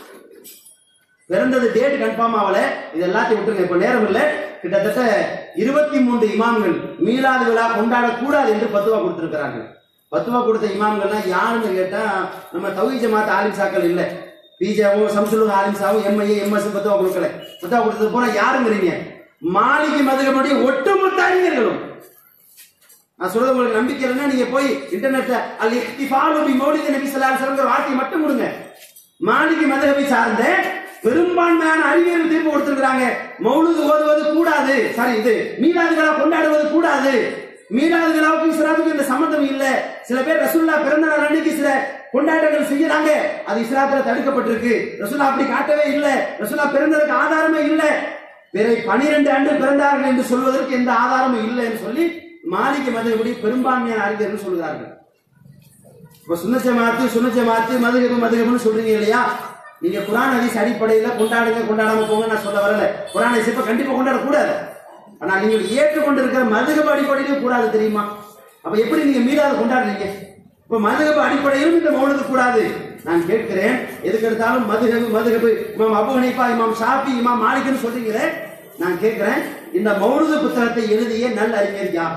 பிறந்தது டேட் கன்ஃபார்ம் ஆகல இது எல்லாத்தையும் விட்டுருங்க இப்ப நேரம் இல்ல கிட்டத்தட்ட இருபத்தி மூன்று இமாம்கள் மீளாது விழா கொண்டாடக்கூடாது என்று பத்துவா கொடுத்திருக்கிறார்கள் பத்துவா கொடுத்த இமாம்கள்லாம் யாருன்னு கேட்டா நம்ம தௌஹி ஜமாத் ஆலிம்சாக்கள் இல்ல பிஜேவும் சம்சுலுக ஆலிம்சாவும் எம்ஐஏ எம்எஸ் பத்துவா கொடுக்கல பத்துவா கொடுத்தது போனா யாருங்கிறீங்க மாளிகை மதுகமுடைய ஒட்டுமொத்த அறிஞர்களும் நான் சொல்றது உங்களுக்கு நம்பிக்கை இல்லைன்னா நீங்க போய் இன்டர்நெட்ல அல் இஹ்திஃபாலு பி மௌலித நபி ஸல்லல்லாஹு அலைஹி வஸல்லம் வார்த்தையை மட்டும் கொடுங்க மாலிகி மதகபை சார்ந்த பெரும்பான்மையான அறிவியல் தீர்ப்பு கொடுத்திருக்கிறாங்க மௌலுது ஓதுவது கூடாது சாரி இது மீலாது விழா கொண்டாடுவது கூடாது மீலாது விழாவுக்கும் இஸ்லாத்துக்கும் இந்த சம்பந்தம் இல்ல சில பேர் ரசூல்லா பிறந்த நாள் அன்னைக்கு சில கொண்டாட்டங்கள் செய்யறாங்க அது இஸ்லாத்துல தடுக்கப்பட்டிருக்கு ரசூல்லா அப்படி காட்டவே இல்ல ரசூல்லா பிறந்ததுக்கு ஆதாரமே இல்ல பிறை பனிரெண்டு ஆண்டு பிறந்தார்கள் என்று சொல்வதற்கு எந்த ஆதாரமும் இல்லை என்று சொல்லி மாலிக மதகுடி பெரும்பான்மையான அறிஞர்கள் சொல்கிறார்கள் இப்ப சுண்ணச்ச மாத்து சுண்ணச்ச மாத்து மதுகபு மதுகபுன்னு சொல்றீங்க இல்லையா நீங்க குரான் ஹதீஸ் அடிப்படையில கொண்டாடுங்க கொண்டாடாம போங்க நான் சொல்ல வரல குரான் ஹதீஸ் இப்ப கண்டிப்பா கொண்டாடக்கூடாது ஆனா நீங்கள் ஏற்றுக்கொண்டிருக்கிற மதுகபு அடிப்படையிலும் கூடாது தெரியுமா அப்ப எப்படி நீங்க மீறாத கொண்டாடுறீங்க இப்ப மதுகபு அடிப்படையிலும் இந்த மௌனது கூடாது நான் கேட்கிறேன் எதுக்கு எடுத்தாலும் மதுகபு மதுகபு இமாம் அபு ஹனீஃபா இமாம் ஷாஃபி இமாம் மாலிக்னு சொல்றீங்களே நான் கேட்கிறேன் இந்த மௌனது புத்தகத்தை எழுதிய நல்ல அறிஞர் யார்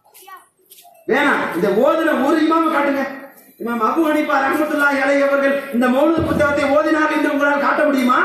வேணாம் இந்த ஓதுன ஒரு இமாம காட்டுங்க இமாம் அபு ஹனீஃபா ரஹ்மத்துல்லாஹி அலைஹி அவர்கள் இந்த மௌலித புத்தகத்தை ஓதினார் என்று உங்களால் காட்ட முடியுமா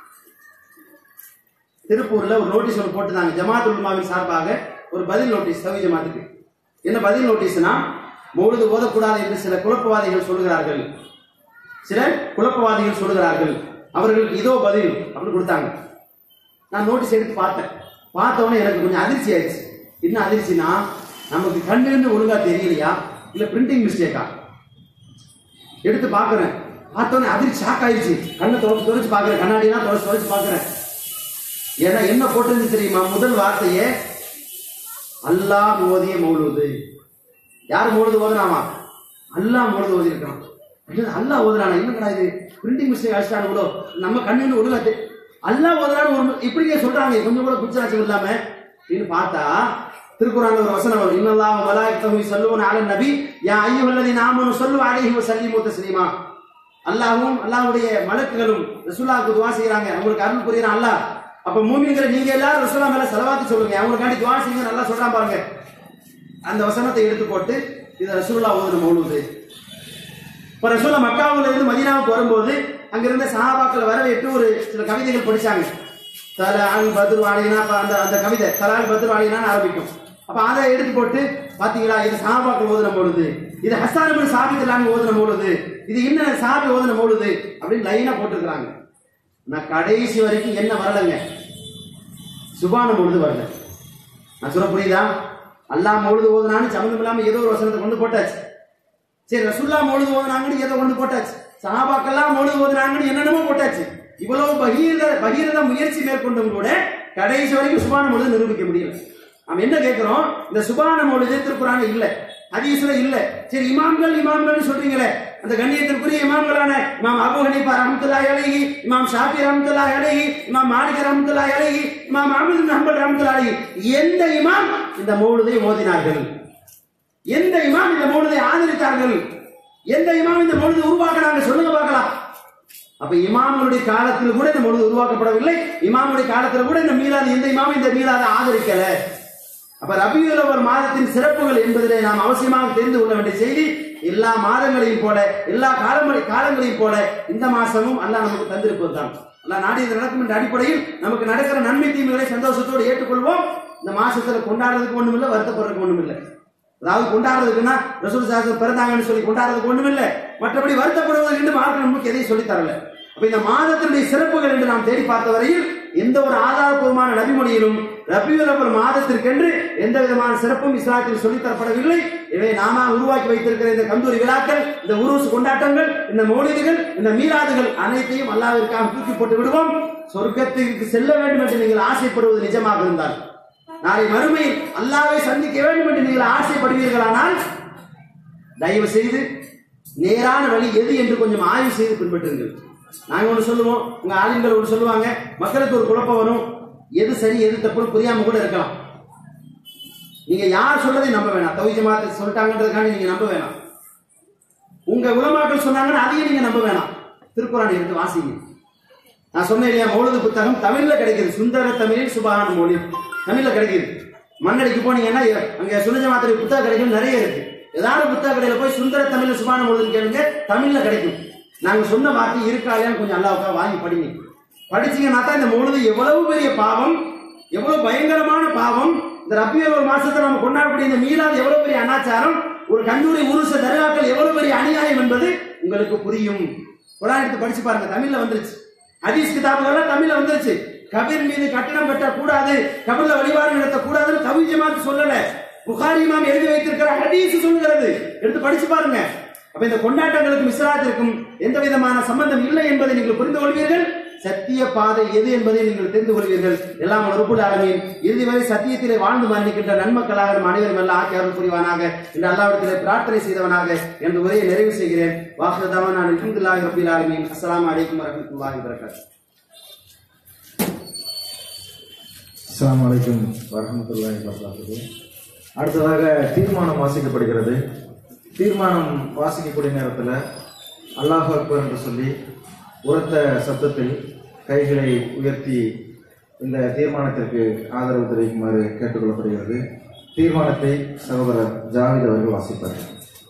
திருப்பூர்ல ஒரு நோட்டீஸ் ஒன்று போட்டுதாங்க ஜமாத் உல்மாவின் சார்பாக ஒரு பதில் நோட்டீஸ் தவி ஜமாத்துக்கு என்ன பதில் நோட்டீஸ்னா மௌலிது ஓதக்கூடாது என்று சில குழப்பவாதிகள் சொல்லுகிறார்கள் சில குழப்பவாதிகள் சொல்லுகிறார்கள் அவர்களுக்கு இதோ பதில் அப்படின்னு கொடுத்தாங்க நான் நோட்டீஸ் எடுத்து பார்த்தேன் பார்த்த உடனே எனக்கு கொஞ்சம் அதிர்ச்சி ஆயிடுச்சு என்ன அதிர்ச்சினா நமக்கு கண்ணுன்னு ஒழுங்கா தெரியலையா இல்ல பிரிண்டிங் மிஸ்டேக்கா எடுத்து பார்க்கறேன் பார்த்தோன்னே அதிர்ச்சி ஷாக் ஆயிடுச்சு கண்ணை தொடச்சு தொடச்சு பார்க்கறேன் கண்ணாடிலாம் தொடச்சு தொடச்சு பார்க்கறேன் ஏன்னா என்ன போட்டிருந்து தெரியுமா முதல் வார்த்தையே அல்லாஹ் ஓதிய மௌலூது யார் மௌலூது ஓதுனாமா அல்லாஹ் மௌலூது ஓதி இருக்கான் அல்லாஹ் ஓதுறானா என்னடா இது பிரிண்டிங் மிஸ்டேக் அடிச்சிட்டாங்க இவ்வளோ நம்ம கண்ணுன்னு ஒழுங்கா தெ- அல்லாஹ் ஓதுறான்னு ஒரு இப்படியே சொல்றாங்க கொஞ்சம் கூட குச்சராச்சம் இல்லாம அப்படின்னு பார்த்தா திருக்குறான் ஒரு வசனம் வரும் இன்னல்லாஹ் மலாயிகத்தஹு யஸல்லுன அலன் நபி யா அய்யுஹல்லதீன ஆமனு ஸல்லு அலைஹி வஸல்லிமு தஸ்லீமா அல்லாஹ்வும் அல்லாஹ்வுடைய மலக்குகளும் ரசூலுல்லாஹ்வுக்கு துஆ செய்றாங்க அவங்களுக்கு அருள் புரியறான் அல்லாஹ் அப்ப மூமின்களை நீங்க எல்லாரும் ரசூலா மேல செலவாத்து சொல்லுங்க அவங்களுக்காண்டி துவா செய்யுங்க நல்லா சொல்றான் பாருங்க அந்த வசனத்தை எடுத்து போட்டு இது ரசூல்லா ஓதுன மௌலுது இப்ப ரசூல்லா மக்காவுல இருந்து மதீனாவுக்கு வரும்போது அங்க இருந்த சஹாபாக்கள் வரவேற்று ஒரு சில கவிதைகள் படிச்சாங்க தலால் பத்ரு வாலினா அப்ப அந்த அந்த கவிதை தலால் பத்ரு வாலினான்னு ஆரம்பிக்கும் அப்ப அதை எடுத்து போட்டு பாத்தீங்களா இது சஹாபாக்கள் ஓதுன பொழுது இது ஹசான் இப்னு சாபித் இல்லாம ஓதுன பொழுது இது இன்ன சாபி ஓதுன பொழுது அப்படின்னு லைனா போட்டுருக்காங்க நான் கடைசி வரைக்கும் என்ன வரலைங்க சுபான பொழுது வரல நான் சொல்ல புரியுதா அல்லாஹ் பொழுது ஓதுனான்னு சம்மந்தம் இல்லாம ஏதோ ஒரு வசனத்தை கொண்டு போட்டாச்சு சரி ரசுல்லா மொழுது ஓதுனாங்கன்னு ஏதோ கொண்டு போட்டாச்சு சஹாபாக்கெல்லாம் மொழுது ஓதுனாங்கன்னு என்னென்னமோ போட்டாச்சு இவ்வளவு பகீரத பகீரத முயற்சி மேற்கொண்டும் கூட கடைசி வரைக்கும் சுபான மொழுது நிரூபிக்க முடியல நாம் என்ன கேட்கிறோம் இந்த சுபான மொழுது திருக்குறான இல்ல ஹதீஸ்ல இல்ல சரி இமாம்கள் இமாம்கள் சொல்றீங்களே அந்த கண்ணியத்திற்குரிய இமாம்களான இமாம் அபு ஹனீஃபா ரஹ்மத்துல்லாஹி அலைஹி இமாம் ஷாஃபி ரஹ்மத்துல்லாஹி அலைஹி இமாம் மாலிக் ரஹ்மத்துல்லாஹி அலைஹி இமாம் அஹ்மது பின் ஹம்பல் ரஹ்மத்துல்லாஹி அலைஹி எந்த இமாம் இந்த மௌலுதை ஓதினார்கள் எந்த இமாம் இந்த மௌலுதை ஆதரித்தார்கள் எந்த இமாம் இந்த மௌலுதை உருவாக்கினாங்க சொல்லுங்க பார்க்கலாம் அப்ப இமாம்களுடைய காலத்தில் கூட இந்த மொழி உருவாக்கப்படவில்லை இமாமுடைய காலத்தில் கூட இந்த மீளாது எந்த இமாமும் இந்த மீளாத ஆதரிக்கல அப்ப ரபியுல் அவர் மாதத்தின் சிறப்புகள் என்பதிலே நாம் அவசியமாக தெரிந்து கொள்ள வேண்டிய செய்தி எல்லா மாதங்களையும் போல எல்லா காலமொழி காலங்களையும் போல இந்த மாசமும் அல்லாஹ் நமக்கு தந்திருப்பது தான் அல்லாஹ் நாடியது நடக்கும் என்ற அடிப்படையில் நமக்கு நடக்கிற நன்மை தீமைகளை சந்தோஷத்தோடு ஏற்றுக்கொள்வோம் இந்த மாசத்துல கொண்டாடுறதுக்கு ஒண்ணும் இல்லை வருத்தப்படுறதுக்கு ஒண்ணும் இல்லை அதாவது கொண்டாடுறதுக்குன்னா ரசூல் சாசம் பிறந்தாங்கன்னு சொல்லி கொண்டாடுறதுக்கு ஒண்ணும் இல்லை மற்றபடி வருத்தப்படுவது என்று மார்க்க நமக்கு எதையும் சொல்லித் தரல அப்ப இந்த மாதத்தினுடைய சிறப்புகள் என்று நாம் தேடி பார்த்த வரையில் எந்த ஒரு ஆதாரபூர்வமான நபிமொழியிலும் ரபியுல் அவல் மாதத்திற்கென்று எந்த விதமான சிறப்பும் இஸ்லாத்தில் சொல்லித் தரப்படவில்லை எனவே நாம உருவாக்கி வைத்திருக்கிற இந்த கந்தூரி விழாக்கள் இந்த உருசு கொண்டாட்டங்கள் இந்த மௌலிதுகள் இந்த மீளாதுகள் அனைத்தையும் அல்லாவிற்காக தூக்கி போட்டு விடுவோம் சொர்க்கத்திற்கு செல்ல வேண்டும் என்று நீங்கள் ஆசைப்படுவது நிஜமாக இருந்தால் நாளை மறுமையில் அல்லாவை சந்திக்க வேண்டும் என்று நீங்கள் ஆசைப்படுவீர்களானால் தயவு செய்து நேரான வழி எது என்று கொஞ்சம் ஆய்வு செய்து பின்பற்றுங்கள் நாங்க ஒண்ணு சொல்லுவோம் உங்க ஆளுங்கள் ஒன்று சொல்லுவாங்க மக்களுக்கு ஒரு குழப்பம் வரும் எது சரி எது தப்புன்னு புரியாம கூட இருக்கலாம் நீங்க யார் சொல்றதை நம்ப வேணாம் தவி ஜமாத்து சொல்லிட்டாங்கன்றதுக்காண்டி நீங்க நம்ப வேணாம் உங்க உலமாக்கள் சொன்னாங்கன்னா அதையும் நீங்க நம்ப வேணாம் திருக்குறான் எடுத்து வாசிங்க நான் சொன்னேன் இல்லையா மௌலது புத்தகம் தமிழ்ல கிடைக்குது சுந்தர தமிழில் சுபான மொழி தமிழ்ல கிடைக்குது மண்ணடிக்கு போனீங்கன்னா அங்க சுனிஜ மாத்திரை புத்தக கடைகள் நிறைய இருக்கு ஏதாவது புத்தக கடையில போய் சுந்தர தமிழ்ல சுபான மொழின்னு கேளுங்க தமிழ்ல கிடைக்கும் நாங்க சொன்ன வார்த்தை இருக்கா இல்லையான்னு கொஞ்சம் அல்லாவுக்கா வாங்கி படிங்க படிச்சீங்கன்னா தான் இந்த மொழுது எவ்வளவு பெரிய பாவம் எவ்வளவு பயங்கரமான பாவம் இந்த ரப்பியல் ஒரு மாசத்தை நம்ம கொண்டாடக்கூடிய இந்த மீளாது எவ்வளவு பெரிய அனாச்சாரம் ஒரு கல்லூரி உருச தர்காக்கள் எவ்வளவு பெரிய அநியாயம் என்பது உங்களுக்கு புரியும் குரான் எடுத்து படிச்சு பாருங்க தமிழ்ல வந்துருச்சு ஹதீஸ் கிதாபுகள் தமிழ்ல வந்துருச்சு கபீர் மீது கட்டணம் கட்ட கூடாது கபர்ல வழிபாடு நடத்த கூடாதுன்னு கவி ஜமாத் சொல்லல புகாரி இமாம் எழுதி வைத்திருக்கிற ஹதீஸ் சொல்லுகிறது எடுத்து படிச்சு பாருங்க அப்ப இந்த கொண்டாட்டங்களுக்கும் இஸ்லாத்திற்கும் எந்த விதமான சம்பந்தம் இல்லை என்பதை நீங்கள் புரிந்து கொள்வீர்கள் சத்திய பாதை எது என்பதை நீங்கள் தெரிந்து கொள்வீர்கள் எல்லாம் ரப்புல் ஆலமீன் இறுதி வரை சத்தியத்திலே வாழ்ந்து மரணிக்கின்ற நன்மக்களாக நம் அனைவரும் எல்லாம் ஆக்கி அருள் புரிவானாக என்று அல்லாவிடத்திலே பிரார்த்தனை செய்தவனாக என்று உரையை நிறைவு செய்கிறேன் வாக்குதவன் நான் அல்ஹம்துலில்லாஹி ரப்பில் ஆலமீன் அஸ்ஸலாமு அலைக்கும் வரஹ்மத்துல்லாஹி வபரகாத்துஹு அஸ்ஸலாமு அலைக்கும் வரஹ்மத்துல்லாஹி வபரகாத்துஹு அடுத்ததாக தீர்மானம் வாசிக்கப்படுகிறது தீர்மானம் வாசிக்கக்கூடிய நேரத்தில் அல்லாஹ் அக்பர் என்று சொல்லி உரத்த சத்தத்தில் கைகளை உயர்த்தி இந்த தீர்மானத்திற்கு ஆதரவு தெரிவிக்குமாறு கேட்டுக்கொள்ளப்படுகிறது தீர்மானத்தை சகோதரர் ஜாவித் அவர்கள் வாசிப்பார்கள்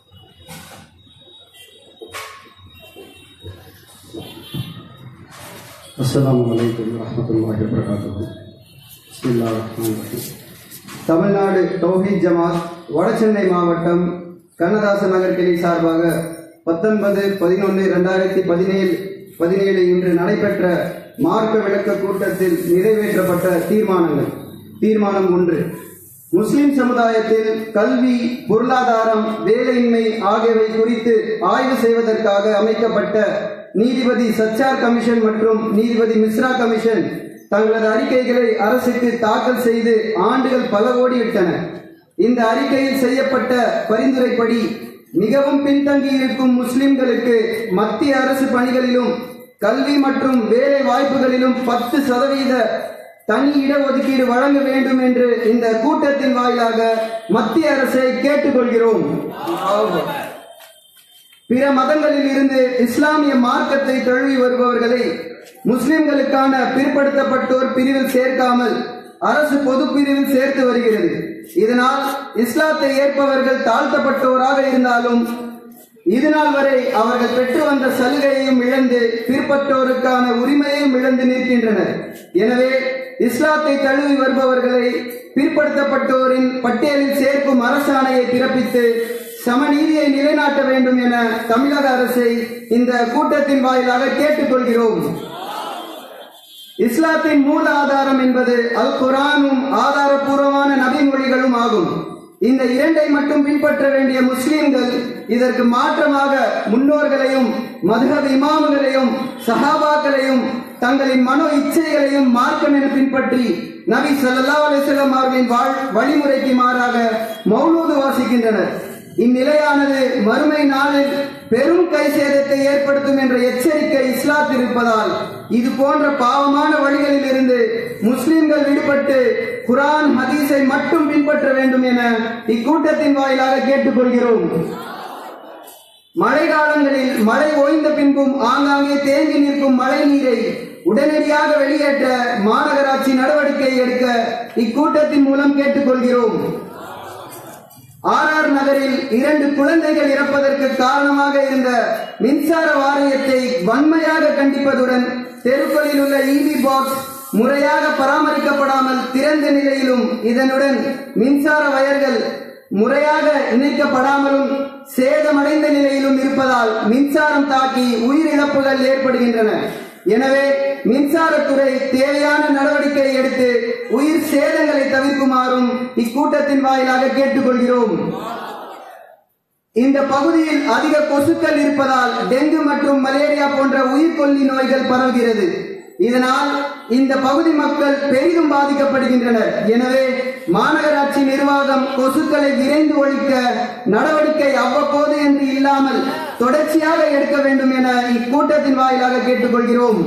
அஸ்ஸலாமு அலைக்கும் வரஹ்மத்துல்லாஹி வபரகாத்துஹு பிஸ்மில்லாஹிர் ரஹ்மானிர் ரஹீம் தமிழ்நாடு தௌஹீத் ஜமாத் வடசென்னை மாவட்டம் கண்ணதாசன் நகர் கிளை சார்பாக பத்தொன்பது பதினொன்று ரெண்டாயிரத்தி பதினேழு பதினேழு இன்று நடைபெற்ற மார்க்க விளக்க கூட்டத்தில் நிறைவேற்றப்பட்ட தீர்மானங்கள் தீர்மானம் ஒன்று முஸ்லிம் சமுதாயத்தில் கல்வி பொருளாதாரம் வேலையின்மை ஆகியவை குறித்து ஆய்வு செய்வதற்காக அமைக்கப்பட்ட நீதிபதி சச்சார் கமிஷன் மற்றும் நீதிபதி மிஸ்ரா கமிஷன் தங்களது அறிக்கைகளை அரசுக்கு தாக்கல் செய்து ஆண்டுகள் பல ஓடிவிட்டன இந்த அறிக்கையில் செய்யப்பட்ட பரிந்துரைப்படி மிகவும் பின்தங்கி இருக்கும் முஸ்லிம்களுக்கு மத்திய அரசு பணிகளிலும் கல்வி மற்றும் வேலை வாய்ப்புகளிலும் பத்து சதவீத தனி இடஒதுக்கீடு வழங்க வேண்டும் என்று இந்த கூட்டத்தின் வாயிலாக மத்திய அரசை கேட்டுக்கொள்கிறோம் பிற மதங்களில் இருந்து இஸ்லாமிய மார்க்கத்தை தழுவி வருபவர்களை முஸ்லிம்களுக்கான பிற்படுத்தப்பட்டோர் பிரிவில் சேர்க்காமல் அரசு பொது பிரிவில் சேர்த்து வருகிறது இதனால் இஸ்லாத்தை ஏற்பவர்கள் தாழ்த்தப்பட்டோராக இருந்தாலும் இதுநாள் வரை அவர்கள் பெற்று வந்த சலுகையையும் இழந்து பிற்பட்டோருக்கான உரிமையையும் இழந்து நிற்கின்றனர் எனவே இஸ்லாத்தை தழுவி வருபவர்களை பிற்படுத்தப்பட்டோரின் பட்டியலில் சேர்க்கும் அரசாணையை பிறப்பித்து சமநீதியை நிலைநாட்ட வேண்டும் என தமிழக அரசை இந்த கூட்டத்தின் வாயிலாக கேட்டுக்கொள்கிறோம் இஸ்லாத்தின் மூல ஆதாரம் என்பது அல் குரானும் ஆதாரபூர்வமான நபிமொழிகளும் ஆகும் இந்த இரண்டை மட்டும் பின்பற்ற வேண்டிய முஸ்லிம்கள் இதற்கு மாற்றமாக முன்னோர்களையும் மதுஹப் இமாம்களையும் சஹாபாக்களையும் தங்களின் மனோ இச்சைகளையும் மார்க்கம் என பின்பற்றி நபி ஸல்லல்லாஹு அலைஹி வஸல்லம் அவர்களின் வாழ் வழிமுறைக்கு மாறாக மௌலூது வாசிக்கின்றனர் இந்நிலையானது மறுமை நாளில் பெரும் கை சேதத்தை ஏற்படுத்தும் என்ற எச்சரிக்கை இஸ்லாத்தில் இருப்பதால் இது போன்ற பாவமான வழிகளில் இருந்து முஸ்லிம்கள் விடுபட்டு குரான் ஹதீஸை மட்டும் பின்பற்ற வேண்டும் என இக்கூட்டத்தின் வாயிலாக கேட்டுக்கொள்கிறோம் மழை காலங்களில் மழை ஓய்ந்த பின்பும் ஆங்காங்கே தேங்கி நிற்கும் மழை நீரை உடனடியாக வெளியேற்ற மாநகராட்சி நடவடிக்கை எடுக்க இக்கூட்டத்தின் மூலம் கேட்டுக்கொள்கிறோம் ஆர்ஆர் நகரில் இரண்டு குழந்தைகள் இறப்பதற்கு காரணமாக இருந்த மின்சார வாரியத்தை வன்மையாக கண்டிப்பதுடன் தெருக்களில் உள்ள இபி பாக்ஸ் முறையாக பராமரிக்கப்படாமல் திறந்த நிலையிலும் இதனுடன் மின்சார வயர்கள் முறையாக இணைக்கப்படாமலும் சேதமடைந்த நிலையிலும் இருப்பதால் மின்சாரம் தாக்கி உயிரிழப்புகள் ஏற்படுகின்றன எனவே மின்சாரத்துறை தேவையான நடவடிக்கை எடுத்து உயிர் சேதங்களை தவிர்க்குமாறும் இக்கூட்டத்தின் வாயிலாக கேட்டுக்கொள்கிறோம் இந்த பகுதியில் அதிக கொசுக்கள் இருப்பதால் டெங்கு மற்றும் மலேரியா போன்ற உயிர்கொல்லி நோய்கள் பரவுகிறது இதனால் இந்த பகுதி மக்கள் பெரிதும் பாதிக்கப்படுகின்றனர் எனவே மாநகராட்சி நிர்வாகம் கொசுக்களை விரைந்து ஒழிக்க நடவடிக்கை அவ்வப்போது என்று இல்லாமல் தொடர்ச்சியாக எடுக்க வேண்டும் என இக்கூட்டத்தின் வாயிலாக கேட்டுக்கொள்கிறோம்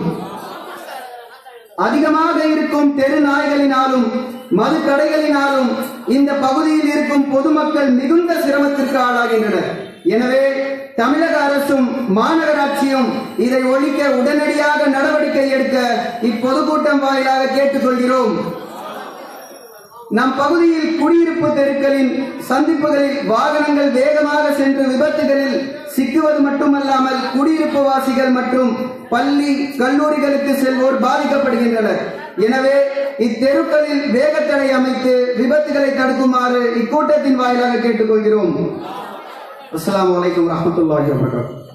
அதிகமாக இருக்கும் தெரு நாய்களினாலும் மது கடைகளினாலும் இந்த பகுதியில் இருக்கும் பொதுமக்கள் மிகுந்த சிரமத்திற்கு ஆளாகின்றனர் எனவே தமிழக அரசும் மாநகராட்சியும் இதை ஒழிக்க உடனடியாக நடவடிக்கை எடுக்க இப்பொதுக்கூட்டம் வாயிலாக கேட்டுக்கொள்கிறோம் நம் பகுதியில் குடியிருப்பு தெருக்களின் சந்திப்புகளில் வாகனங்கள் வேகமாக சென்று விபத்துகளில் சிக்குவது மட்டுமல்லாமல் குடியிருப்பு வாசிகள் மற்றும் பள்ளி கல்லூரிகளுக்கு செல்வோர் பாதிக்கப்படுகின்றனர் எனவே இத்தெருக்களில் வேகத்தடை அமைத்து விபத்துகளை தடுக்குமாறு இக்கூட்டத்தின் வாயிலாக கேட்டுக்கொள்கிறோம் அஸ்ஸலாமு அலைக்கும் வரஹ்மத்துல்லாஹி வபரகாத்துஹு